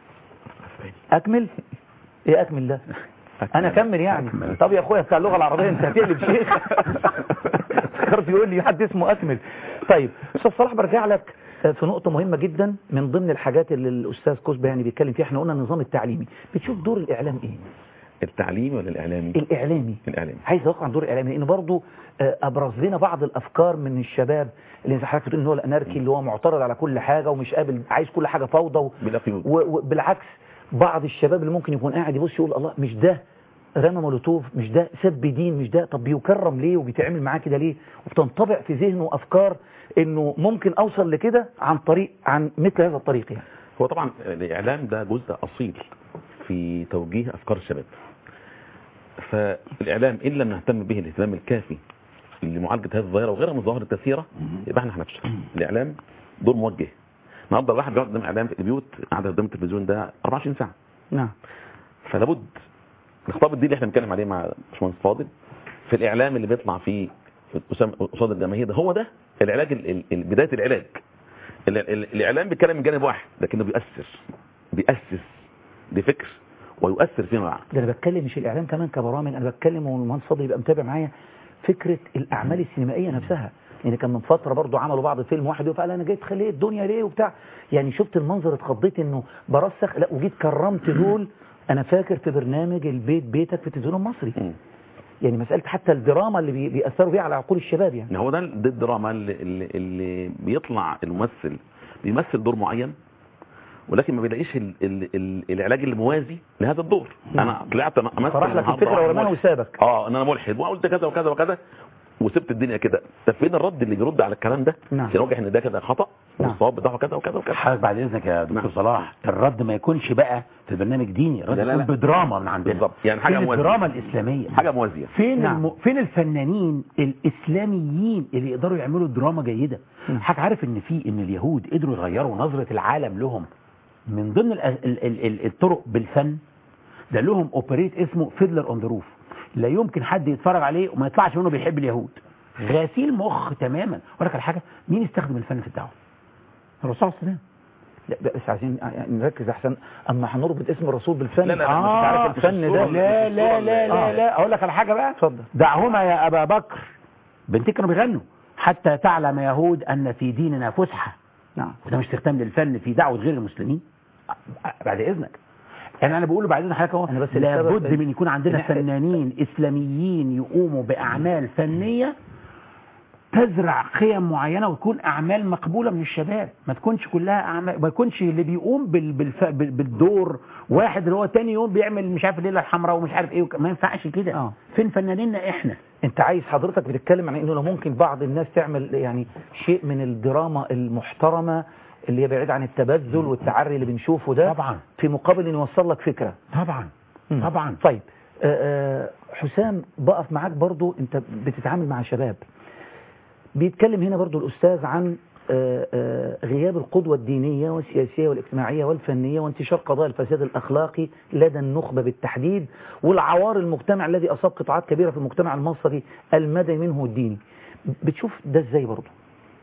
اكمل ايه اكمل ده انا اكمل يعني طب يا اخويا بتاع اللغه العربيه انت هتقلب شيخ افتكرت يقول لي حد اسمه اكمل طيب استاذ صلاح برجع لك في نقطة مهمة جدا من ضمن الحاجات اللي الأستاذ كوسبة يعني بيتكلم فيها احنا قلنا النظام التعليمي بتشوف دور الإعلام إيه؟ التعليمي ولا الإعلامي الإعلامي الإعلامي عايز أوقع عن دور الإعلامي لأن برضه آه، أبرز لنا بعض الأفكار من الشباب اللي زي حضرتك بتقول إن هو الأناركي اللي هو معترض على كل حاجة ومش قابل عايز كل حاجة فوضى و- بلا قيود و- وبالعكس بعض الشباب اللي ممكن يكون قاعد يبص يقول الله مش ده رمى مولوتوف مش ده سب دين مش ده طب بيكرم ليه وبيتعامل معاه كده ليه وبتنطبع في ذهنه افكار انه ممكن اوصل لكده عن طريق عن مثل هذا الطريق يعني هو طبعا الإعلام ده جزء أصيل في توجيه أفكار الشباب فالإعلام إن لم نهتم به الاهتمام الكافي لمعالجة هذه الظاهرة وغيرها من الظواهر الكثيرة يبقى احنا هنفشل الإعلام دور موجه النهارده الواحد بيقعد قدام إعلام في البيوت قاعد قدام التلفزيون ده 24 ساعة نعم فلابد الخطاب الديني اللي احنا بنتكلم عليه مع باشمهندس فاضل في الإعلام اللي بيطلع فيه قسام- قصاد الجماهير ده هو ده العلاج ال- ال- ال- بداية العلاج ال- ال- الإعلام بيتكلم من جانب واحد لكنه بيأثر بيأسس لفكر ويؤثر فيما بعد ده انا بتكلم مش الاعلام كمان كبرامج انا بتكلم والمهندس فاضل يبقى متابع معايا فكره الاعمال السينمائيه نفسها يعني كان من فتره برضو عملوا بعض فيلم واحد يقول قال انا جاي تخلي الدنيا ليه وبتاع يعني شفت المنظر اتخضيت انه برسخ لا وجيت كرمت دول انا فاكر في برنامج البيت بيتك في التلفزيون المصري يعني مساله حتى الدراما اللي بي- بيأثروا بيها على عقول الشباب يعني هو ده ده الدراما اللي, اللي, اللي بيطلع الممثل بيمثل دور معين ولكن ما بيلاقيش ال ال ال العلاج الموازي لهذا الدور انا طلعت أنا امثل طرح لك النهاردة الفكرة واحد ورماها ملحد. وسابك. اه ان انا ملحد وقلت كذا وكذا وكذا وسبت الدنيا كده طب فين الرد اللي بيرد على الكلام ده نعم. يراجع ان ده كده خطا والصواب بتاعه كذا وكذا وكذا حضرتك بعد اذنك يا دكتور صلاح الرد ما يكونش بقى في برنامج ديني الرد لا، لا، يكون لا. بدراما من عندنا بالظبط يعني حاجه فين موازيه الدراما الاسلاميه حاجه موازيه فين نعم. الم... فين الفنانين الاسلاميين اللي يقدروا يعملوا دراما جيده حضرتك عارف ان في ان اليهود قدروا يغيروا نظره العالم لهم من ضمن ال... ال... ال... ال... الطرق بالفن ده لهم اوبريت اسمه فيدلر اون ذا روف لا يمكن حد يتفرج عليه وما يطلعش منه بيحب اليهود غسيل مخ تماما اقول لك على حاجه مين استخدم الفن في الدعوه الرسول صلى الله عليه وسلم لا بس عايزين نركز احسن اما هنربط اسم الرسول بالفن لا، لا، لا، آه مش عارف الفن ده لا لا لا لا لا اقول لك على حاجه بقى اتفضل دعهما يا ابا بكر بنتك كانوا بيغنوا حتى تعلم يهود ان في ديننا فسحه نعم وده مش استخدام للفن في دعوه غير المسلمين بعد اذنك يعني انا بقول بعد اذن حضرتك اهو أنا بس لابد السبب- من يكون عندنا إن إحنا- فنانين اسلاميين يقوموا باعمال فنيه تزرع قيم معينه وتكون اعمال مقبوله من الشباب ما تكونش كلها اعمال ما يكونش اللي بيقوم بال... بالف... بال... بالدور واحد اللي هو تاني يوم بيعمل مش عارف الليله الحمراء ومش عارف ايه وك... ما ينفعش كده آه. فين فنانيننا احنا انت عايز حضرتك بتتكلم عن انه لو ممكن بعض الناس تعمل يعني شيء من الدراما المحترمة اللي هي بعيد عن التبذل والتعري اللي بنشوفه ده طبعا في مقابل ان يوصل لك فكرة طبعا مم. طبعا طيب آه، آه، حسام بقف معاك برضو انت بتتعامل مع شباب بيتكلم هنا برضو الأستاذ عن آه، آه، غياب القدوة الدينية والسياسية والاجتماعية والفنية وانتشار قضايا الفساد الأخلاقي لدى النخبة بالتحديد والعوار المجتمع الذي أصاب قطاعات كبيرة في المجتمع المصري المدني منه الديني بتشوف ده ازاي برضو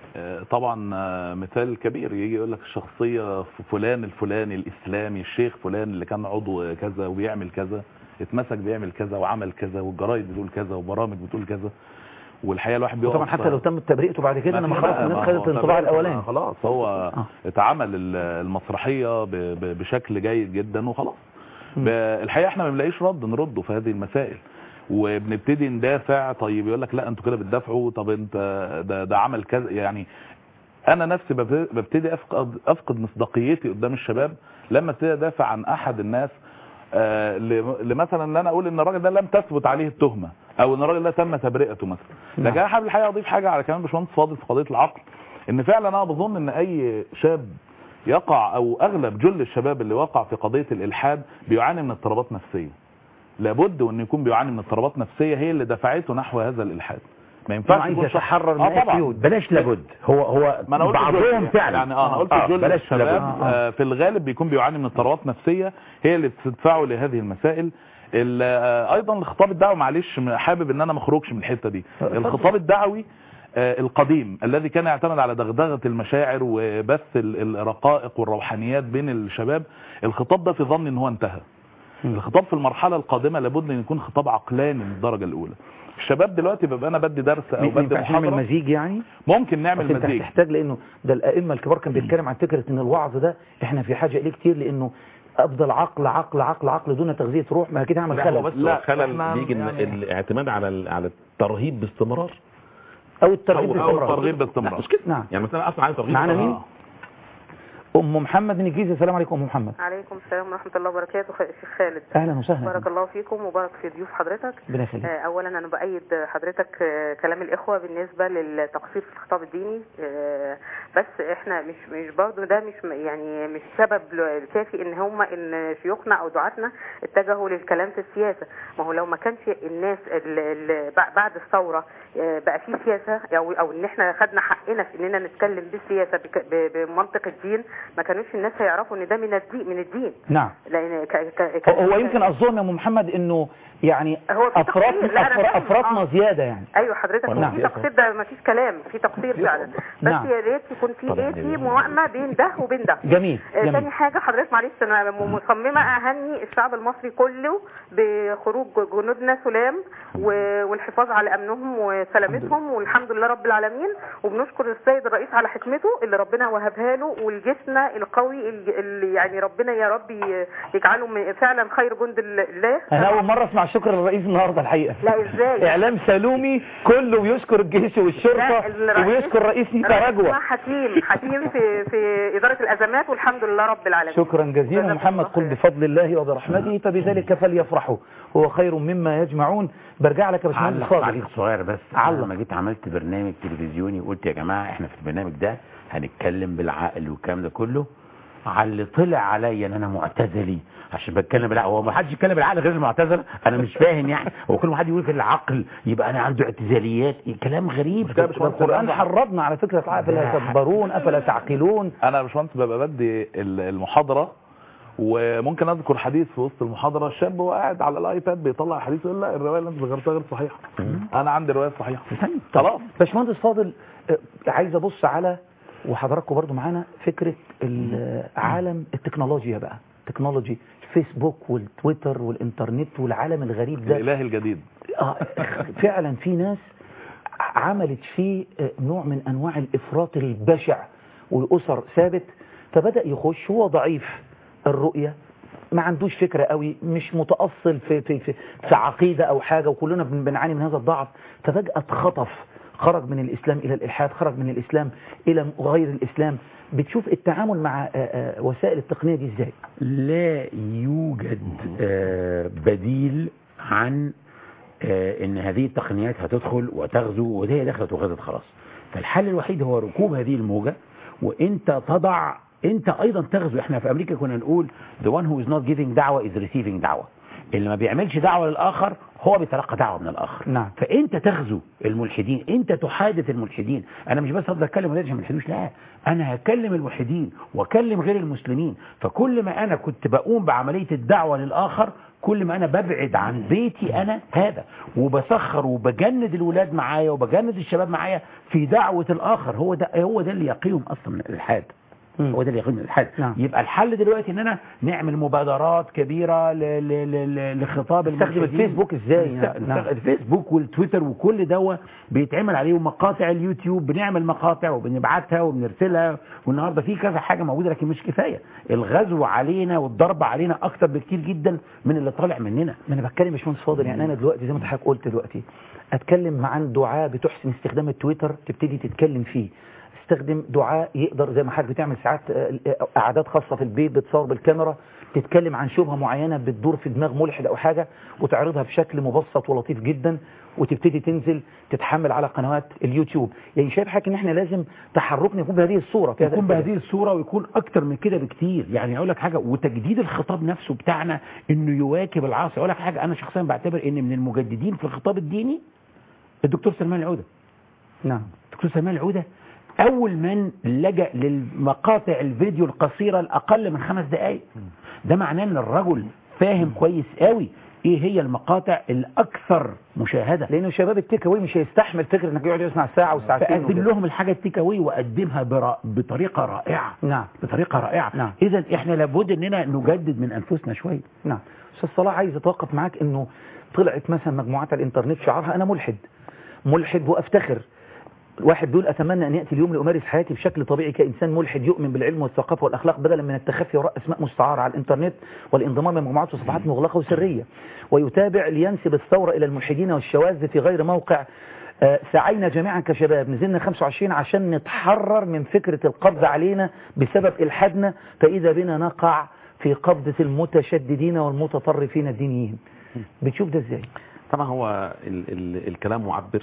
آه، طبعا آه، مثال كبير يجي يقول لك الشخصية فلان الفلاني الإسلامي الشيخ فلان اللي كان عضو كذا وبيعمل كذا اتمسك بيعمل كذا وعمل كذا والجرايد بتقول كذا وبرامج بتقول كذا والحقيقة الواحد بيقف طبعا حتى لو تمت تبرئته بعد كده انما ما خلاص في بقى، الناس ما خدت هو الانطباع تبرئة، الاولاني ما خلاص هو اتعمل ال- المسرحية ب- ب- بشكل جيد جدا وخلاص ب- الحقيقة احنا ما بنلاقيش رد نرده في هذه المسائل وبنبتدي ندافع طيب يقول لك لا انتوا كده بتدافعوا طب انت ده, ده عمل كذا يعني انا نفسي بب- ببتدي افقد افقد مصداقيتي قدام الشباب لما ابتدي ادافع عن احد الناس آه، ل- لمثلا ان انا اقول ان الراجل ده لم تثبت عليه التهمه او ان الراجل ده تم تبرئته مثلا لكن انا حابب الحقيقه اضيف حاجه على كلام باشمهندس فاضل في قضيه العقل ان فعلا انا بظن ان اي شاب يقع او اغلب جل الشباب اللي وقع في قضيه الالحاد بيعاني من اضطرابات نفسيه لابد وان يكون بيعاني من اضطرابات نفسيه هي اللي دفعته نحو هذا الالحاد ما ينفعش عايز يكون شخص- يتحرر من آه أي طبعا. قيود. بلاش لابد هو هو ما انا قلت بعضهم جل- فعلا يعني اه انا قلت آه، جل بلاش الشباب لابد. آه في الغالب بيكون بيعاني من اضطرابات نفسيه هي اللي بتدفعه لهذه المسائل ال- آه، ايضا الخطاب الدعوي معلش م- حابب ان انا ما اخرجش من الحته دي الخطاب الدعوي آه، القديم الذي كان يعتمد على دغدغه المشاعر وبث ال- الرقائق والروحانيات بين الشباب الخطاب ده في ظني ان هو انتهى الخطاب في المرحله القادمه لابد ان يكون خطاب عقلاني من الدرجه الاولى الشباب دلوقتي ببقى انا بدي درس او ما بدي ينفعش نعمل محاضره مزيج يعني ممكن نعمل بس انت مزيج هتحتاج لانه ده الائمه الكبار كان بيتكلم عن فكره ان الوعظ ده احنا في حاجه اليه كتير لانه افضل عقل عقل عقل عقل دون تغذيه روح ما كده هعمل لا خلل هو بس لا خلل بيجي إن الاعتماد على ال- على الترهيب باستمرار او الترغيب أو- أو باستمرار الترغيب باستمرار. لا، مش كده نعم يعني مثلا اصلا عايز ترغيب معانا باستمرار. مين ام محمد من الجيزه السلام عليكم ام محمد عليكم السلام ورحمة الله وبركاته خ- شيخ خالد اهلا وسهلا بارك الله فيكم وبارك في ضيوف حضرتك ربنا يخليك. آه، اولا انا بايد حضرتك آه، كلام الاخوه بالنسبه للتقصير في الخطاب الديني آه، بس احنا مش مش برضه ده مش م- يعني مش سبب ل- كافي ان هم ان شيوخنا او دعاتنا اتجهوا للكلام في السياسه ما هو لو ما كانش الناس ال- ال- بع- بعد الثوره آه، بقى في سياسه او او ان احنا خدنا حقنا في اننا نتكلم بالسياسه بك- ب- بمنطق الدين ما كانوش الناس هيعرفوا ان ده من الدين من الدين نعم لان ك... ك... هو هو يمكن قصدهم يا ام محمد انه يعني هو في افراط تقصير. لا، أنا أفر- فاهم. افراطنا آه. زياده يعني ايوه حضرتك نعم. هو في تقصير ده ما فيش كلام في تقصير فعلا بس نعم. يا ريت يكون في طبعاً. ايه في موائمه بين ده وبين ده جميل آه، جميل تاني حاجة حضرتك معلش أنا م- مصممة أهني الشعب المصري كله بخروج جنودنا سلام و- والحفاظ على أمنهم وسلامتهم والحمد لله رب العالمين وبنشكر السيد الرئيس على حكمته اللي ربنا وهبها له والجيشنا القوي اللي اللي يعني ربنا يا رب ي- يجعله م- فعلا خير جند الله انا اول مره اسمع شكر الرئيس النهارده الحقيقه لا ازاي اعلام سلومي كله بيشكر الجيش والشرطه الرئيس- وبيشكر رئيس نيتا الرئيس رجوه اسمه حكيم حكيم في في إدارة الأزمات والحمد لله رب العالمين شكرا جزيلا محمد قل بفضل الله وبرحمته فبذلك فليفرحوا هو خير مما يجمعون برجع لك يا باشمهندس علق فاضل تعليق صغير بس علق. لما جيت عملت برنامج تلفزيوني وقلت يا جماعه احنا في البرنامج ده هنتكلم بالعقل والكلام ده كله على اللي طلع عليا ان انا معتزلي عشان بتكلم بالعقل هو ما حدش يتكلم بالعقل غير المعتزله انا مش فاهم يعني هو كل ما حد يقول في العقل يبقى انا عنده اعتزاليات إيه كلام غريب ده القران حرضنا على فكره افلا تدبرون افلا تعقلون انا يا باشمهندس ببقى بدي ال- المحاضره وممكن اذكر حديث في وسط المحاضره الشاب وهو قاعد على الايباد بيطلع حديث يقول لا الروايه اللي انت ذكرتها غير صحيحه انا عندي روايه صحيحه خلاص باشمهندس فاضل آه، عايز ابص على وحضراتكم برضو معانا فكره ال- عالم التكنولوجيا بقى تكنولوجي الفيسبوك والتويتر والانترنت والعالم الغريب ده الاله الجديد آه، فعلا في ناس عملت فيه آه، نوع من انواع الافراط البشع والاسر ثابت فبدا يخش هو ضعيف الرؤيه ما عندوش فكره قوي مش متاصل في في في, في عقيده او حاجه وكلنا بن- بنعاني من هذا الضعف ففجاه اتخطف خرج من الاسلام الى الالحاد خرج من الاسلام الى غير الاسلام بتشوف التعامل مع آه، آه، وسائل التقنيه دي ازاي لا يوجد آه، بديل عن آه، ان هذه التقنيات هتدخل وتغزو وهي دخلت وغزت خلاص فالحل الوحيد هو ركوب هذه الموجة وانت تضع انت ايضا تغزو احنا في امريكا كنا نقول the one who is not giving دعوة is receiving دعوة اللي ما بيعملش دعوه للاخر هو بيتلقى دعوه من الاخر نعم فانت تغزو الملحدين انت تحادث الملحدين انا مش بس هفضل اتكلم ولادي ما يلحدوش لا انا هكلم الملحدين واكلم غير المسلمين فكل ما انا كنت بقوم بعمليه الدعوه للاخر كل ما انا ببعد عن بيتي انا هذا وبسخر وبجند الولاد معايا وبجند الشباب معايا في دعوه الاخر هو ده هو ده اللي يقيهم اصلا من الالحاد هو ده اللي يقيهم من الالحاد نعم. يبقى الحل دلوقتي ان انا نعمل مبادرات كبيره ل- ل- ل- لخطاب نستخدم الملحدين. الفيسبوك ازاي؟ نستخدم نعم. الفيسبوك والتويتر وكل دوا بيتعمل عليه ومقاطع اليوتيوب بنعمل مقاطع وبنبعتها وبنرسلها والنهارده في كذا حاجه موجوده لكن مش كفايه الغزو علينا والضرب علينا اكتر بكتير جدا من اللي طالع مننا ما انا بتكلم يا باشمهندس فاضل يعني انا دلوقتي زي ما حضرتك قلت دلوقتي اتكلم عن دعاء بتحسن استخدام التويتر تبتدي تتكلم فيه استخدم دعاء يقدر زي ما حضرتك بتعمل ساعات آه، آه، قعدات خاصه في البيت بتصور بالكاميرا تتكلم عن شبهه معينه بتدور في دماغ ملحد او حاجه وتعرضها بشكل مبسط ولطيف جدا وتبتدي تنزل تتحمل على قنوات اليوتيوب يعني شايف حضرتك ان احنا لازم تحركنا يكون بهذه الصوره في هذا يكون الكلام. بهذه الصوره ويكون اكتر من كده بكتير يعني اقول لك حاجه وتجديد الخطاب نفسه بتاعنا انه يواكب العصر اقول لك حاجه انا شخصيا بعتبر ان من المجددين في الخطاب الديني الدكتور سلمان العوده نعم الدكتور سلمان العوده اول من لجأ للمقاطع الفيديو القصيره الاقل من خمس دقائق ده معناه ان الرجل فاهم كويس قوي ايه هي المقاطع الاكثر مشاهده لانه شباب التيك اواي مش هيستحمل فكره انك يقعد يسمع ساعه وساعتين فقدم وكده. لهم الحاجه التيك اواي وقدمها برا- بطريقه رائعه نعم بطريقه رائعه نعم. اذا احنا لابد اننا نجدد من انفسنا شويه نعم استاذ صلاح عايز اتوقف معاك انه طلعت مثلا مجموعات على الانترنت شعارها انا ملحد ملحد وافتخر واحد بيقول اتمنى ان ياتي اليوم لامارس حياتي بشكل طبيعي كانسان ملحد يؤمن بالعلم والثقافه والاخلاق بدلا من التخفي وراء اسماء مستعاره على الانترنت والانضمام لمجموعات وصفحات مغلقه وسريه ويتابع لينسب الثوره الى الملحدين والشواذ في غير موقع آه، سعينا جميعا كشباب نزلنا 25 عشان نتحرر من فكرة القبض علينا بسبب إلحادنا فإذا بنا نقع في قبضة المتشددين والمتطرفين الدينيين بتشوف ده ازاي طبعا هو ال ال الكلام معبر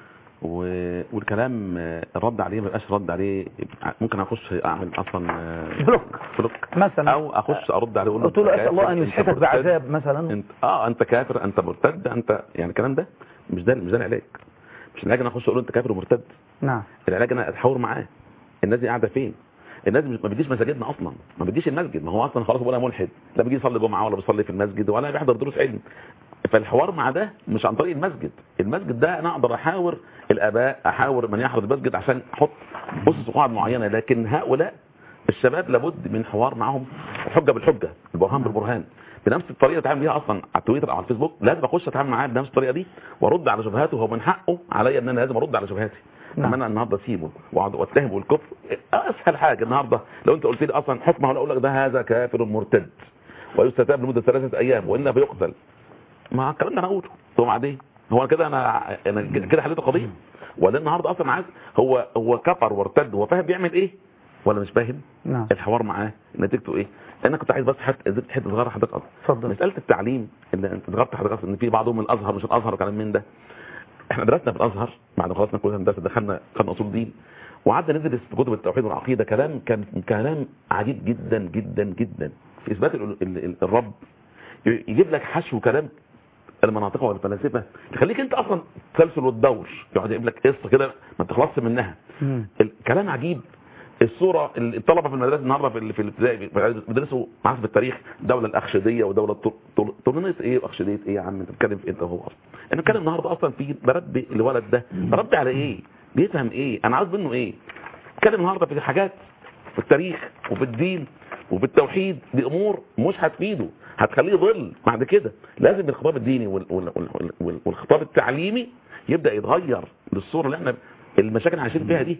و- والكلام آه، الرد عليه ما يبقاش رد عليه ممكن اخش اعمل اصلا آه، بلوك بلوك مثلا او اخش ارد عليه اقول له قلت له أنت اسال الله كافر، ان أنت يسحقك مرتد، بعذاب مثلا انت اه انت كافر انت مرتد انت يعني الكلام ده مش ده مش ده العلاج مش العلاج انا اخش اقول له انت كافر ومرتد نعم العلاج انا اتحاور معاه الناس دي قاعده فين الناس مش- ما بيديش مساجدنا اصلا ما بيديش المسجد ما هو اصلا خلاص بقول انا ملحد لا بيجي يصلي جمعه ولا بيصلي في المسجد ولا بيحضر دروس علم فالحوار مع ده مش عن طريق المسجد المسجد ده انا اقدر احاور الاباء احاور من يحضر المسجد عشان احط اسس وقواعد معينه لكن هؤلاء الشباب لابد من حوار معهم الحجه بالحجه البرهان بالبرهان بنفس الطريقه اللي اتعامل بيها اصلا على التويتر او على الفيسبوك لازم اخش اتعامل معاه بنفس الطريقه دي وارد على شبهاته هو من حقه عليا ان انا لازم ارد على شبهاتي نعم. اما انا النهارده اسيبه واقعد واتهمه بالكفر اسهل حاجه النهارده لو انت قلت لي اصلا حكمه ولا اقول لك ده هذا كافر مرتد ويستتاب لمده ثلاثه ايام والا بيقتل ما الكلام ده انا اقوله هو بعدين هو كده انا انا كده حليت القضيه ولا النهارده اصلا عايز هو هو كفر وارتد هو فاهم بيعمل ايه ولا مش فاهم نعم الحوار معاه نتيجته ايه انا كنت عايز بس حته زدت حته صغيره حضرتك اصلا اتفضل مساله التعليم اللي انت ذكرت حضرتك اصلا ان في بعضهم من الازهر مش الازهر وكلام من ده احنا درسنا في الازهر بعد ما خلصنا كل هندسه دخلنا خدنا اصول دين وقعدنا ندرس في كتب التوحيد والعقيده كلام كان كلام عجيب جدا جدا جدا في اثبات ال- ال- ال- الرب ي- يجيب لك حشو كلام المناطق والفلاسفه يخليك انت اصلا تسلسل والدور يقعد يجيب لك قصه كده ما تخلصش منها مم. الكلام عجيب الصوره اللي الطلبه في المدرسه النهارده في ال- في الابتدائي بيدرسوا معاك في التاريخ الدوله الاخشديه ودوله طولونيه ايه واخشديه ايه يا عم انت بتتكلم في انت وهو اصلا انا بتكلم النهارده اصلا في بربي الولد ده بربي على ايه بيفهم ايه انا عاوز منه ايه بتكلم النهارده في حاجات في التاريخ وفي الدين وفي التوحيد دي امور مش هتفيده هتخليه ظل بعد كده لازم الخطاب الديني وال- وال- وال- وال- والخطاب التعليمي يبدا يتغير للصوره اللي احنا المشاكل اللي عايشين فيها دي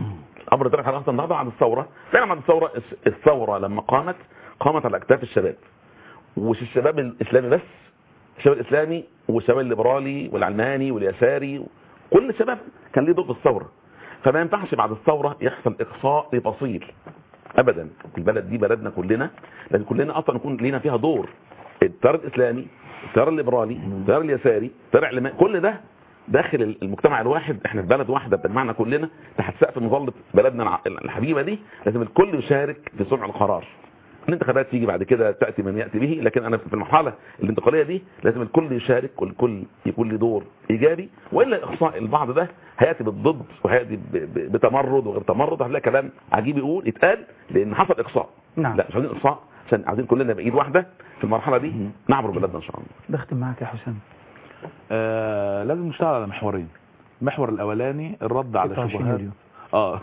امر درجه حراره النهارده بعد الثوره فعلا بعد الثوره الثوره لما قامت قامت على اكتاف الشباب ومش الشباب الاسلامي بس الشباب الاسلامي والشباب الليبرالي والعلماني واليساري كل الشباب كان ليه دور في الثوره فما ينفعش بعد الثوره يحصل اقصاء لفصيل ابدا البلد دي بلدنا كلنا لازم كلنا اصلا يكون لينا فيها دور التيار الاسلامي التيار الليبرالي التيار اليساري التيار العلماني كل ده داخل المجتمع الواحد احنا في بلد واحده بتجمعنا كلنا تحت سقف مظله بلدنا الع- الحبيبه دي لازم الكل يشارك في صنع القرار الانتخابات تيجي بعد كده تاتي من ياتي به لكن انا في المرحله الانتقاليه دي لازم الكل يشارك والكل يكون له دور ايجابي والا اخصاء البعض ده هياتي بالضد وهياتي ب- ب- بتمرد وغير تمرد هتلاقي كلام عجيب يقول يتقال لان حصل اقصاء نعم. لا مش عايزين اقصاء عشان عايزين كلنا بايد واحده في المرحله دي نعبر بلادنا ان شاء الله بختم معاك يا حسام آه لازم نشتغل على محورين المحور الاولاني الرد على 26 شبهات يوليو. اه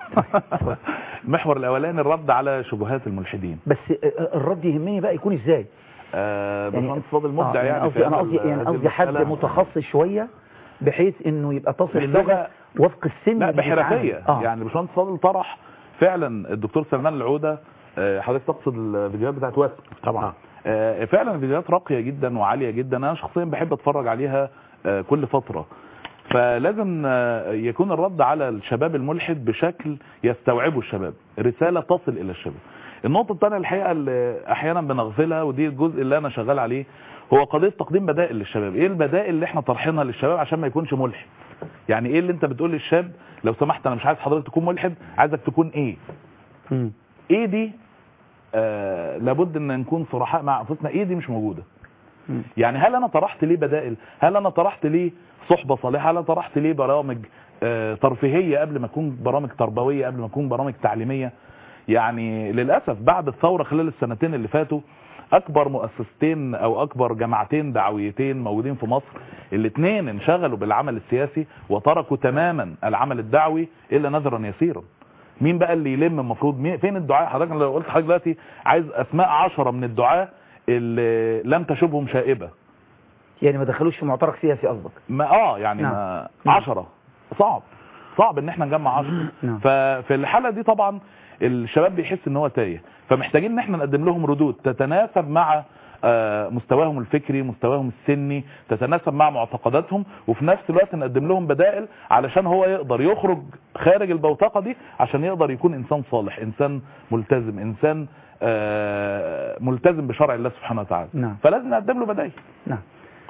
المحور الاولاني الرد على شبهات الملحدين بس آه، الرد يهمني بقى يكون ازاي آه باشمهندس فاضل مبدع آه، يعني قصدي انا في قصدي هذا- يعني هذه قصدي حد المسألة. متخصص شويه بحيث انه يبقى تصل محتاجة- اللغه وفق السن لا اللي بحرفيه بيتعامل. آه. يعني باشمهندس فاضل طرح فعلا الدكتور سلمان العوده آه، حضرتك تقصد الفيديوهات بتاعت واسع طبعا آه، فعلا الفيديوهات راقيه جدا وعاليه جدا انا شخصيا بحب اتفرج عليها آه، كل فتره فلازم آه، يكون الرد على الشباب الملحد بشكل يستوعبه الشباب رساله تصل الى الشباب النقطه الثانيه الحقيقه اللي احيانا بنغفلها ودي الجزء اللي انا شغال عليه هو قضيه تقديم بدائل للشباب ايه البدائل اللي احنا طرحينها للشباب عشان ما يكونش ملحد يعني ايه اللي انت بتقول للشاب لو سمحت انا مش عايز حضرتك تكون ملحد عايزك تكون ايه ايه دي آه لابد ان نكون صرحاء مع انفسنا ايه دي مش موجوده يعني هل انا طرحت ليه بدائل هل انا طرحت ليه صحبه صالحه هل انا طرحت ليه برامج آه ترفيهيه قبل ما تكون برامج تربويه قبل ما تكون برامج تعليميه يعني للاسف بعد الثوره خلال السنتين اللي فاتوا اكبر مؤسستين او اكبر جماعتين دعويتين موجودين في مصر الاثنين انشغلوا بالعمل السياسي وتركوا تماما العمل الدعوي الا نذرا يسيرا مين بقى اللي يلم المفروض مين فين الدعاء حضرتك لو قلت حضرتك دلوقتي عايز اسماء عشرة من الدعاء اللي لم تشوبهم شائبه يعني ما دخلوش في معترك سياسي قصدك ما اه يعني نعم. ما نعم. عشرة صعب صعب ان احنا نجمع عشرة نعم. ففي الحالة دي طبعا الشباب بيحس ان هو تايه فمحتاجين ان احنا نقدم لهم ردود تتناسب مع آه، مستواهم الفكري مستواهم السني تتناسب مع معتقداتهم وفي نفس الوقت نقدم لهم بدائل علشان هو يقدر يخرج خارج البوتقة دي عشان يقدر يكون انسان صالح انسان ملتزم انسان آه، ملتزم بشرع الله سبحانه وتعالى نعم. فلازم نقدم له بدائل نعم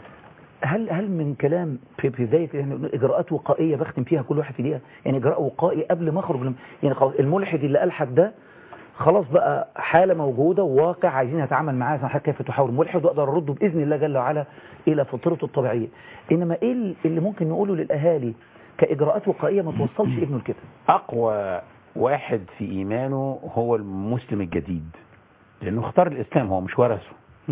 هل هل من كلام في في بدايه يعني نقول اجراءات وقائيه بختم فيها كل واحد في دقيقه يعني اجراء وقائي قبل ما اخرج من- يعني خلاص الملحد اللي الحد ده خلاص بقى حاله موجوده وواقع عايزين نتعامل معاه زي ما حضرتك كيف تحاول ملحد واقدر ارده باذن الله جل وعلا الى فطرته الطبيعيه انما ايه ال- اللي ممكن نقوله للاهالي كاجراءات وقائيه ما توصلش ابنه لكده اقوى واحد في ايمانه هو المسلم الجديد لانه اختار الاسلام هو مش ورثه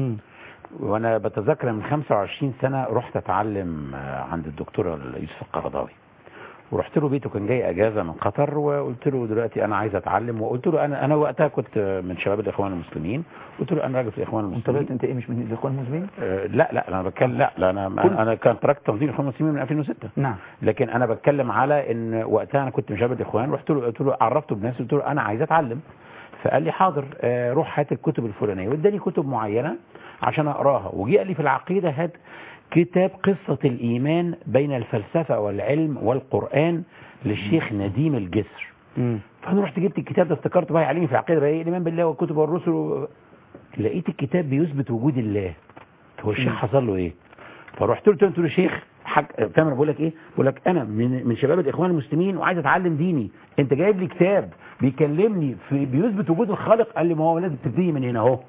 وانا بتذكر من 25 سنه رحت اتعلم آه، عند الدكتور يوسف القرضاوي ورحت له بيته كان جاي اجازه من قطر وقلت له دلوقتي انا عايز اتعلم وقلت له انا انا وقتها كنت من شباب الاخوان المسلمين قلت له انا راجل في الاخوان انت المسلمين بقيت انت ايه مش من الاخوان المسلمين آه، لا لا انا بتكلم لا لا انا كل- انا كان تركت تنظيم الاخوان المسلمين من 2006 نعم لكن انا بتكلم على ان وقتها انا كنت من شباب الاخوان رحت له قلت له عرفته بنفسي قلت له انا عايز اتعلم فقال لي حاضر آه، روح هات الكتب الفلانيه واداني كتب معينه عشان اقراها وجي قال لي في العقيده هات كتاب قصه الايمان بين الفلسفه والعلم والقران للشيخ نديم الجسر فانا رحت جبت الكتاب ده افتكرته بقى يعلمني في العقيده بقى ايه الايمان بالله والكتب والرسل و... لقيت الكتاب بيثبت وجود الله هو الشيخ حصل له ايه فرحت له قلت له يا شيخ حاج فاهم انا بقول لك ايه بقول لك انا من من شباب الاخوان المسلمين وعايز اتعلم ديني انت جايب لي كتاب بيكلمني في بيثبت وجود الخالق قال لي ما هو لازم تبتدي من هنا اهو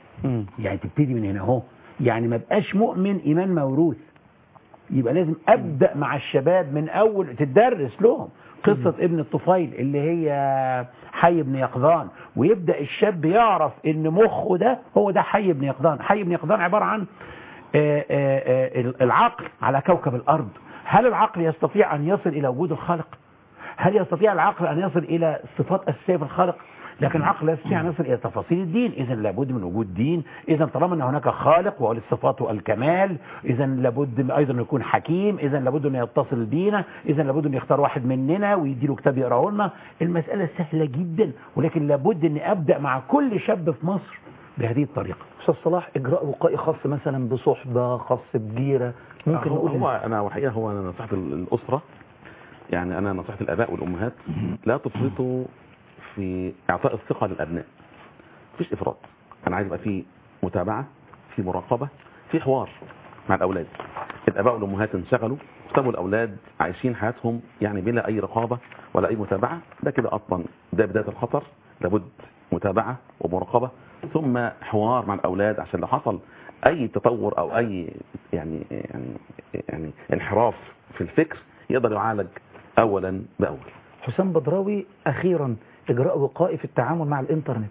يعني تبتدي من هنا اهو يعني ما بقاش مؤمن ايمان موروث يبقى لازم ابدا مع الشباب من اول تدرس لهم قصة ابن الطفيل اللي هي حي بن يقظان ويبدأ الشاب يعرف ان مخه ده هو ده حي بن يقظان حي بن يقظان عبارة عن آه، آه، آه، العقل على كوكب الأرض هل العقل يستطيع أن يصل إلى وجود الخالق هل يستطيع العقل أن يصل إلى صفات أساسية في الخالق لكن العقل لا يستطيع أن يصل إلى تفاصيل الدين إذا لابد من وجود دين إذا طالما أن هناك خالق وهو صفاته الكمال إذا لابد أيضا أن يكون حكيم إذا لابد أن يتصل بينا إذا لابد أن يختار واحد مننا ويديله كتاب يقراه لنا المسألة سهلة جدا ولكن لابد أن أبدأ مع كل شاب في مصر بهذه الطريقة استاذ صلاح اجراء وقائي خاص مثلا بصحبه خاص بجيره ممكن هو, نقول هو انا وحقيقه هو انا نصيحه الاسره يعني انا نصيحه الاباء والامهات لا تفرطوا في اعطاء الثقه للابناء مفيش افراط انا عايز يبقى في متابعه في مراقبه في حوار مع الاولاد الاباء والامهات انشغلوا سابوا الاولاد عايشين حياتهم يعني بلا اي رقابه ولا اي متابعه ده كده اصلا ده بدايه الخطر لابد متابعه ومراقبه ثم حوار مع الاولاد عشان لو حصل اي تطور او اي يعني يعني يعني انحراف في الفكر يقدر يعالج اولا باول حسام بدراوي اخيرا اجراء وقائي في التعامل مع الانترنت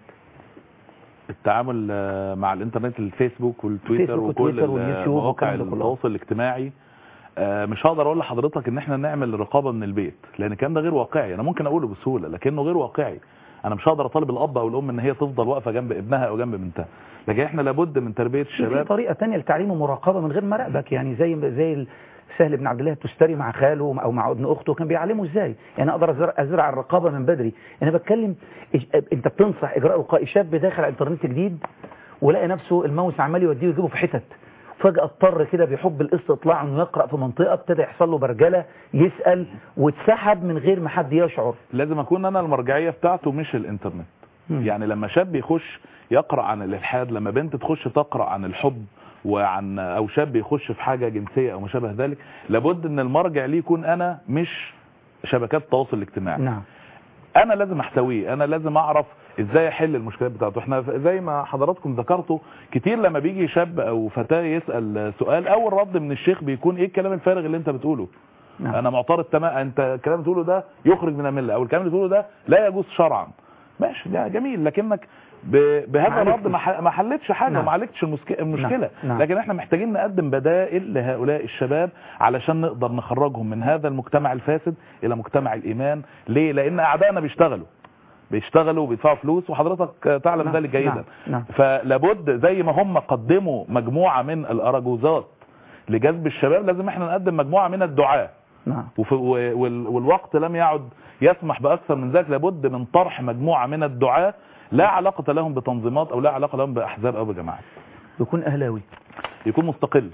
التعامل آه، مع الانترنت الفيسبوك والتويتر فيسبوك وكل والتويتر واليوتيوب مواقع والكلام ده كله. التواصل الاجتماعي آه، مش هقدر اقول لحضرتك ان احنا نعمل رقابه من البيت لان الكلام ده غير واقعي انا ممكن اقوله بسهوله لكنه غير واقعي انا مش هقدر اطالب الاب او الام ان هي تفضل واقفه جنب ابنها او جنب بنتها لكن احنا لابد من تربيه في الشباب طريقه تانية لتعليم ومراقبه من غير ما راقبك يعني زي زي سهل بن عبد الله التستري مع خاله او مع ابن اخته كان بيعلمه ازاي يعني اقدر ازرع, أزرع الرقابه من بدري انا بتكلم إج- انت بتنصح اجراء وقائي شاب داخل على الانترنت جديد ولقى نفسه الماوس عمال يوديه ويجيبه في حتت فجأة اضطر كده بيحب الاستطلاع انه يقرأ في منطقة ابتدى يحصل له برجلة يسأل واتسحب من غير ما حد يشعر لازم اكون انا المرجعيه بتاعته مش الانترنت يعني لما شاب يخش يقرا عن الالحاد لما بنت تخش تقرا عن الحب وعن او شاب يخش في حاجه جنسيه او ما شابه ذلك لابد ان المرجع ليه يكون انا مش شبكات التواصل الاجتماعي نعم انا لازم احتويه انا لازم اعرف ازاي احل المشكلات بتاعته احنا زي ما حضراتكم ذكرتوا كتير لما بيجي شاب او فتاه يسال سؤال اول رد من الشيخ بيكون ايه الكلام الفارغ اللي انت بتقوله نعم. انا معترض تماما انت الكلام اللي بتقوله ده يخرج من المله او الكلام اللي بتقوله ده لا يجوز شرعا ماشي ده جميل لكنك ب- بهذا ما الرد عالجتش. ما ح- ما حلتش حاجه نعم. وما عالجتش المسك- المشكله نعم. نعم. لكن احنا محتاجين نقدم بدائل لهؤلاء الشباب علشان نقدر نخرجهم من هذا المجتمع الفاسد الى مجتمع الايمان ليه لان اعدائنا بيشتغلوا بيشتغلوا وبيدفعوا فلوس وحضرتك تعلم نعم. ذلك جيدا نعم. نعم. فلابد زي ما هم قدموا مجموعه من الاراجوزات لجذب الشباب لازم احنا نقدم مجموعه من الدعاه نعم وف- و- وال- والوقت لم يعد يسمح باكثر من ذلك لابد من طرح مجموعه من الدعاه لا علاقه لهم بتنظيمات او لا علاقه لهم باحزاب او بجماعات يكون اهلاوي يكون مستقل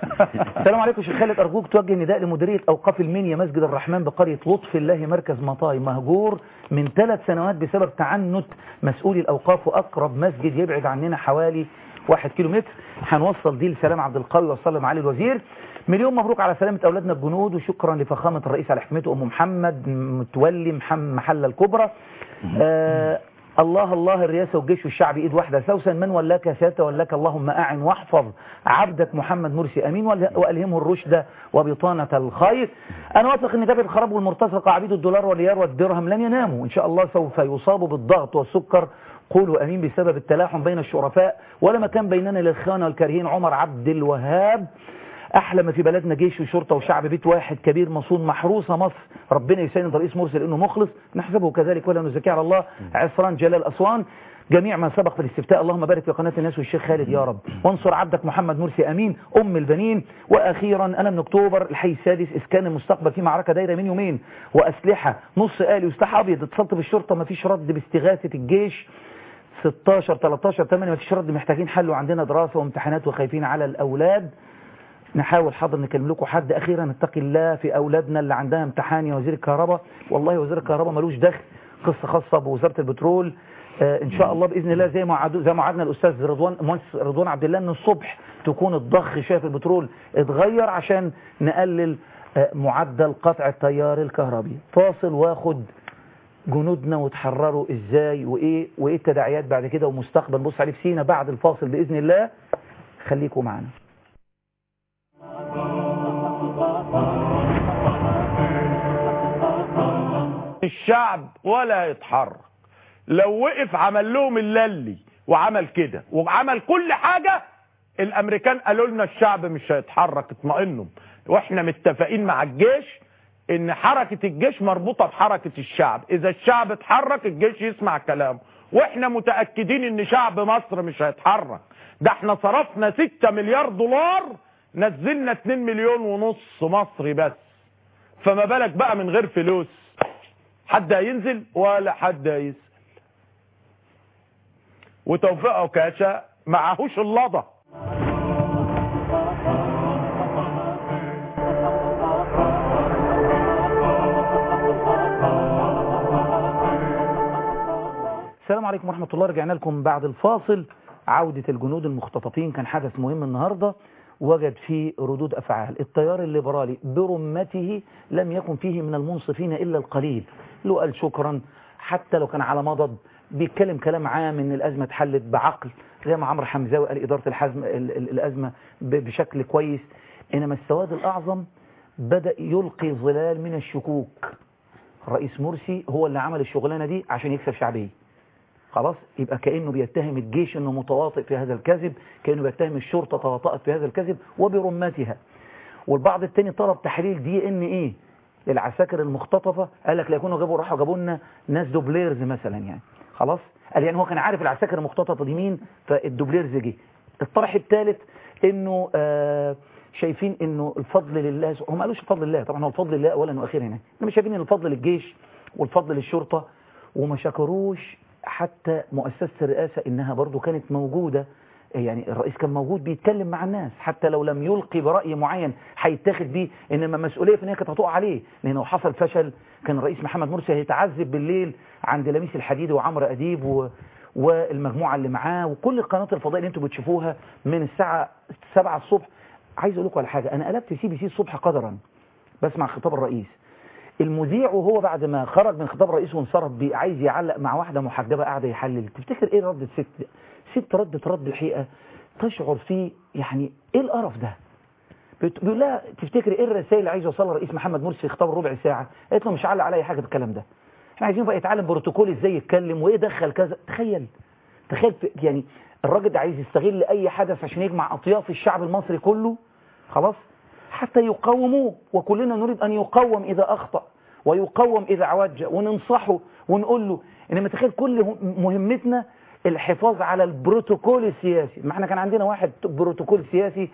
السلام عليكم شيخ خالد ارجوك توجه نداء لمديريه اوقاف المنيا مسجد الرحمن بقريه لطف الله مركز مطاي مهجور من ثلاث سنوات بسبب تعنت مسؤولي الاوقاف واقرب مسجد يبعد عننا حوالي واحد كيلو متر هنوصل دي لسلام عبد القوي وصل معالي الوزير مليون مبروك على سلامة أولادنا الجنود وشكرا لفخامة الرئيس على حكمته أم محمد متولي محمد محلة الكبرى آه الله الله الرئاسة والجيش والشعب إيد واحدة سوسن من ولاك سيتولاك اللهم أعن واحفظ عبدك محمد مرسي أمين وال- وألهمه الرشد وبطانة الخير أنا واثق أن دفع الخراب والمرتزقة عبيد الدولار والريال والدرهم لن يناموا إن شاء الله سوف يصابوا بالضغط والسكر قولوا أمين بسبب التلاحم بين الشرفاء ولا مكان بيننا للخانة والكارهين عمر عبد الوهاب احلى ما في بلدنا جيش وشرطه وشعب بيت واحد كبير مصون محروسه مصر ربنا يساند رئيس مرسي لانه مخلص نحسبه كذلك ولا نزكي على الله عصران جلال اسوان جميع ما سبق في الاستفتاء اللهم بارك في قناه الناس والشيخ خالد يا رب وانصر عبدك محمد مرسي امين ام البنين واخيرا انا من اكتوبر الحي السادس اسكان المستقبل في معركه دايره من يومين واسلحه نص الي وسلاح ابيض اتصلت بالشرطه ما فيش رد باستغاثه الجيش 16 13 8 ما فيش رد محتاجين حل وعندنا دراسه وامتحانات وخايفين على الاولاد نحاول حاضر نكلم لكم حد اخيرا نتقي الله في اولادنا اللي عندها امتحان يا وزير الكهرباء والله وزير الكهرباء ملوش دخل قصه خاصه بوزاره البترول آه ان شاء الله باذن الله زي ما عدو زي ما وعدنا الاستاذ رضوان مهندس رضوان عبد الله ان الصبح تكون الضخ شويه في البترول اتغير عشان نقلل آه معدل قطع التيار الكهربي فاصل واخد جنودنا وتحرروا ازاي وايه وايه التداعيات بعد كده ومستقبل بص عليه في سينا بعد الفاصل باذن الله خليكم معنا الشعب ولا يتحرك لو وقف عمل لهم اللي وعمل كده وعمل كل حاجة الامريكان قالوا لنا الشعب مش هيتحرك اطمئنوا واحنا متفقين مع الجيش ان حركة الجيش مربوطة بحركة الشعب اذا الشعب اتحرك الجيش يسمع كلامه واحنا متأكدين ان شعب مصر مش هيتحرك ده احنا صرفنا 6 مليار دولار نزلنا 2 مليون ونص مصري بس فما بالك بقى من غير فلوس حد هينزل ولا حد هيسأل وتوفيق عكاشة معهوش اللضة السلام عليكم ورحمة الله رجعنا لكم بعد الفاصل عودة الجنود المختطفين كان حدث مهم النهاردة وجد فيه ردود أفعال التيار الليبرالي برمته لم يكن فيه من المنصفين إلا القليل له قال شكرا حتى لو كان على مضض بيتكلم كلام عام ان الازمه اتحلت بعقل زي ما عمرو حمزاوي قال اداره الحزم ال- ال- الازمه ب- بشكل كويس انما السواد الاعظم بدا يلقي ظلال من الشكوك الرئيس مرسي هو اللي عمل الشغلانه دي عشان يكسب شعبيه خلاص يبقى كانه بيتهم الجيش انه متواطئ في هذا الكذب كانه بيتهم الشرطه تواطأت في هذا الكذب وبرمتها والبعض التاني طلب تحليل دي ان ايه للعساكر المختطفه قال لك لا يكونوا جابوا راحوا جابوا لنا ناس دوبليرز مثلا يعني خلاص قال يعني هو كان عارف العساكر المختطفه دي مين فالدوبليرز جه الطرح الثالث انه آه شايفين انه الفضل لله هم ما قالوش الفضل لله طبعا هو الفضل لله اولا واخيرا يعني انما شايفين ان الفضل للجيش والفضل للشرطه وما شكروش حتى مؤسسه الرئاسه انها برضو كانت موجوده يعني الرئيس كان موجود بيتكلم مع الناس حتى لو لم يلقي برأي معين هيتاخد بيه انما مسؤوليه في ان هي كانت هتقع عليه لان لو حصل فشل كان الرئيس محمد مرسي هيتعذب بالليل عند لميس الحديدي وعمرو اديب و... والمجموعه اللي معاه وكل القنوات الفضائيه اللي انتم بتشوفوها من الساعه 7 الصبح عايز اقول لكم على حاجه انا قلبت سي بي سي الصبح قدرا بسمع خطاب الرئيس المذيع وهو بعد ما خرج من خطاب الرئيس وانصرف بيه عايز يعلق مع واحده محجبه قاعده يحلل تفتكر ايه رد الست ست ردت رد الحقيقه تشعر فيه يعني ايه القرف ده بت- بيقول لها تفتكري ايه الرسائل اللي عايز يوصلها الرئيس محمد مرسي في خطاب ربع ساعه قالت له مش هعلق على اي حاجه بالكلام ده احنا عايزين بقى يتعلم بروتوكول ازاي يتكلم وايه دخل كذا تخيل تخيل في- يعني الراجل ده عايز يستغل اي حدث عشان يجمع اطياف الشعب المصري كله خلاص حتى يقاوموه وكلنا نريد ان يقاوم اذا اخطا ويقوم اذا عوج وننصحه ونقول له انما تخيل كل هم- مهمتنا الحفاظ على البروتوكول السياسي ما احنا كان عندنا واحد بروتوكول سياسي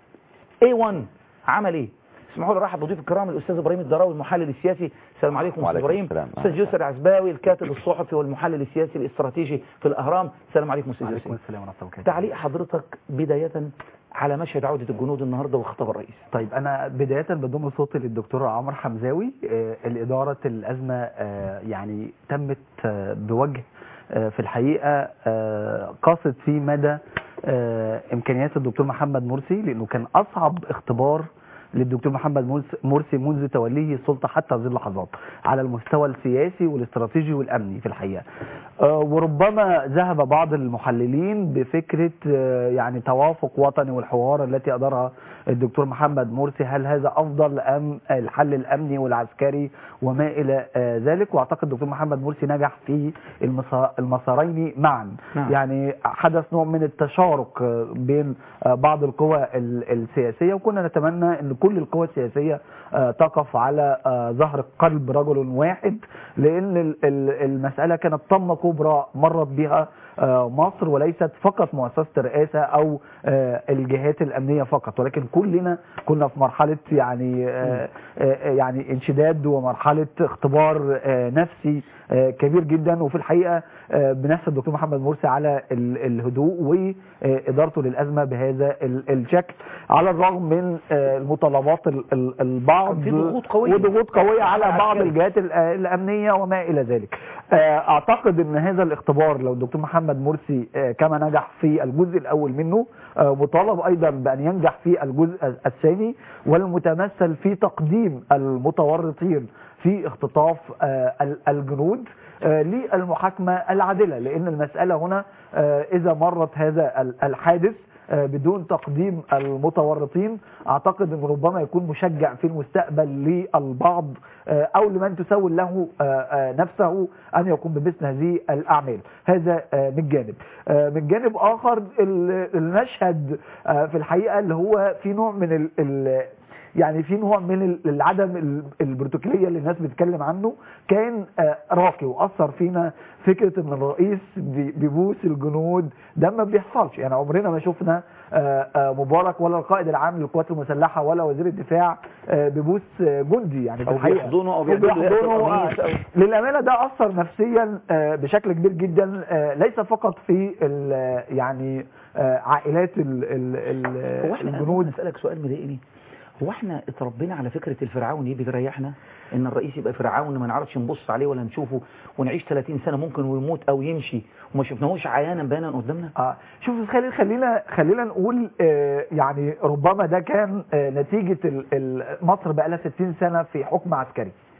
A1 عمل ايه اسمحوا لي رحب بضيوف الكرام الاستاذ ابراهيم الدراوي المحلل السياسي السلام عليكم استاذ وعليكم ابراهيم السلام. استاذ يسر العزباوي الكاتب الصحفي والمحلل السياسي الاستراتيجي في الاهرام السلام عليكم استاذ وعليكم ياسر السلام ورحمه الله وبركاته تعليق حضرتك بدايه على مشهد عوده الجنود النهارده وخطاب الرئيس طيب انا بدايه بضم صوتي للدكتور عمر حمزاوي آه، الاداره الازمه آه، يعني تمت آه، بوجه آه، في الحقيقه آه، قاصد في مدى آه، امكانيات الدكتور محمد مرسي لانه كان اصعب اختبار للدكتور محمد مرس- مرسي منذ توليه السلطه حتى هذه اللحظات على المستوى السياسي والاستراتيجي والامني في الحقيقه آه، وربما ذهب بعض المحللين بفكره آه، يعني توافق وطني والحوار التي ادارها الدكتور محمد مرسي هل هذا افضل ام الحل الامني والعسكري وما الى آه، ذلك واعتقد الدكتور محمد مرسي نجح في المسا- المسارين معا نعم. يعني حدث نوع من التشارك آه، بين آه، بعض القوى ال- السياسيه وكنا نتمنى ان كل القوى السياسيه آه، تقف على آه، ظهر قلب رجل واحد لان ال- ال- المساله كانت طمه كبرى مرت بها آه، مصر وليست فقط مؤسسه الرئاسه او آه، الجهات الامنيه فقط ولكن كلنا كنا في مرحله يعني آه، آه، يعني انشداد ومرحله اختبار آه، نفسي آه، كبير جدا وفي الحقيقه آه، بنحسد الدكتور محمد مرسي على ال- الهدوء وادارته للازمه بهذا ال- الشكل على الرغم من آه، المطالبات ال- ال- البعض في ضغوط قوية. وضغوط قويه على على بعض العسكري. الجهات ال- الامنيه وما الى ذلك آه، اعتقد ان هذا الاختبار لو الدكتور محمد مرسي آه، كما نجح في الجزء الاول منه آه، مطالب ايضا بان ينجح في الجزء الثاني والمتمثل في تقديم المتورطين في اختطاف آه، ال- الجنود آه، للمحاكمه العادله لان المساله هنا آه، اذا مرت هذا ال- الحادث آه، بدون تقديم المتورطين اعتقد ان ربما يكون مشجع في المستقبل للبعض آه، او لمن تسول له آه، آه، نفسه ان يقوم بمثل هذه الاعمال هذا آه، من جانب آه، من جانب اخر ال- المشهد آه، في الحقيقه اللي هو في نوع من ال- ال- يعني في نوع من ال- العدم ال- البروتوكوليه اللي الناس بتتكلم عنه كان آه، راقي واثر فينا فكره ان الرئيس بي- بيبوس الجنود ده ما بيحصلش يعني عمرنا ما شفنا آه، آه، مبارك ولا القائد العام للقوات المسلحه ولا وزير الدفاع آه، بيبوس آه، جندي يعني في أو الحقيقه بيحضنه أو بيعملوا له بيحضنه، قميص آه، أو- للامانه ده اثر نفسيا آه، بشكل كبير جدا آه، ليس فقط في ال- يعني آه، عائلات ال- ال- ال- هو احنا الجنود أنا اسالك سؤال مضايقني هو احنا اتربينا على فكره الفرعون دي بتريحنا ان الرئيس يبقى فرعون ما نعرفش نبص عليه ولا نشوفه ونعيش 30 سنه ممكن ويموت او يمشي وما شفناهوش عيانا بيانا قدامنا اه شوف يا خالد خلينا خلينا نقول آه يعني ربما ده كان آه نتيجه ال- ال- مصر بقى لها 60 سنه في حكم عسكري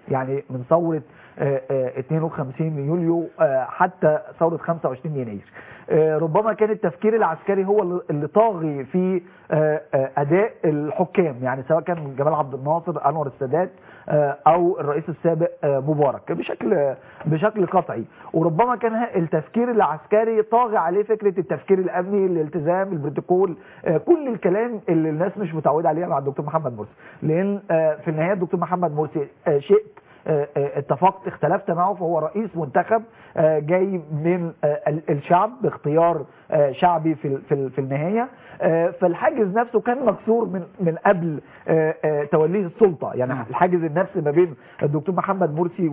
يعني من ثوره آه، آه، 52 يوليو آه، حتى ثوره 25 يناير آه، ربما كان التفكير العسكري هو اللي- اللي طاغي في آه، آه، اداء الحكام يعني سواء كان جمال عبد الناصر انور السادات آه، او الرئيس السابق آه، مبارك بشكل بشكل قطعي وربما كان ه- التفكير العسكري طاغي عليه فكره التفكير الامني الالتزام البروتوكول آه، كل الكلام اللي الناس مش متعوده عليه مع الدكتور محمد مرسي لان آه، في النهايه الدكتور محمد مرسي آه، شئت آه، آه، اتفقت اختلفت معه فهو رئيس منتخب آه، جاي من آه، ال- الشعب باختيار آه، شعبي في ال- في ال- في النهايه آه، فالحاجز نفسه كان مكسور من من قبل آه، آه، توليه السلطه يعني الحاجز النفسي ما بين الدكتور محمد مرسي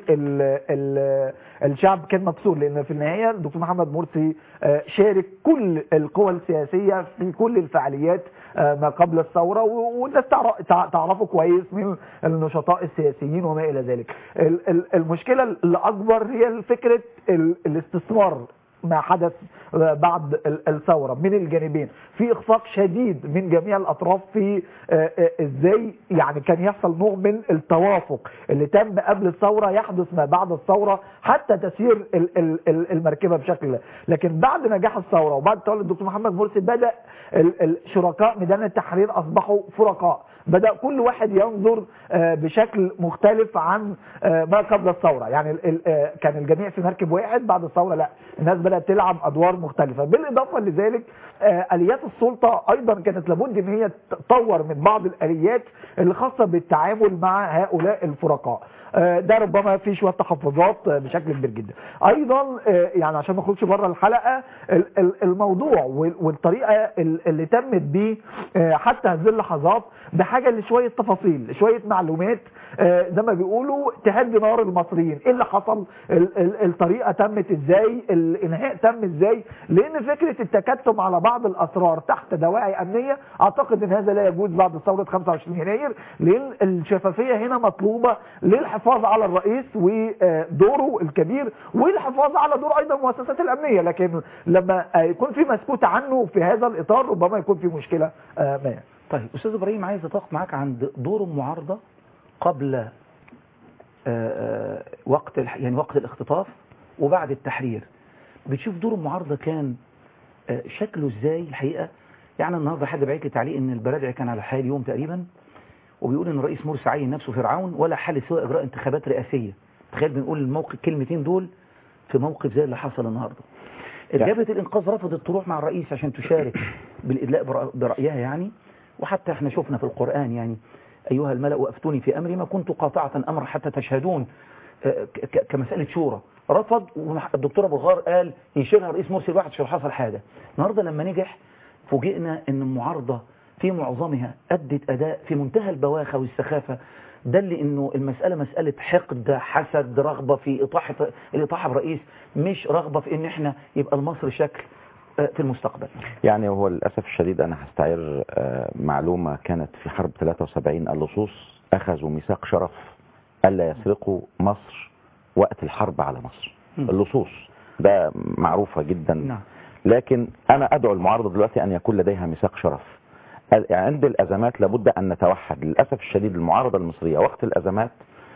والشعب كان مكسور لان في النهايه الدكتور محمد مرسي آه، شارك كل القوى السياسيه في كل الفعاليات آه، ما قبل الثوره و- والناس تعر- تع- تعرفه كويس من النشطاء السياسيين وما الى ذلك ال- ال- المشكله الاكبر هي فكره ال- الاستثمار ما حدث بعد ال- الثوره من الجانبين في اخفاق شديد من جميع الاطراف في آه، آه، ازاي يعني كان يحصل نوع من التوافق اللي تم قبل الثوره يحدث ما بعد الثوره حتى تسيير ال- ال- ال- المركبه بشكل لكن بعد نجاح الثوره وبعد تولي الدكتور محمد مرسي بدا ال- الشركاء ميدان التحرير اصبحوا فرقاء بدا كل واحد ينظر آه، بشكل مختلف عن آه، ما قبل الثوره يعني ال- ال- آه، كان الجميع في مركب واحد بعد الثوره لا الناس بدات تلعب ادوار مختلفه بالاضافه لذلك آه، اليات السلطه ايضا كانت لابد ان هي تطور من بعض الاليات اللي خاصه بالتعامل مع هؤلاء الفرقاء آه، ده ربما في شويه تحفظات آه، بشكل كبير جدا ايضا آه، يعني عشان ما اخرجش بره الحلقه ال- ال- الموضوع وال- والطريقه ال- اللي تمت بيه آه، حتى هذه اللحظات بحاجه لشويه تفاصيل شويه معلومات آه، زي ما بيقولوا تهدي نار المصريين ايه اللي حصل ال- ال- الطريقه تمت ازاي الانهاء تم ازاي لان فكره التكتم على بعض الاسرار تحت دواعي امنيه اعتقد ان هذا لا يجوز بعد ثوره 25 يناير لان الشفافيه هنا مطلوبه للحفاظ على الرئيس ودوره الكبير والحفاظ على دور ايضا المؤسسات الامنيه لكن لما آه، يكون في مسكوت عنه في هذا الاطار ربما يكون في مشكله آه، ما طيب استاذ ابراهيم عايز اتوقف معاك عند دور المعارضه قبل آه، آه، وقت الح- يعني وقت الاختطاف وبعد التحرير بتشوف دور المعارضه كان آه، شكله ازاي الحقيقه يعني النهارده حد بعت لي تعليق ان البرادعي كان على الحال يوم تقريبا وبيقول ان الرئيس مرسي عين نفسه فرعون ولا حل سوى اجراء انتخابات رئاسيه تخيل بنقول الموقف الكلمتين دول في موقف زي اللي حصل النهارده جبهه الانقاذ رفضت تروح مع الرئيس عشان تشارك بالادلاء برأ- برايها يعني وحتى احنا شفنا في القران يعني ايها الملا وافتوني في امري ما كنت قاطعه امرا حتى تشهدون آه، ك- ك- كمساله شورى رفض والدكتور ابو غار قال يشيلها الرئيس مرسي لوحده عشان حصل حاجه النهارده لما نجح فوجئنا ان المعارضه في معظمها ادت اداء في منتهى البواخه والسخافه دل انه المساله مساله حقد حسد رغبه في اطاحه الاطاحه برئيس مش رغبه في ان احنا يبقى لمصر شكل آه، في المستقبل يعني هو للأسف الشديد أنا هستعير آه، معلومة كانت في حرب 73 اللصوص أخذوا ميثاق شرف ألا يسرقوا مصر وقت الحرب على مصر اللصوص ده معروفة جدا نعم. لكن أنا أدعو المعارضة دلوقتي أن يكون لديها ميثاق شرف ال- عند الأزمات لابد أن نتوحد للأسف الشديد المعارضة المصرية وقت الأزمات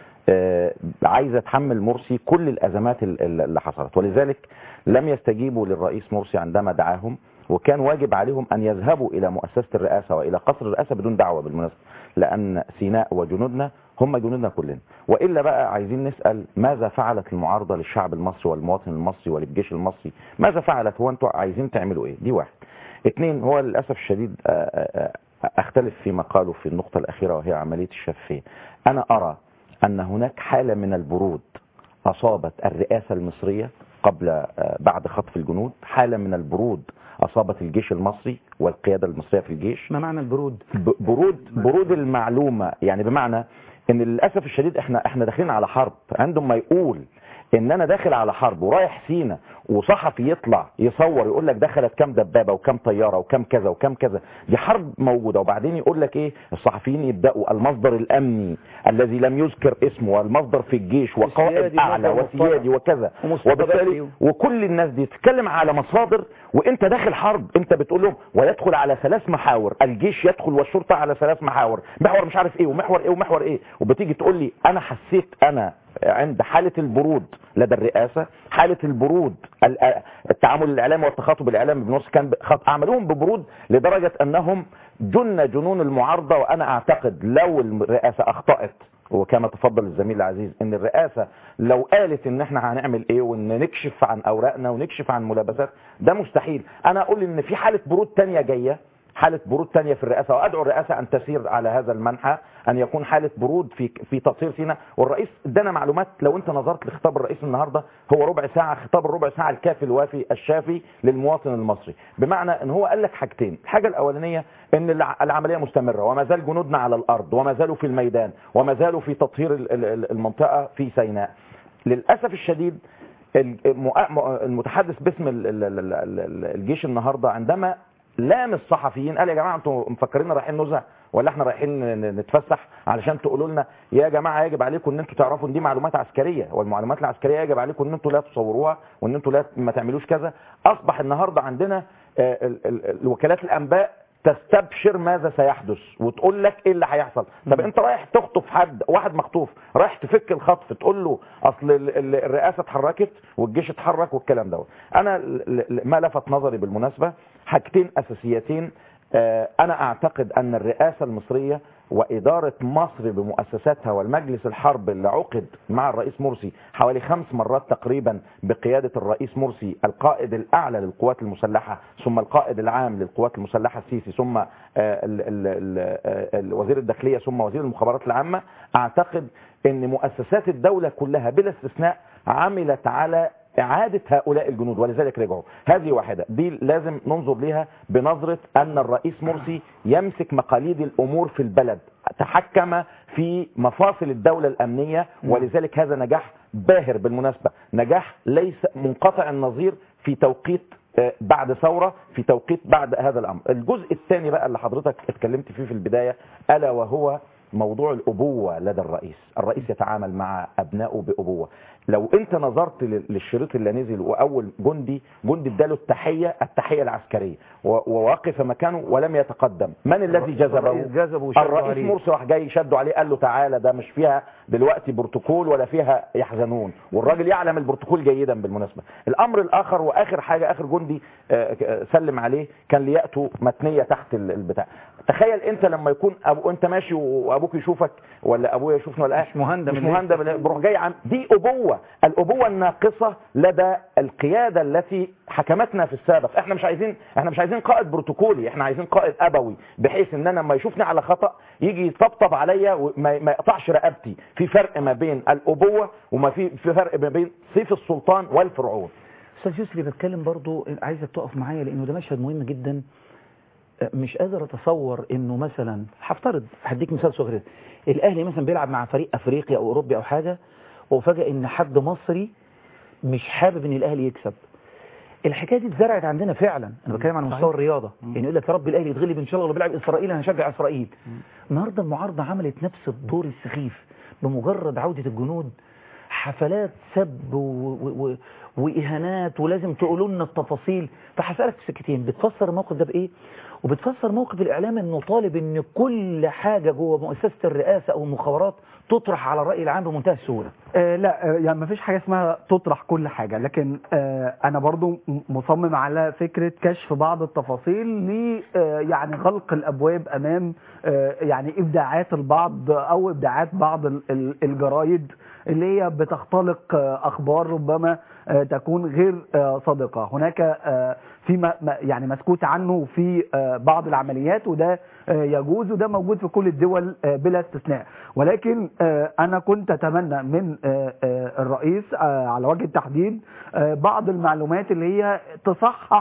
آه، عايزة تحمل مرسي كل الأزمات ال- ال- اللي حصلت ولذلك لم يستجيبوا للرئيس مرسي عندما دعاهم وكان واجب عليهم أن يذهبوا إلى مؤسسة الرئاسة وإلى قصر الرئاسة بدون دعوة بالمناسبة لأن سيناء وجنودنا هم جنودنا كلنا وإلا بقى عايزين نسأل ماذا فعلت المعارضة للشعب المصري والمواطن المصري وللجيش المصري ماذا فعلت هو أنتوا عايزين تعملوا إيه دي واحد اتنين هو للأسف الشديد آه، آه، آه، أختلف فيما قالوا في النقطة الأخيرة وهي عملية الشفافية أنا أرى أن هناك حالة من البرود أصابت الرئاسة المصرية قبل آه، بعد خطف الجنود حالة من البرود أصابت الجيش المصري والقيادة المصرية في الجيش ما معنى البرود ب- برود برود المعلومة يعني بمعنى ان للأسف الشديد احنا احنا داخلين على حرب عندما يقول ان انا داخل على حرب ورايح سينا وصحفي يطلع يصور يقول لك دخلت كام دبابه وكام طياره وكام كذا وكام كذا دي حرب موجوده وبعدين يقول لك ايه الصحفيين يبداوا المصدر الامني الذي لم يذكر اسمه والمصدر في الجيش وقائد السيادي اعلى مصدر وسيادي وكذا ومستقبلي. وبالتالي وكل الناس دي تتكلم على مصادر وانت داخل حرب انت بتقول لهم ويدخل على ثلاث محاور الجيش يدخل والشرطه على ثلاث محاور محور مش عارف ايه ومحور ايه ومحور ايه وبتيجي تقول لي انا حسيت انا عند حالة البرود لدى الرئاسة حالة البرود ال- التعامل الإعلامي والتخاطب الإعلامي بنص كان خط- عملوهم ببرود لدرجة أنهم جن جنون المعارضة وأنا أعتقد لو الرئاسة أخطأت وكما تفضل الزميل العزيز ان الرئاسة لو قالت ان احنا هنعمل ايه وان نكشف عن اوراقنا ونكشف عن ملابسات ده مستحيل انا اقول ان في حالة برود تانية جاية حالة برود تانية في الرئاسة وأدعو الرئاسة أن تسير على هذا المنحى أن يكون حالة برود في في تطهير سيناء والرئيس ادانا معلومات لو أنت نظرت لخطاب الرئيس النهاردة هو ربع ساعة خطاب الربع ساعة الكافي الوافي الشافي للمواطن المصري بمعنى أن هو قال لك حاجتين الحاجة الأولانية أن الع- العملية مستمرة وما زال جنودنا على الأرض وما زالوا في الميدان وما زالوا في تطهير ال- ال- المنطقة في سيناء للأسف الشديد المؤ- المتحدث باسم ال- ال- ال- ال- ال- الجيش النهارده عندما لام الصحفيين قال يا جماعه انتوا مفكرين رايحين نزهه ولا احنا رايحين ن- نتفسح علشان تقولوا لنا يا جماعه يجب عليكم ان انتوا تعرفوا ان دي معلومات عسكريه والمعلومات العسكريه يجب عليكم ان انتوا لا تصوروها وان انتوا لا ما تعملوش كذا اصبح النهارده عندنا آه، ال- ال- ال- وكالات الانباء تستبشر ماذا سيحدث وتقول لك ايه اللي هيحصل طب انت رايح تخطف حد واحد مخطوف رايح تفك الخطف تقول له اصل ال- ال- الرئاسه اتحركت والجيش اتحرك والكلام دوت انا ل- ل- ما لفت نظري بالمناسبه حاجتين اساسيتين آه، انا اعتقد ان الرئاسه المصريه واداره مصر بمؤسساتها والمجلس الحرب اللي عقد مع الرئيس مرسي حوالي خمس مرات تقريبا بقياده الرئيس مرسي القائد الاعلى للقوات المسلحه ثم القائد العام للقوات المسلحه السيسي ثم آه، ال- ال- ال- آه، ال- وزير الداخليه ثم وزير المخابرات العامه اعتقد ان مؤسسات الدوله كلها بلا استثناء عملت على إعادة هؤلاء الجنود ولذلك رجعوا هذه واحدة دي لازم ننظر لها بنظرة أن الرئيس مرسي يمسك مقاليد الأمور في البلد تحكم في مفاصل الدولة الأمنية ولذلك هذا نجاح باهر بالمناسبة نجاح ليس منقطع النظير في توقيت آه، بعد ثورة في توقيت بعد هذا الأمر الجزء الثاني بقى اللي حضرتك اتكلمت فيه في البداية ألا وهو موضوع الأبوة لدى الرئيس الرئيس يتعامل مع أبنائه بأبوة لو انت نظرت لل- للشريط اللي نزل واول جندي جندي اداله التحيه التحيه العسكريه و- ووقف مكانه ولم يتقدم من الذي جذبه الرئيس جذبه وشده الرئيس عليه. مرسي راح جاي شده عليه قال له تعالى ده مش فيها دلوقتي بروتوكول ولا فيها يحزنون والراجل يعلم البروتوكول جيدا بالمناسبه الامر الاخر واخر حاجه اخر جندي آه، آه، سلم عليه كان لياته متنيه تحت ال- البتاع تخيل انت لما يكون أبو انت ماشي وابوك يشوفك ولا ابويا يشوفني ولا مش مهندم مش اللي مهندم اللي بروح جاي عم دي ابوه الابوه الناقصه لدى القياده التي حكمتنا في السابق احنا مش عايزين احنا مش عايزين قائد بروتوكولي احنا عايزين قائد ابوي بحيث ان انا لما يشوفني على خطا يجي يطبطب عليا وما ما يقطعش رقبتي في فرق ما بين الابوه وما في في فرق ما بين سيف السلطان والفرعون استاذ يسري بتكلم برضو عايزك تقف معايا لانه ده مشهد مهم جدا أه، مش قادر اتصور انه مثلا هفترض هديك مثال صغير الاهلي مثلا بيلعب مع فريق افريقي او اوروبي او حاجه وفجاه ان حد مصري مش حابب ان الاهلي يكسب الحكايه دي اتزرعت عندنا فعلا انا بتكلم عن مستوى الرياضه يعني يقول لك يا رب الاهلي يتغلب ان شاء الله لو بيلعب اسرائيل انا هشجع اسرائيل النهارده المعارضه عملت نفس الدور السخيف بمجرد عوده الجنود حفلات سب و... و... و... واهانات ولازم تقولوا لنا التفاصيل فهسالك في سكتين بتفسر الموقف ده بايه وبتفسر موقف الاعلام انه طالب ان كل حاجه جوه مؤسسه الرئاسه او المخابرات تطرح على الراي العام بمنتهى السهوله آه لا آه يعني ما فيش حاجة اسمها تطرح كل حاجة لكن آه أنا برضو م- مصمم على فكرة كشف بعض التفاصيل ل آه يعني غلق الأبواب أمام آه يعني إبداعات البعض أو إبداعات بعض ال- ال- الجرايد اللي هي بتختلق آه أخبار ربما آه تكون غير آه صادقة هناك آه في ما ما- يعني مسكوت عنه في آه بعض العمليات وده آه يجوز وده موجود في كل الدول آه بلا استثناء ولكن آه أنا كنت أتمنى من آه، آه، الرئيس آه، على وجه التحديد آه، بعض المعلومات اللي هي تصحح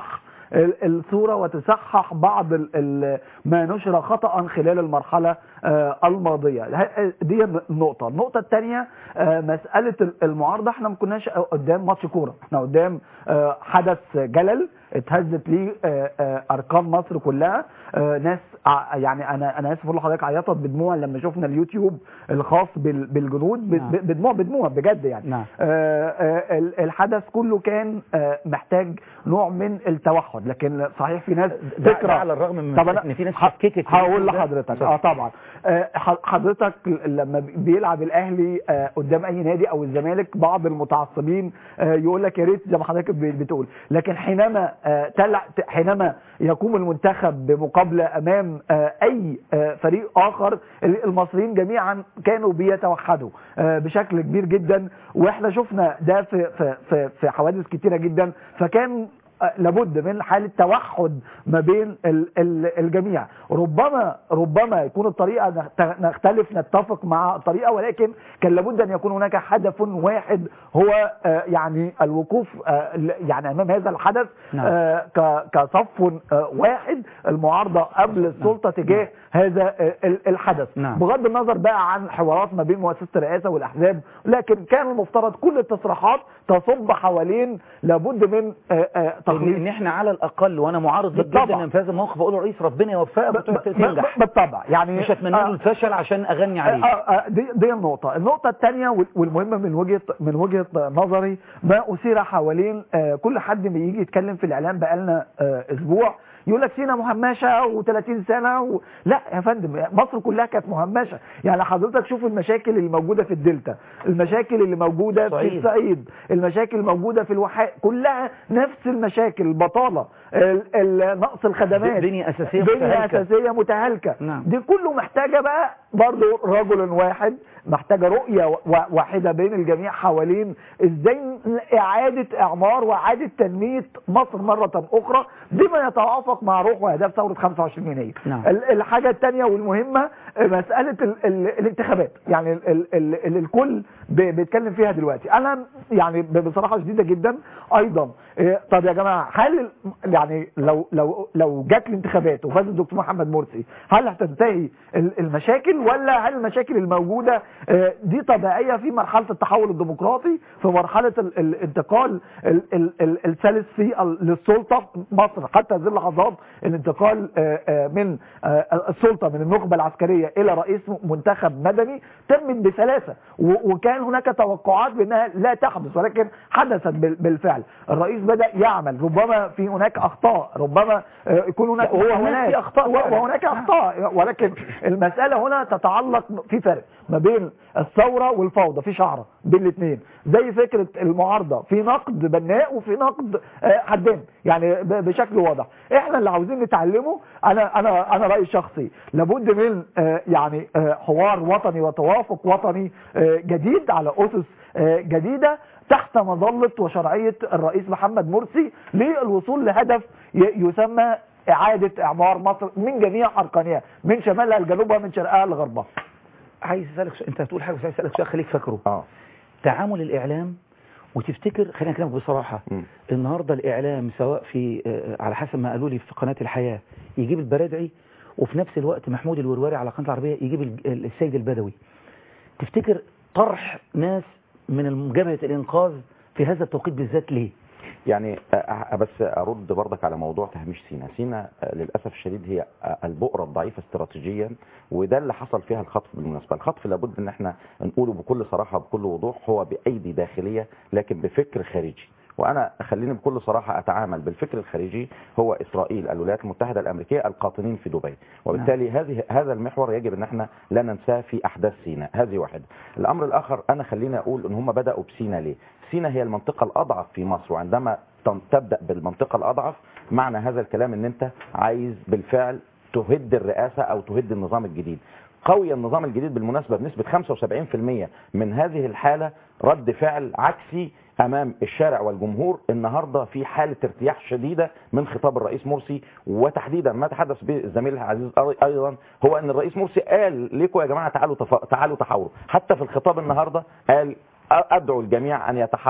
ال- الصورة وتصحح بعض ال- ال- ما نشر خطأ خلال المرحلة آه، الماضية ه- دي النقطة النقطة الثانية مسألة ال- المعارضة احنا ما كناش قدام ماتش كورة احنا قدام آه، حدث جلل اتهزت ليه آه، آه، ارقام مصر كلها آه، ناس ع- يعني انا انا اسف اقول لحضرتك عيطت بدموع لما شفنا اليوتيوب الخاص بال- بالجنود ب- نعم. ب- بدموع بدموع بجد يعني نعم. آه، آه، ال- الحدث كله كان آه، محتاج نوع من التوحد لكن صحيح في ناس ده- فكره ده على الرغم من طب ان في ناس شككت في هقول ده. لحضرتك اتفضل. اه طبعا آه، ح- حضرتك لما بيلعب الاهلي آه، قدام اي نادي او الزمالك بعض المتعصبين آه، يقول لك يا ريت زي ما حضرتك ب- بتقول لكن حينما آه، تلع حينما يقوم المنتخب بمقابله امام آه، اي آه، فريق اخر المصريين جميعا كانوا بيتوحدوا آه، بشكل كبير جدا واحنا شفنا ده في في في, في حوادث كتيره جدا فكان آه، لابد من حالة توحد ما بين ال- ال- الجميع ربما ربما يكون الطريقة نخت- نختلف نتفق مع الطريقة ولكن كان لابد أن يكون هناك هدف واحد هو آه، يعني الوقوف آه، ل- يعني أمام هذا الحدث نعم. آه، ك- كصف آه، واحد المعارضة قبل السلطة تجاه هذا آه، ال- الحدث نعم. بغض النظر بقى عن حوارات ما بين مؤسسة الرئاسة والأحزاب لكن كان المفترض كل التصريحات تصب حوالين لابد من آه، آه، ان تخليص إن احنا على الاقل وانا معارض جدا بالطبع. ان في هذا الموقف اقول للرئيس ربنا يوفقك وتنجح بالطبع يعني مش هتمنى له الفشل عشان اغني عليه آه، آه، دي دي النقطة، النقطة الثانية وال- والمهمة من وجهة من وجهة نظري ما أثير حوالين آه، كل حد بيجي يتكلم في الإعلام بقالنا آه، أسبوع يقول لك سينا مهمشه و30 سنه و... لا يا فندم مصر كلها كانت مهمشه يعني حضرتك شوف المشاكل اللي موجوده في الدلتا المشاكل اللي موجوده في صعيد. الصعيد المشاكل الموجوده في الوحاء كلها نفس المشاكل البطاله ال- ال- نقص الخدمات بنية أساسية بنية متهالكة. اساسيه متهالكه نعم. دي كله محتاجه بقى برضه رجل واحد محتاجه رؤيه و- واحده بين الجميع حوالين ازاي اعاده اعمار واعاده تنميه مصر مره اخرى بما يتوافق مع روح واهداف ثوره 25 يناير نعم. ال- الحاجه الثانيه والمهمه مساله ال ال الانتخابات يعني ال ال ال ال الكل ب- بيتكلم فيها دلوقتي انا يعني ب- بصراحه شديده جدا ايضا إيه، طب يا جماعه هل ال- يعني لو لو لو جت الانتخابات وفاز الدكتور محمد مرسي هل هتنتهي ال- المشاكل ولا هل المشاكل الموجوده آه، دي طبيعيه في مرحله التحول الديمقراطي في مرحله ال- الانتقال ال- ال- ال- الثالث في ال- للسلطه مصر حتى هذه اللحظات الانتقال آه، آه، من آه، السلطه من النخبه العسكريه الى رئيس منتخب مدني تمت بسلاسه و- وكان هناك توقعات بانها لا تحدث ولكن حدثت بال- بالفعل الرئيس بدا يعمل ربما في هناك اخطاء ربما آه، يكون هناك لا، هو هناك محاولات. في أخطاء و- فعلا. وهناك اخطاء ولكن المساله هنا تتعلق في فرق ما بين الثوره والفوضى في شعره بين الاثنين زي فكره المعارضه في نقد بناء وفي نقد آه، هدام يعني ب- بشكل واضح احنا اللي عاوزين نتعلمه انا انا انا رايي الشخصي لابد من آه، يعني آه، حوار وطني وتوافق وطني آه، جديد على اسس آه، جديده تحت مظله وشرعيه الرئيس محمد مرسي للوصول لهدف ي- يسمى اعاده اعمار مصر من جميع اركانها من شمالها لجنوبها من شرقها لغربها عايز اسالك سؤال انت هتقول حاجه بس عايز اسالك سؤال خليك فاكره اه تعامل الاعلام وتفتكر خلينا اكلمك بصراحه النهارده الاعلام سواء في آه، على حسب ما قالوا لي في قناه الحياه يجيب البرادعي وفي نفس الوقت محمود الورواري على قناه العربيه يجيب الج- السيد البدوي تفتكر طرح ناس من جبهه الانقاذ في هذا التوقيت بالذات ليه يعني أ- أ- بس ارد برضك على موضوع تهميش سينا سينا آه، للاسف الشديد هي آه، البؤره الضعيفه استراتيجيا وده اللي حصل فيها الخطف بالمناسبه الخطف لابد ان احنا نقوله بكل صراحه بكل وضوح هو بايدي داخليه لكن بفكر خارجي وانا خليني بكل صراحه اتعامل بالفكر الخارجي هو اسرائيل الولايات المتحده الامريكيه القاطنين في دبي وبالتالي هذه هذا المحور يجب ان احنا لا ننساه في احداث سيناء هذه واحده الامر الاخر انا خليني اقول ان هم بداوا بسينا ليه سينا هي المنطقه الاضعف في مصر وعندما تن- تبدا بالمنطقه الاضعف معنى هذا الكلام ان انت عايز بالفعل تهد الرئاسه او تهد النظام الجديد قوي النظام الجديد بالمناسبة بنسبة 75% من هذه الحالة رد فعل عكسي أمام الشارع والجمهور النهاردة في حالة ارتياح شديدة من خطاب الرئيس مرسي وتحديدا ما تحدث به الزميل العزيز أيضا هو أن الرئيس مرسي قال لكم يا جماعة تعالوا تف... تعالوا تحاوروا حتى في الخطاب النهاردة قال أدعو الجميع أن يتحاور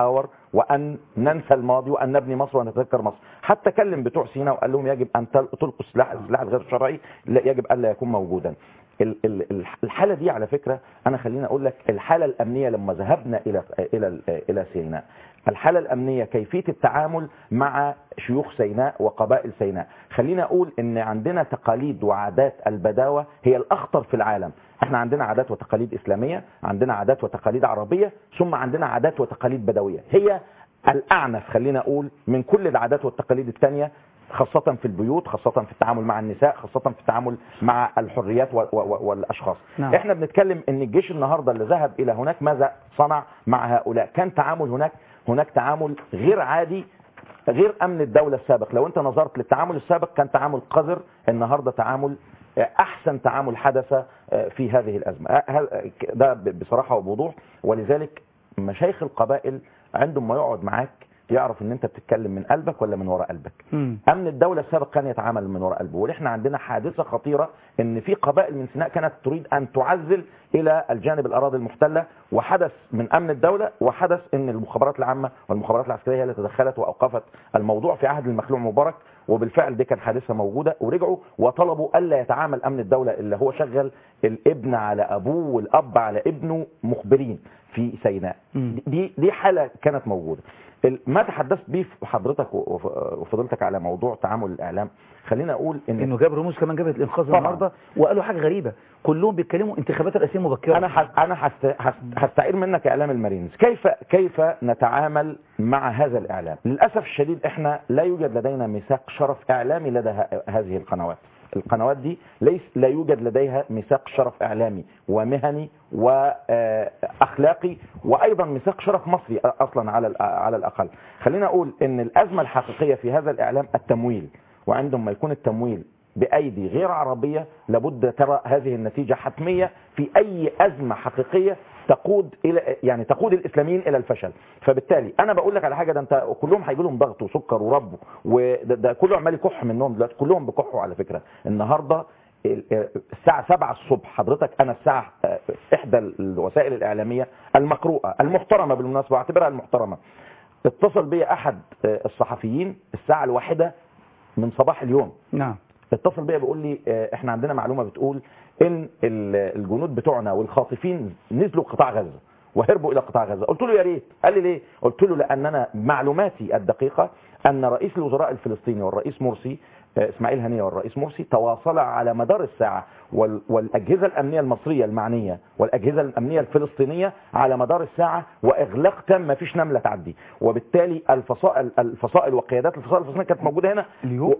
وان ننسى الماضي وان نبني مصر ونتذكر مصر حتى كلم بتوع سيناء وقال لهم يجب ان تل- تلقوا السلاح السلاح الغير شرعي لا يجب الا يكون موجودا ال- ال- ال- الحاله دي على فكره انا خليني اقول لك الحاله الامنيه لما ذهبنا الى الى الى سيناء الحاله الامنيه كيفيه التعامل مع شيوخ سيناء وقبائل سيناء خلينا اقول ان عندنا تقاليد وعادات البداوه هي الاخطر في العالم احنا عندنا عادات وتقاليد اسلاميه عندنا عادات وتقاليد عربيه ثم عندنا عادات وتقاليد بدويه هي الاعنف خلينا اقول من كل العادات والتقاليد الثانيه خاصة في البيوت خاصة في التعامل مع النساء خاصة في التعامل مع الحريات و- و- والأشخاص نعم. احنا بنتكلم ان الجيش النهاردة اللي ذهب الى هناك ماذا صنع مع هؤلاء كان تعامل هناك هناك تعامل غير عادي غير امن الدولة السابق لو انت نظرت للتعامل السابق كان تعامل قذر النهاردة تعامل آه، احسن تعامل حدث آه، في هذه الازمة آه، هل- ده ب- بصراحة وبوضوح ولذلك مشايخ القبائل عندهم ما يقعد معاك يعرف ان انت بتتكلم من قلبك ولا من وراء قلبك امن الدوله السابق كان يتعامل من وراء قلبه واحنا عندنا حادثه خطيره ان في قبائل من سيناء كانت تريد ان تعزل الى الجانب الاراضي المحتله وحدث من امن الدوله وحدث ان المخابرات العامه والمخابرات العسكريه هي اللي تدخلت واوقفت الموضوع في عهد المخلوع مبارك وبالفعل دي كان حادثه موجوده ورجعوا وطلبوا الا يتعامل امن الدوله اللي هو شغل الابن على ابوه والاب على ابنه مخبرين في سيناء دي دي حاله كانت موجوده ال- ما تحدثت به حضرتك وف- وفضلتك على موضوع تعامل الاعلام خلينا اقول ان انه جاب رموز كمان جابت الانقاذ طبعاً. النهارده وقالوا حاجه غريبه كلهم بيتكلموا انتخابات الرئاسيه مبكره انا حس انا حست حست هستعير منك اعلام المارينز كيف كيف نتعامل مع هذا الاعلام للاسف الشديد احنا لا يوجد لدينا ميثاق شرف اعلامي لدى ه- هذه القنوات القنوات دي ليس لا يوجد لديها ميثاق شرف اعلامي ومهني واخلاقي وايضا ميثاق شرف مصري اصلا على الأ- على الاقل خلينا اقول ان الازمه الحقيقيه في هذا الاعلام التمويل وعندما يكون التمويل بايدي غير عربيه لابد ترى هذه النتيجه حتميه في اي ازمه حقيقيه تقود الى يعني تقود الاسلاميين الى الفشل فبالتالي انا بقول لك على حاجه ده انت كلهم هيجي لهم ضغط وسكر ورب وده ده كله عمال يكح منهم دلوقتي كلهم بيكحوا على فكره النهارده ال- الساعة 7 الصبح حضرتك أنا الساعة آه، إحدى الوسائل الإعلامية المقروءة المحترمة بالمناسبة أعتبرها المحترمة اتصل بي أحد آه، الصحفيين الساعة الواحدة من صباح اليوم نعم اتصل بيا بيقول لي آه، احنا عندنا معلومه بتقول ان ال- الجنود بتوعنا والخاطفين نزلوا قطاع غزه وهربوا الى قطاع غزه قلت له يا ريت قال لي ليه قلت له لان انا معلوماتي الدقيقه ان رئيس الوزراء الفلسطيني والرئيس مرسي آه، اسماعيل هنيه والرئيس مرسي تواصلا على مدار الساعه وال- والاجهزه الامنيه المصريه المعنيه والاجهزه الامنيه الفلسطينيه على مدار الساعه واغلاق تام ما فيش نمله تعدي وبالتالي الفصائل الفصائل وقيادات الفصائل الفلسطينيه كانت موجوده هنا اليوم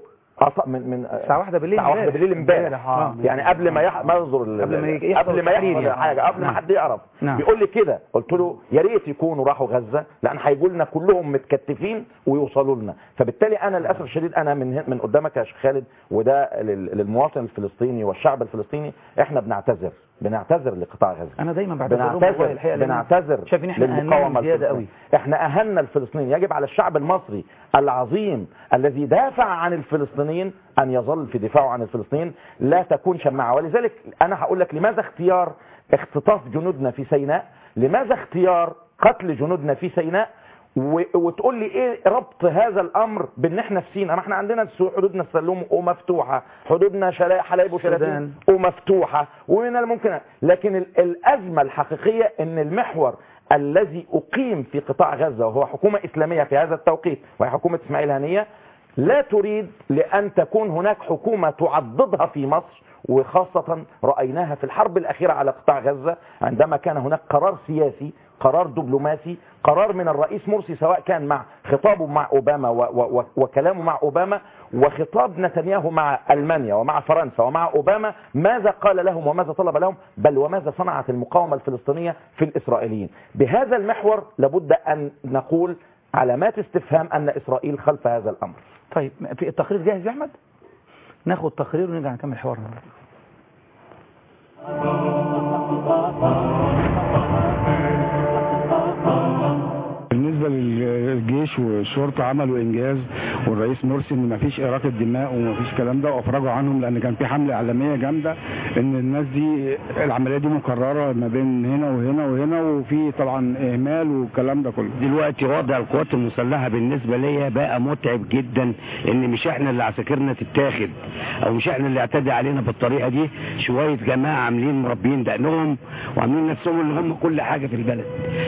من من الساعه واحده بالليل الساعه واحده امبارح. بالليل امبارح امبارح، آه. يعني قبل ما يح... ما ينظر ال- قبل ما يحصل قبل ما التحرير يحصل يعني. حاجه قبل ما نعم. حد يعرف نعم. بيقول لي كده قلت له يا ريت يكونوا راحوا غزه لان هيجوا لنا كلهم متكتفين ويوصلوا لنا فبالتالي انا للاسف الشديد انا من هن- من قدامك يا شيخ خالد وده لل- للمواطن الفلسطيني والشعب الفلسطيني احنا بنعتذر بنعتذر لقطاع غزه انا دايما بعتذر لهم والله بنعتذر الحقيقه لأن أنا بنعتذر شايف ان احنا للمقاومه اهانهم زياده قوي الفلسطينية. احنا اهنا الفلسطينيين يجب على الشعب المصري العظيم الذي دافع عن الفلسطينيين ان يظل في دفاعه عن الفلسطينيين لا تكون شماعه ولذلك انا هقول لك لماذا اختيار اختطاف جنودنا في سيناء لماذا اختيار قتل جنودنا في سيناء و- وتقول لي ايه ربط هذا الامر بان احنا في سيناء ما احنا عندنا السو- حدودنا السلوم ومفتوحه حدودنا شلا- حلايب وشلاتين السودان. ومفتوحه ومن الممكن لكن ال- الازمه الحقيقيه ان المحور الذي اقيم في قطاع غزه وهو حكومه اسلاميه في هذا التوقيت وهي حكومه اسماعيل هنيه لا تريد لان تكون هناك حكومه تعضدها في مصر وخاصة رأيناها في الحرب الأخيرة على قطاع غزة عندما كان هناك قرار سياسي قرار دبلوماسي قرار من الرئيس مرسي سواء كان مع خطابه مع أوباما و و و وكلامه مع أوباما وخطاب نتنياهو مع ألمانيا ومع فرنسا ومع أوباما ماذا قال لهم وماذا طلب لهم بل وماذا صنعت المقاومة الفلسطينية في الإسرائيليين بهذا المحور لابد أن نقول علامات استفهام أن إسرائيل خلف هذا الأمر طيب في التقرير جاهز يا احمد ناخد تقرير ونرجع نكمل حوارنا بالنسبة بالنسبه للجيش والشرطه عملوا انجاز والرئيس مرسي ان مفيش اراقه دماء ومفيش كلام ده وافرجوا عنهم لان كان في حمله اعلاميه جامده ان الناس دي العمليه دي مكرره ما بين هنا وهنا وهنا وفي طبعا اهمال والكلام ده كله دلوقتي وضع القوات المسلحه بالنسبه ليا بقى متعب جدا ان مش احنا اللي عساكرنا تتاخد او مش احنا اللي اعتدى علينا بالطريقه دي شويه جماعه عاملين مربيين دقنهم وعاملين نفسهم اللي هم كل حاجه في البلد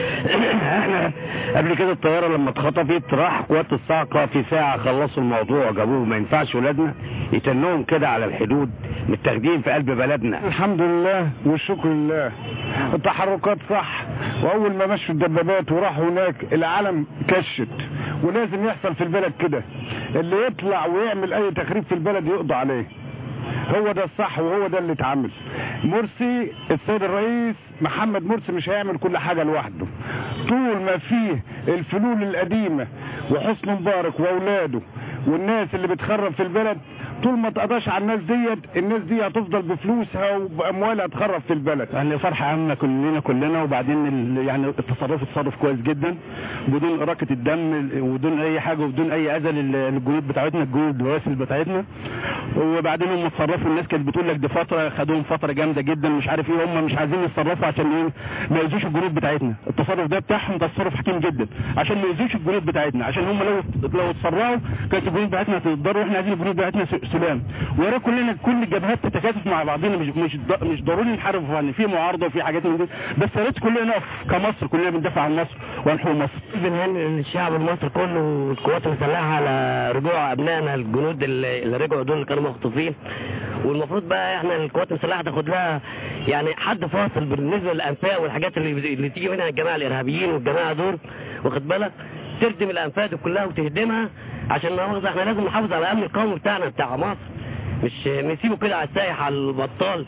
احنا قبل كده الطياره لما اتخطفت راح قوات الصاعقه في ساعه خلصوا الموضوع جابوه ما ينفعش ولادنا يتنوهم كده على الحدود متاخدين في قلب بلدنا الحمد لله والشكر لله التحركات صح واول ما مشوا الدبابات وراحوا هناك العالم كشت ولازم يحصل في البلد كده اللي يطلع ويعمل اي تخريب في البلد يقضى عليه هو ده الصح وهو ده اللي اتعمل مرسي السيد الرئيس محمد مرسي مش هيعمل كل حاجة لوحده طول ما فيه الفلول القديمة وحسن مبارك واولاده والناس اللي بتخرب في البلد طول ما تقضاش على الناس ديت الناس دي هتفضل بفلوسها وباموالها تخرب في البلد يعني فرحة عامة كلنا كلنا وبعدين ال- يعني التصرف تصرف كويس جدا بدون إراقة الدم ودون أي حاجة وبدون أي أذى لل- للجنود بتاعتنا الجنود الواسل بتاعتنا وبعدين هم اتصرفوا الناس كانت بتقول لك دي فترة خدوهم فترة جامدة جدا مش عارف ايه هم مش عايزين يتصرفوا عشان ايه ما يأذوش الجنود بتاعتنا التصرف ده بتاعهم ده تصرف حكيم جدا عشان ما يأذوش الجنود بتاعتنا عشان هم لو لو اتسرعوا كانت الجنود بتاعتنا هتتضرر واحنا عايزين الجنود بتاعتنا س- سلام ويا ريت كلنا كل الجبهات تتكاتف مع بعضنا مش مش ض- مش ضروري نحارب يعني في معارضه وفي حاجات من دي بس يا ريت كلنا نقف كمصر كلنا بندافع عن مصر وهنحمي مصر بنهني الشعب المصري كله والقوات المسلحه على رجوع ابنائنا الجنود اللي اللي رجعوا دول اللي كانوا مخطوفين والمفروض بقى احنا القوات المسلحه تاخد لها يعني حد فاصل بالنسبه للانفاق والحاجات اللي اللي تيجي منها الجماعه الارهابيين والجماعه دول واخد بالك تردم الانفاق دي كلها وتهدمها عشان لا مؤاخذة احنا لازم نحافظ على الامن القومي بتاعنا بتاع مصر مش نسيبه كده على السايح على البطال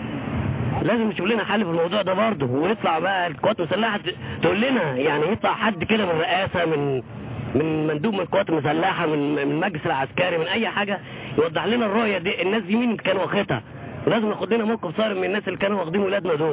لازم نشوف لنا حل في الموضوع ده برضه ويطلع بقى القوات المسلحه ت- تقول لنا يعني يطلع حد كده من الرئاسه من من مندوب من القوات المسلحه من من المجلس العسكري من اي حاجه يوضح لنا الرؤيه دي الناس دي مين كانوا واخدها ولازم ناخد لنا موقف صارم من الناس اللي كانوا واخدين ولادنا دول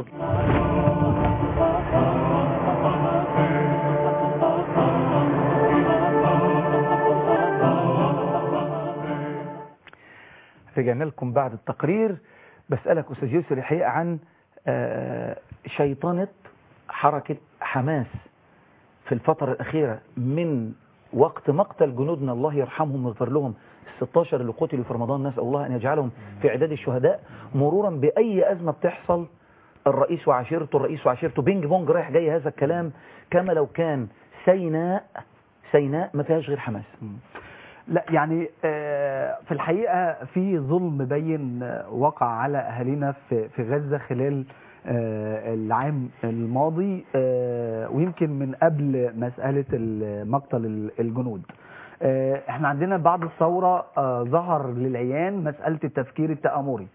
رجعنا لكم بعد التقرير بسألك أستاذ يوسف الحقيقة عن آه، شيطنة حركة حماس في الفترة الأخيرة من وقت مقتل جنودنا الله يرحمهم ويغفر لهم ال 16 اللي قتلوا في رمضان نسأل الله أن يجعلهم في عداد الشهداء مرورا بأي أزمة بتحصل الرئيس وعشيرته الرئيس وعشيرته بينج بونج رايح جاي هذا الكلام كما لو كان سيناء سيناء ما فيهاش غير حماس لا يعني آه، في الحقيقة في ظلم بين آه، وقع على أهالينا في في غزة خلال آه، العام الماضي آه، ويمكن من قبل مسألة ال- مقتل ال- الجنود آه، احنا عندنا بعد الثورة آه، ظهر للعيان مسألة التفكير التآمري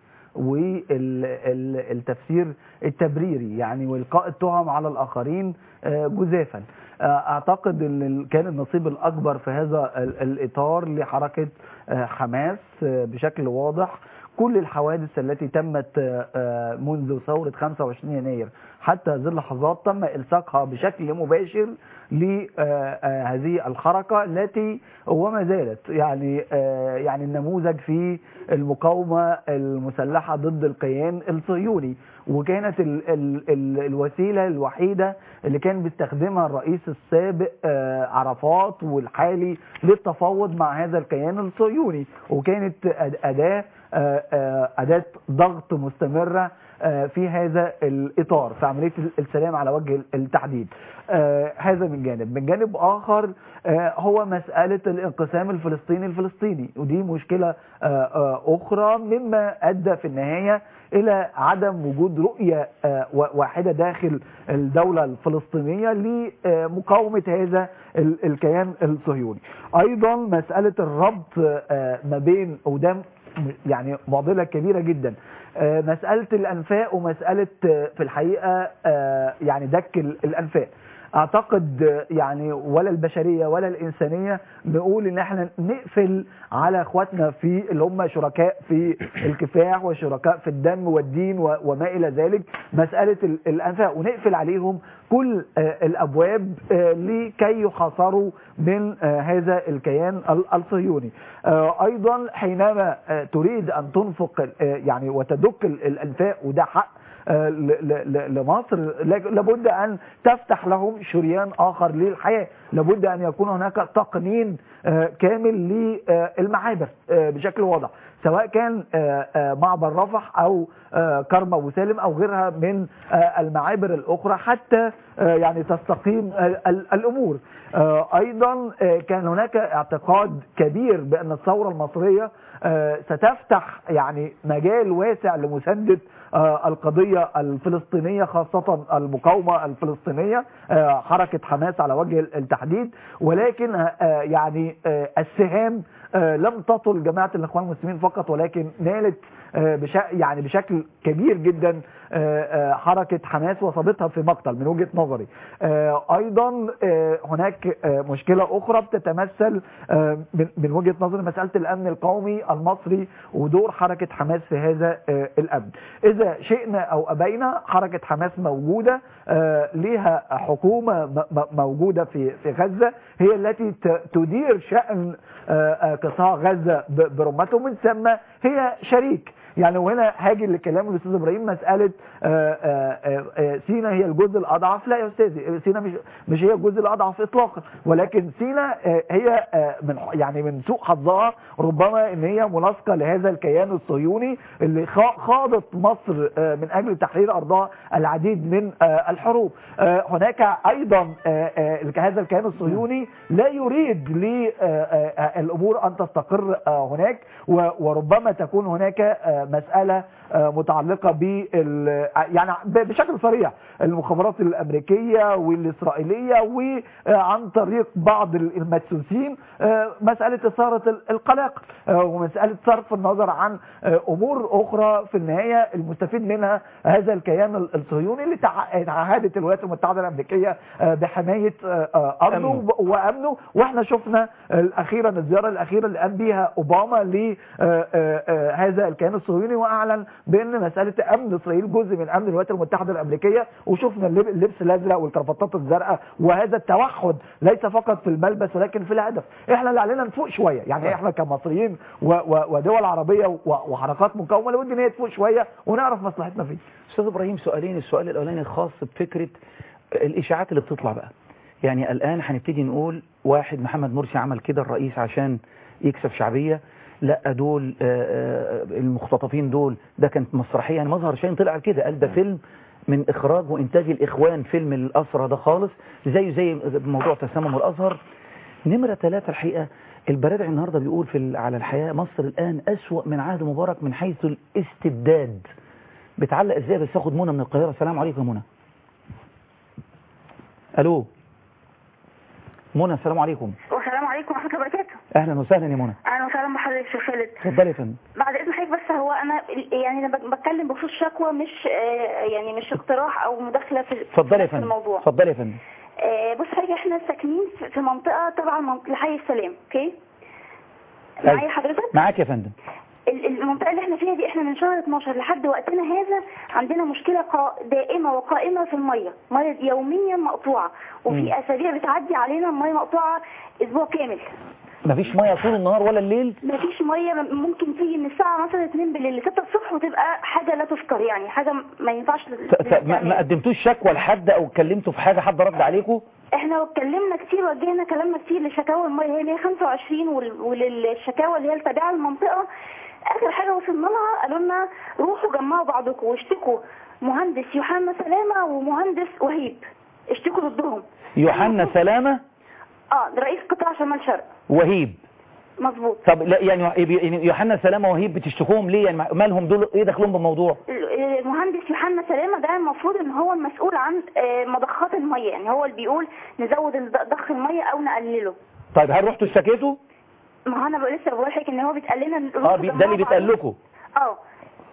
والتفسير التبريري يعني والقاء التهم على الآخرين آه، جزافا آه، أعتقد أن ال- كان النصيب الأكبر في هذا ال- الإطار لحركة آه، حماس آه، بشكل واضح كل الحوادث التي تمت آه، آه، منذ ثورة 25 يناير حتى هذه اللحظات تم إلصاقها بشكل مباشر لهذه الحركة التي وما زالت يعني آه، يعني النموذج في المقاومة المسلحة ضد الكيان الصهيوني وكانت ال ال ال الوسيلة الوحيدة اللي كان بيستخدمها الرئيس السابق آه، عرفات والحالي للتفاوض مع هذا الكيان الصهيوني وكانت أد- أداة آه، آه، أداة ضغط مستمرة آه، في هذا الإطار في عملية السلام على وجه التحديد آه، هذا من جانب من جانب آخر آه، هو مسألة الانقسام الفلسطيني الفلسطيني ودي مشكلة آه، آه، أخرى مما أدى في النهاية إلى عدم وجود رؤية آه، و- واحدة داخل الدولة الفلسطينية لمقاومة هذا ال- الكيان الصهيوني أيضا مسألة الربط آه، ما بين وده يعني معضلة كبيرة جدا آه، مسألة الأنفاق ومسألة آه، في الحقيقة آه، يعني دك ال- الأنفاق اعتقد آه، يعني ولا البشريه ولا الانسانيه نقول ان احنا نقفل على اخواتنا في اللي هم شركاء في الكفاح وشركاء في الدم والدين و- وما الى ذلك مساله ال- الانفاق ونقفل عليهم كل آه، الابواب آه، لكي يحاصروا من آه، هذا الكيان ال- الصهيوني آه، ايضا حينما آه، تريد ان تنفق آه، يعني وتدك ال- الانفاق وده حق آه، ل- ل- ل- لمصر ل- لابد ان تفتح لهم شريان اخر للحياه لابد ان يكون هناك تقنين آه، كامل للمعابر آه، بشكل واضح سواء كان آه، آه، معبر رفح او آه، كرم ابو سالم او غيرها من آه، المعابر الاخرى حتى آه، يعني تستقيم آه، ال- الامور آه، ايضا آه، كان هناك اعتقاد كبير بان الثوره المصريه آه، ستفتح يعني مجال واسع لمسانده آه، القضيه الفلسطينيه خاصه المقاومه الفلسطينيه آه، حركه حماس على وجه التحديد ولكن آه، يعني آه، السهام آه، لم تطل جماعه الاخوان المسلمين فقط ولكن نالت آه، بش يعني بشكل كبير جدا آه، آه، حركه حماس وصابتها في مقتل من وجهه نظري آه، ايضا آه، هناك آه، مشكله اخرى بتتمثل آه، من من وجهه نظري مساله الامن القومي المصري ودور حركه حماس في هذا آه، الامن اذا شئنا او ابينا حركه حماس موجوده آه، لها حكومه م- م- موجوده في في غزه هي التي ت- تدير شان آه، آه، قطاع غزه ب- برمته من ثم هي شريك يعني وهنا هاجي لكلام الاستاذ ابراهيم مساله آه، آه، آه، سينا هي الجزء الاضعف لا يا استاذي سينا مش مش هي الجزء الاضعف اطلاقا ولكن سينا آه، هي آه، من يعني من سوء حظها ربما ان هي ملاصقه لهذا الكيان الصهيوني اللي خا- خاضت مصر آه، من اجل تحرير ارضها العديد من آه، الحروب آه، هناك ايضا آه، آه، هذا الكيان الصهيوني لا يريد للامور ان تستقر آه، هناك و- وربما تكون هناك آه، مساله آه، متعلقه بال يعني ب- بشكل صريح المخابرات الامريكيه والاسرائيليه وعن طريق بعض المدسوسين آه، مساله اثاره ال- القلق آه، ومساله صرف النظر عن آه، امور اخرى في النهايه المستفيد منها هذا الكيان ال- الصهيوني اللي تع- تعهدت الولايات المتحده الامريكيه آه، بحمايه آه، آه، ارضه أمنه. وب- وامنه واحنا شفنا اخيرا الزياره الاخيره اللي قام بيها اوباما لهذا الكيان الصهيوني واعلن بان مساله امن اسرائيل جزء من امن الولايات المتحده الامريكيه وشفنا اللب- اللبس الازرق والكرافتات الزرقاء وهذا التوحد ليس فقط في الملبس ولكن في الهدف احنا اللي علينا نفوق شويه يعني احنا كمصريين و- و- ودول عربيه و- وحركات مقاومه لابد ان هي تفوق شويه ونعرف مصلحتنا فيه استاذ ابراهيم سؤالين السؤال الاولاني خاص بفكره الاشاعات اللي بتطلع بقى يعني الان هنبتدي نقول واحد محمد مرسي عمل كده الرئيس عشان يكسب شعبيه لا دول آه، آه، المختطفين دول ده كانت مسرحيه يعني مظهر شاهين طلع كده قال ده فيلم من اخراج وانتاج الاخوان فيلم الاسرى ده خالص زيه زي موضوع تسمم الازهر نمره ثلاثة الحقيقه البرادعي النهارده بيقول في ال- على الحياه مصر الان اسوا من عهد مبارك من حيث الاستبداد بتعلق ازاي بس اخد منى من القاهره السلام عليكم يا منى الو منى السلام عليكم والسلام عليكم ورحمه الله وبركاته اهلا وسهلا يا منى اهلا وسهلا بحضرتك يا شيخ خالد اتفضلي يا فندم بعد اذن حضرتك بس هو انا يعني انا بتكلم بخصوص شكوى مش آه، يعني مش اقتراح او مداخله في اتفضلي يا في فندم الموضوع اتفضلي يا فندم آه، بص حضرتك احنا ساكنين في- في منطقه تبع المنطقه لحي السلام اوكي أيوة. معايا حضرتك معاك يا فندم ال- المنطقه اللي احنا فيها دي احنا من شهر 12 لحد وقتنا هذا عندنا مشكله قا- دائمه وقائمه في الميه ميه يوميا مقطوعه مم. وفي اسابيع بتعدي علينا الميه مقطوعه اسبوع كامل مفيش ميه طول النهار ولا الليل مفيش ميه ممكن تيجي من الساعه مثلا 2 بالليل ل 6 الصبح وتبقى حاجه لا تذكر يعني حاجه ما ينفعش ف- ف- ما ما قدمتوش شكوى لحد او اتكلمتوا في حاجه حد رد عليكم احنا اتكلمنا كتير وجهنا كلامنا كتير لشكاوى الميه هي 125 وال- وللشكاوى اللي هي التابعه للمنطقه اخر حاجه وصلنا لها قالوا لنا روحوا جمعوا بعضكم واشتكوا مهندس يوحنا سلامه ومهندس وهيب اشتكوا ضدهم يوحنا سلامه اه ده رئيس قطاع شمال شرق وهيب مظبوط طب لا يعني يعني يوحنا سلامه وهيب بتشتكوهم ليه يعني مالهم دول ايه دخلهم بالموضوع المهندس يوحنا سلامه ده المفروض ان هو المسؤول عن آه، مضخات الميه يعني هو اللي بيقول نزود الض- ضخ الميه او نقلله طيب هل رحتوا اشتكيتوا ما هو انا بقى لسه بقول لك ان هو بيتقال لنا اه بي- ده اللي بيتقال لكم اه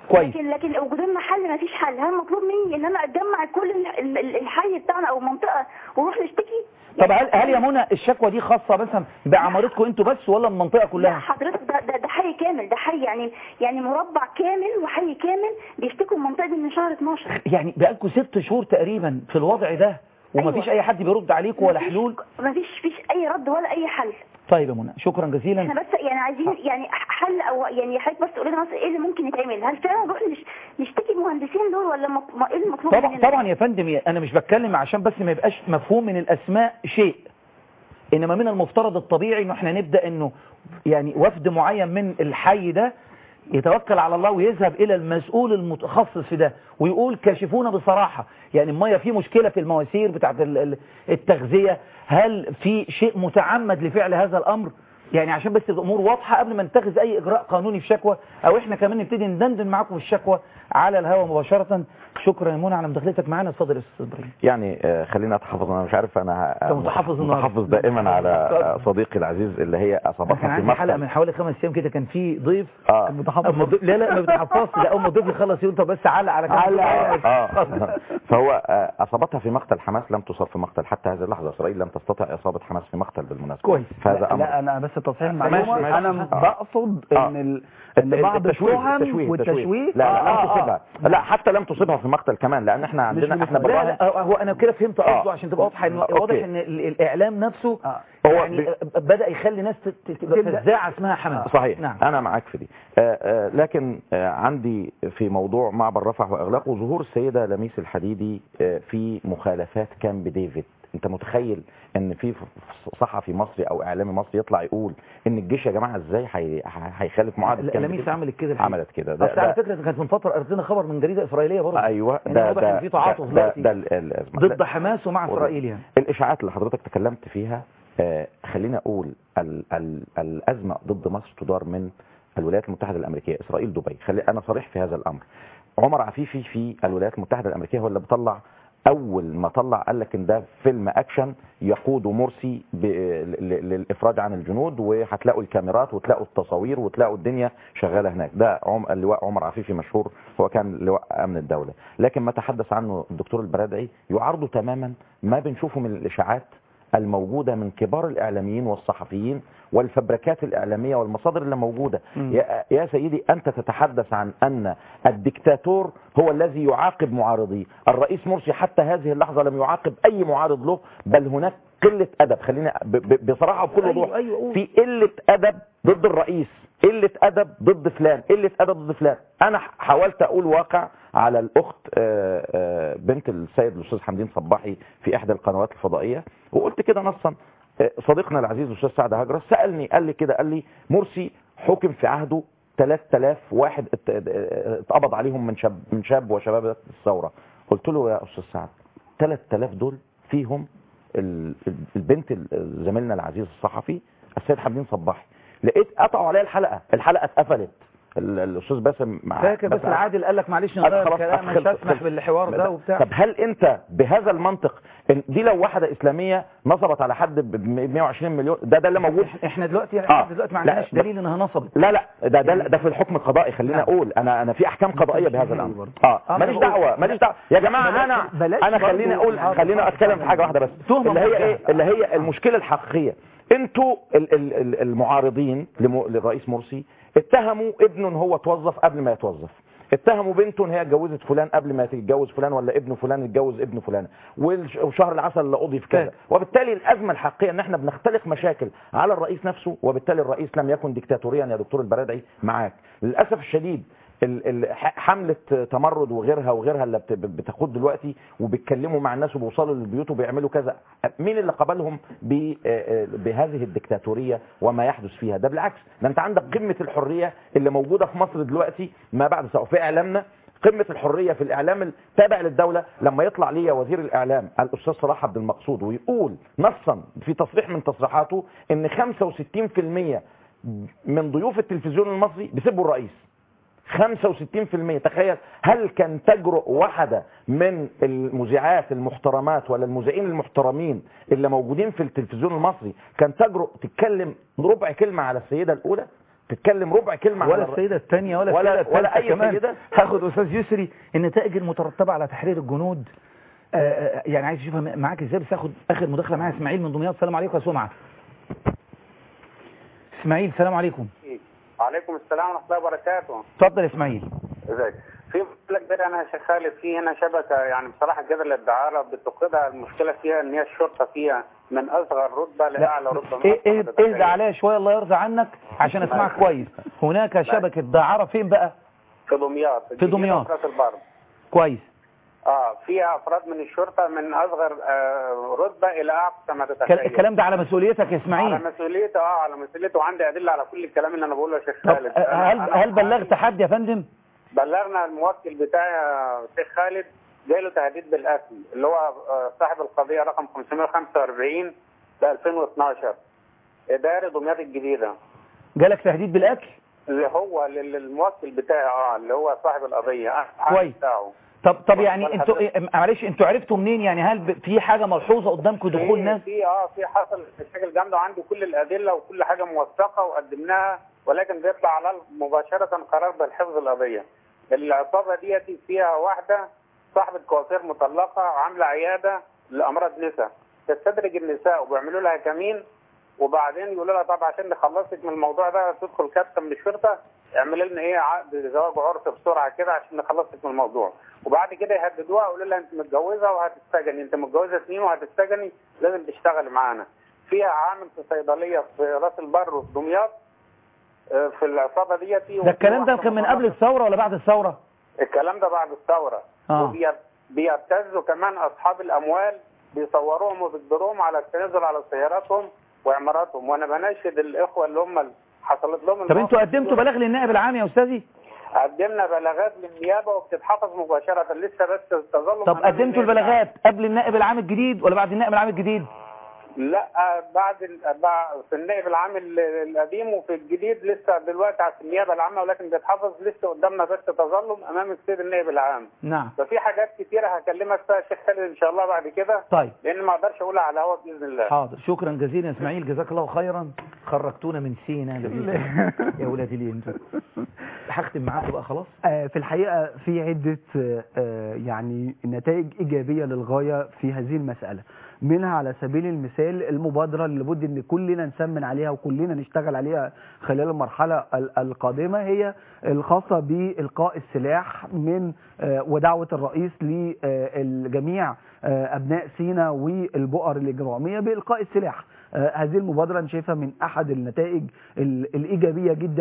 كويس. لكن لكن وجود لنا حل ما فيش حل هل مطلوب مني ان انا اتجمع كل ال- ال- ال- الحي بتاعنا او المنطقه ونروح نشتكي طب هل هل يا منى الشكوى دي خاصه مثلا بعمارتكم انتوا بس ولا المنطقه لا كلها حضرتك ده, ده ده حي كامل ده حي يعني يعني مربع كامل وحي كامل بيشتكوا المنطقه دي من شهر 12 يعني بقالكم ست شهور تقريبا في الوضع ده ومفيش اي حد بيرد عليكم ولا حلول ما فيش فيش اي رد ولا اي حل طيب يا منى شكرا جزيلا احنا بس يعني عايزين يعني حل او يعني حضرتك بس تقول لنا مثلا ايه اللي ممكن يتعمل هل فعلا نروح نش- نشتكي المهندسين دول ولا مط- ما- ايه المطلوب طبعا مننا طبعا يا فندم انا مش بتكلم عشان بس ما يبقاش مفهوم من الاسماء شيء انما من المفترض الطبيعي انه احنا نبدا انه يعني وفد معين من الحي ده يتوكل على الله ويذهب الى المسؤول المتخصص في ده ويقول كشفونا بصراحه يعني الميه في مشكله في المواسير بتاعت ال- ال- التغذيه هل في شيء متعمد لفعل هذا الامر يعني عشان بس الامور واضحه قبل ما نتخذ اي اجراء قانوني في شكوى او احنا كمان نبتدي ندندن معاكم في الشكوى على الهواء مباشره شكرا يا منى على مداخلتك معانا اتفضل يا استاذ ابراهيم يعني آه، خلينا اتحفظ انا مش عارف انا أنت متحفظ النهاردة. متحفظ دائما على آه، صديقي العزيز اللي هي كان اصابتها في عندي حلقه مقتل من حوالي خمس ايام كده كان في ضيف اه أما ضيف- لا لا ما بتحفظش ده اول ما الضيف يخلص يقول طب بس علق على كام اه آه. فهو آه، اصابتها في مقتل حماس لم تصاب في مقتل حتى هذه اللحظه اسرائيل لم تستطع اصابه حماس في مقتل بالمناسبه كويس فهذا لا, امر لا انا بس تصحيح ماشي، المعلومه ماشي. انا آه. بقصد آه. ان ال... ان بعض التشويه التهم والتشويه لا لا آه، لم آه، آه. تصيبها لا حتى لم تصيبها في مقتل كمان لان احنا عندنا احنا لا بالله لا هو انا كده فهمت قصده آه. عشان تبقى واضحه إن- أوكي. واضح ان ال- الاعلام نفسه هو يعني بدا يخلي ناس تت- تبقى تبدأ. فزاعه اسمها حماس صحيح نعم انا معاك في دي آه، آه، لكن آه، عندي في موضوع معبر رفح واغلاقه ظهور السيده لميس الحديدي آه، في مخالفات كامب ديفيد انت متخيل ان في صحفي مصري او اعلامي مصري يطلع يقول ان الجيش يا جماعه ازاي هي- هيخالف معاهده لا، كامب لميس ديفيد؟ عملت كده الحقيقة. عملت كده ده, بس على ده فكره كانت من فتره قريت لنا خبر من جريده اسرائيليه برضه ايوه يعني ده واضح ده ان في تعاطف ده, دلوقتي ده ال- الازمه ضد حماس ومع اسرائيل يعني الاشاعات اللي حضرتك تكلمت فيها آه، خلينا اقول ال ال الازمه ضد مصر تدار من الولايات المتحده الامريكيه اسرائيل دبي خلي انا صريح في هذا الامر عمر عفيفي في الولايات المتحده الامريكيه هو اللي بيطلع اول ما طلع قال لك ان ده فيلم اكشن يقود مرسي ب- ل- ل- للافراج عن الجنود وهتلاقوا الكاميرات وتلاقوا التصاوير وتلاقوا الدنيا شغاله هناك ده عم اللواء عمر عفيفي مشهور هو كان لواء امن الدوله لكن ما تحدث عنه الدكتور البرادعي يعارضه تماما ما بنشوفه من الاشاعات الموجودة من كبار الإعلاميين والصحفيين والفبركات الإعلامية والمصادر اللي موجودة مم. يا, يا سيدي أنت تتحدث عن أن الدكتاتور هو الذي يعاقب معارضيه الرئيس مرسي حتى هذه اللحظة لم يعاقب أي معارض له بل هناك قلة أدب خلينا ب- ب- بصراحة وبكل أيوة، وضوح أيوة، قول. في قلة أدب ضد الرئيس قلة أدب ضد فلان قلة أدب ضد فلان أنا ح- حاولت أقول واقع على الأخت آه، آه، بنت السيد الأستاذ حمدين صباحي في إحدى القنوات الفضائية وقلت كده نصا آه، صديقنا العزيز الأستاذ سعد هجرس سألني قال لي كده قال لي مرسي حكم في عهده 3000 واحد ات- ات- اتقبض عليهم من شاب من شاب وشباب الثورة قلت له يا أستاذ سعد 3000 دول فيهم ال- ال- البنت ال- زميلنا العزيز الصحفي السيد حمدين صباحي لقيت قطعوا عليها الحلقه الحلقه اتقفلت ال- الاستاذ باسم مع فاكر بس باسم العادل قال لك معلش قال نغير خلاص الكلام مش خلص- هسمح خلص. بالحوار ده وبتاع طب هل انت بهذا المنطق إن دي لو واحده اسلاميه نصبت على حد ب 120 مليون ده ده اللي موجود احنا دلوقتي آه. احنا دلوقتي ما لا، عندناش ب- دليل انها نصبت لا لا ده ده ده في الحكم القضائي خلينا نعم. اقول انا انا في احكام قضائيه بهذا الامر اه آه، ماليش ما أنا دعوه بقول- ماليش دعوه يا جماعه بلاش- انا بلاش انا برضو- خليني اقول آه، خليني اتكلم في حاجه واحده بس تهمة اللي هي موجهة. ايه اللي هي المشكله الحقيقيه انتوا ال- ال- ال- المعارضين لم- للرئيس مرسي اتهموا ابنه ان هو توظف قبل ما يتوظف اتهموا بنته ان هي اتجوزت فلان قبل ما تتجوز فلان ولا ابن فلان اتجوز ابن فلان والش- وشهر العسل اللي قضي في كذا وبالتالي الازمه الحقيقيه ان احنا بنختلق مشاكل على الرئيس نفسه وبالتالي الرئيس لم يكن ديكتاتوريا يا دكتور البرادعي معاك للاسف الشديد ال- ال- ح- حملة تمرد وغيرها وغيرها اللي بت- بتاخد دلوقتي وبيتكلموا مع الناس وبيوصلوا للبيوت وبيعملوا كذا مين اللي قبلهم ب- بهذه الدكتاتورية وما يحدث فيها ده بالعكس ده انت عندك قمة الحرية اللي موجودة في مصر دلوقتي ما بعد سواء في اعلامنا قمة الحرية في الإعلام التابع للدولة لما يطلع لي وزير الإعلام الأستاذ صلاح عبد المقصود ويقول نصا في تصريح من تصريحاته إن 65% من ضيوف التلفزيون المصري بيسبوا الرئيس 65% تخيل هل كان تجرؤ واحدة من المذيعات المحترمات ولا المذيعين المحترمين اللي موجودين في التلفزيون المصري كان تجرؤ تتكلم ربع كلمة على السيدة الأولى تتكلم ربع كلمه على ولا الر- السيدة الثانية ولا, ولا- السيدة ولا الثالثة أي كمان سيدة. هاخد أستاذ يسري النتائج المترتبة على تحرير الجنود آه، آه، يعني عايز اشوفها م- معاك ازاي بس هاخد اخر مداخله معايا اسماعيل من دمياط السلام عليكم يا سمعه اسماعيل السلام عليكم وعليكم السلام ورحمه الله وبركاته اتفضل يا اسماعيل ازيك في مشكله كبيره انا يا شيخ خالد في هنا شبكه يعني بصراحه كده للدعاره بتقودها المشكله فيها ان هي الشرطه فيها من اصغر رتبه لاعلى رتبه ايه ايه اهدى عليا شويه الله يرضى عنك عشان اسمعك كويس هناك شبكه دعاره فين بقى في دمياط في دمياط. راس البر كويس اه فيها افراد من الشرطه من اصغر آه رتبه الى اقصى ما كل- تتخيل الكلام ده على مسؤوليتك يا اسماعيل على مسؤوليته اه على مسؤوليته وعندي ادله على كل الكلام اللي انا بقوله يا شيخ طب خالد آه، أنا- هل أنا- هل بلغت حد يا فندم بلغنا الموكل بتاعي يا شيخ خالد جاله تهديد بالقتل اللي هو آه، صاحب القضيه رقم 545 ل 2012 اداري دمياط الجديده جالك تهديد بالاكل اللي هو لل- الموكل بتاعي اه اللي هو صاحب القضيه آه، كويس. بتاعه طب طب يعني ولا انتوا حضرتك. إيه- معلش انتوا عرفتوا منين يعني هل ب- في حاجه ملحوظه قدامكم دخول في ناس في اه في حصل مشاكل جامده وعندي كل الادله وكل حاجه موثقه وقدمناها ولكن بيطلع على مباشره قرار بالحفظ القضيه. العصابه ديت فيها واحده صاحبه كوافير مطلقه وعامله عياده لامراض نساء تستدرج النساء وبيعملوا لها كمين وبعدين يقولوا لها طب عشان نخلصك من الموضوع ده تدخل كابتن من الشرطه اعمل لنا ايه عقد زواج عرف بسرعه كده عشان نخلصك من الموضوع وبعد كده يهددوها يقولوا لها انت متجوزه وهتستجني انت متجوزه سنين وهتستجني لازم تشتغلي معانا فيها عامل في صيدليه في راس البر وفي دمياط آه، في العصابه ديتي ده الكلام ده كان من قبل الثوره ولا بعد الثوره الكلام ده بعد الثوره اه وبي- بيبتزوا كمان اصحاب الاموال بيصوروهم وبيجبروهم على التنازل على سياراتهم وعماراتهم وانا بناشد الاخوه اللي هم اللي حصلت لهم طب انتوا الموقف قدمتوا بلاغ للنائب العام يا استاذي قدمنا بلاغات للنيابه وبتتحفظ مباشره لسه بس تظل طب أمام قدمتوا النائب البلاغات قبل النائب العام الجديد ولا بعد النائب العام الجديد لا بعد ال- بعد- في النائب العام ال- القديم وفي الجديد لسه دلوقتي على النيابه العامه ولكن بيتحفظ لسه قدامنا بس تظلم امام السيد النائب العام نعم ففي حاجات كتيره هكلمك فيها يا شيخ خالد ان شاء الله بعد كده طيب لان ما اقدرش اقولها على الهواء باذن الله حاضر شكرا جزيلا يا اسماعيل جزاك الله خيرا خرجتونا من سينا لبيت يا ولادي ليه انتوا هختم معاكم بقى خلاص آه، في الحقيقة في عدة آه، آه، يعني نتائج إيجابية للغاية في هذه المسألة منها على سبيل المثال المبادرة اللي لابد ان كلنا نسمن عليها وكلنا نشتغل عليها خلال المرحلة ال- القادمة هي الخاصة بإلقاء السلاح من آه، ودعوة الرئيس للجميع أبناء سينا والبؤر الإجرامية بإلقاء السلاح آه، هذه المبادرة أنا شايفها من أحد النتائج ال- الإيجابية جدا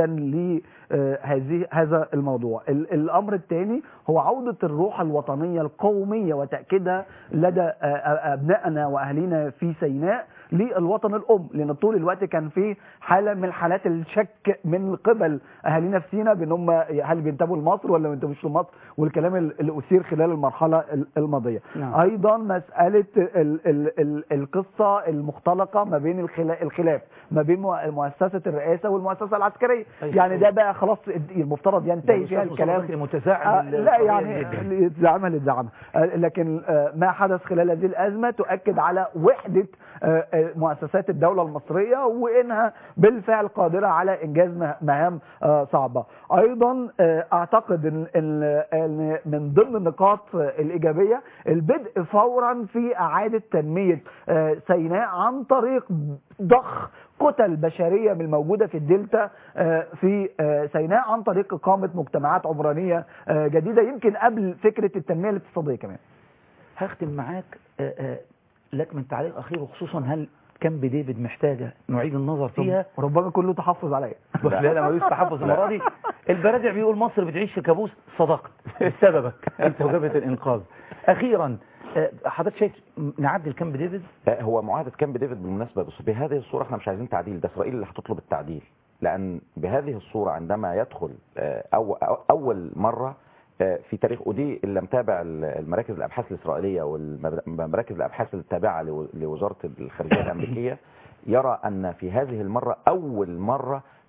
لهذه هذا الموضوع ال- الأمر الثاني هو عودة الروح الوطنية القومية وتأكيدها لدى آه، آه، أبنائنا وأهالينا في سيناء للوطن الأم لأن طول الوقت كان في حالة من حالات الشك من قبل أهالينا في سيناء بأن هم هل بينتموا لمصر ولا ما بينتموش لمصر والكلام اللي أثير خلال المرحلة ال- الماضية نعم. ايضا مساله ال ال ال القصه المختلقه ما بين الخلا- الخلاف ما بين مؤ- مؤسسه الرئاسه والمؤسسه العسكريه أيوة. يعني ده بقى خلاص المفترض ينتهي فيها الأستاذ الكلام مصطفى متزاعم آه، القضية لا يعني جداً. اللي يتزعمها اللي يتزعمها آه، لكن آه، ما حدث خلال هذه الازمه تؤكد على وحده آه، آه، مؤسسات الدوله المصريه وانها بالفعل قادره على انجاز مه- مهام آه، صعبه ايضا آه، اعتقد ان إن- إن من ضمن النقاط آه، الايجابيه البدء فورا في اعاده تنميه آه، سيناء عن طريق ضخ كتل بشريه من الموجوده في الدلتا آه، في آه، سيناء عن طريق اقامه مجتمعات عمرانيه آه، جديده يمكن قبل فكره التنميه الاقتصاديه كمان هختم معاك آه، آه، لك من تعليق اخير وخصوصا هل كامب ديفيد محتاجه نعيد النظر فيها ربما كله تحفظ عليا لا لا ملوش تحفظ المره دي البرادع بيقول مصر بتعيش في كابوس صدقت بسببك انت وجبهه الانقاذ اخيرا آه، حضرتك شايف نعدل كامب ديفيد آه، هو معاهده كامب ديفيد بالمناسبه بس بهذه الصوره احنا مش عايزين تعديل ده اسرائيل اللي هتطلب التعديل لان بهذه الصوره عندما يدخل آه، أو أو- اول مره آه، في تاريخ ودي اللي متابع ال- المراكز الابحاث الاسرائيليه والمراكز الابحاث التابعه لو- لوزاره الخارجيه الامريكيه يرى ان في هذه المره اول مره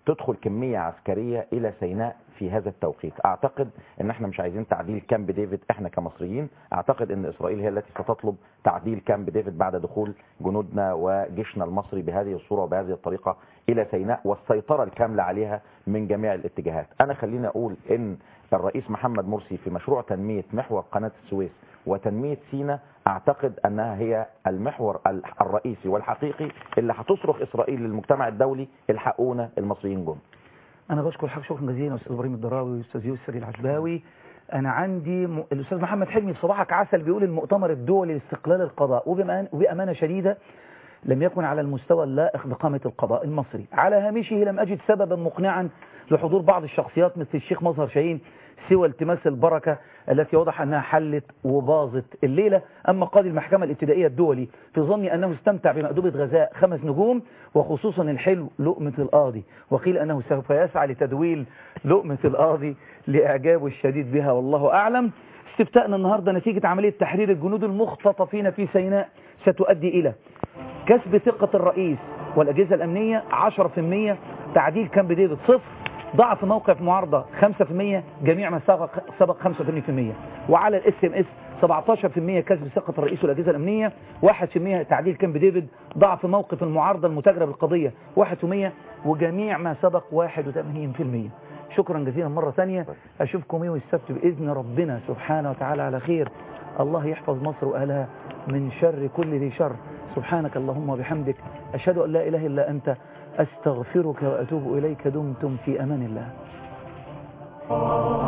تدخل كمية عسكرية إلى سيناء في هذا التوقيت أعتقد أن احنا مش عايزين تعديل كامب ديفيد احنا كمصريين أعتقد أن إسرائيل هي التي ستطلب تعديل كامب ديفيد بعد دخول جنودنا وجيشنا المصري بهذه الصورة وبهذه الطريقة إلى سيناء والسيطرة الكاملة عليها من جميع الاتجاهات أنا خليني أقول أن الرئيس محمد مرسي في مشروع تنمية محور قناة السويس وتنمية سيناء أعتقد أنها هي المحور ال- الرئيسي والحقيقي اللي هتصرخ إسرائيل للمجتمع الدولي الحقونا المصريين جم انا بشكر حضرتك شكرا جزيلا استاذ ابراهيم الدراوي واستاذ يسري العشباوي انا عندي م... الاستاذ محمد حلمي في صباحك عسل بيقول المؤتمر الدولي لاستقلال القضاء وبأمان... وبامانه شديده لم يكن على المستوى اللائق بقامه القضاء المصري على هامشه لم اجد سببا مقنعا لحضور بعض الشخصيات مثل الشيخ مظهر شاهين سوى التماس البركه التي واضح انها حلت وباظت الليله اما قاضي المحكمه الابتدائيه الدولي في ظني انه استمتع بمأدبه غذاء خمس نجوم وخصوصا الحلو لقمه القاضي وقيل انه سوف يسعى لتدويل لقمه القاضي لاعجابه الشديد بها والله اعلم استفتاءنا النهارده نتيجه عمليه تحرير الجنود المختطفين في سيناء ستؤدي الى كسب ثقه الرئيس والاجهزه الامنيه 10% تعديل كامب ديفيد صفر ضعف موقف معارضة 5% جميع ما سبق سبق 85% وعلى الاس ام اس 17% كسب ثقة الرئيس والأجهزة الأمنية 1% تعديل كامب ديفيد ضعف موقف المعارضة المتاجرة بالقضية 1% وجميع ما سبق 81% شكرا جزيلا مرة ثانية أشوفكم يوم السبت بإذن ربنا سبحانه وتعالى على خير الله يحفظ مصر وأهلها من شر كل ذي شر سبحانك اللهم وبحمدك أشهد أن لا إله إلا أنت أستغفرك وأتوب إليك دمتم في أمان الله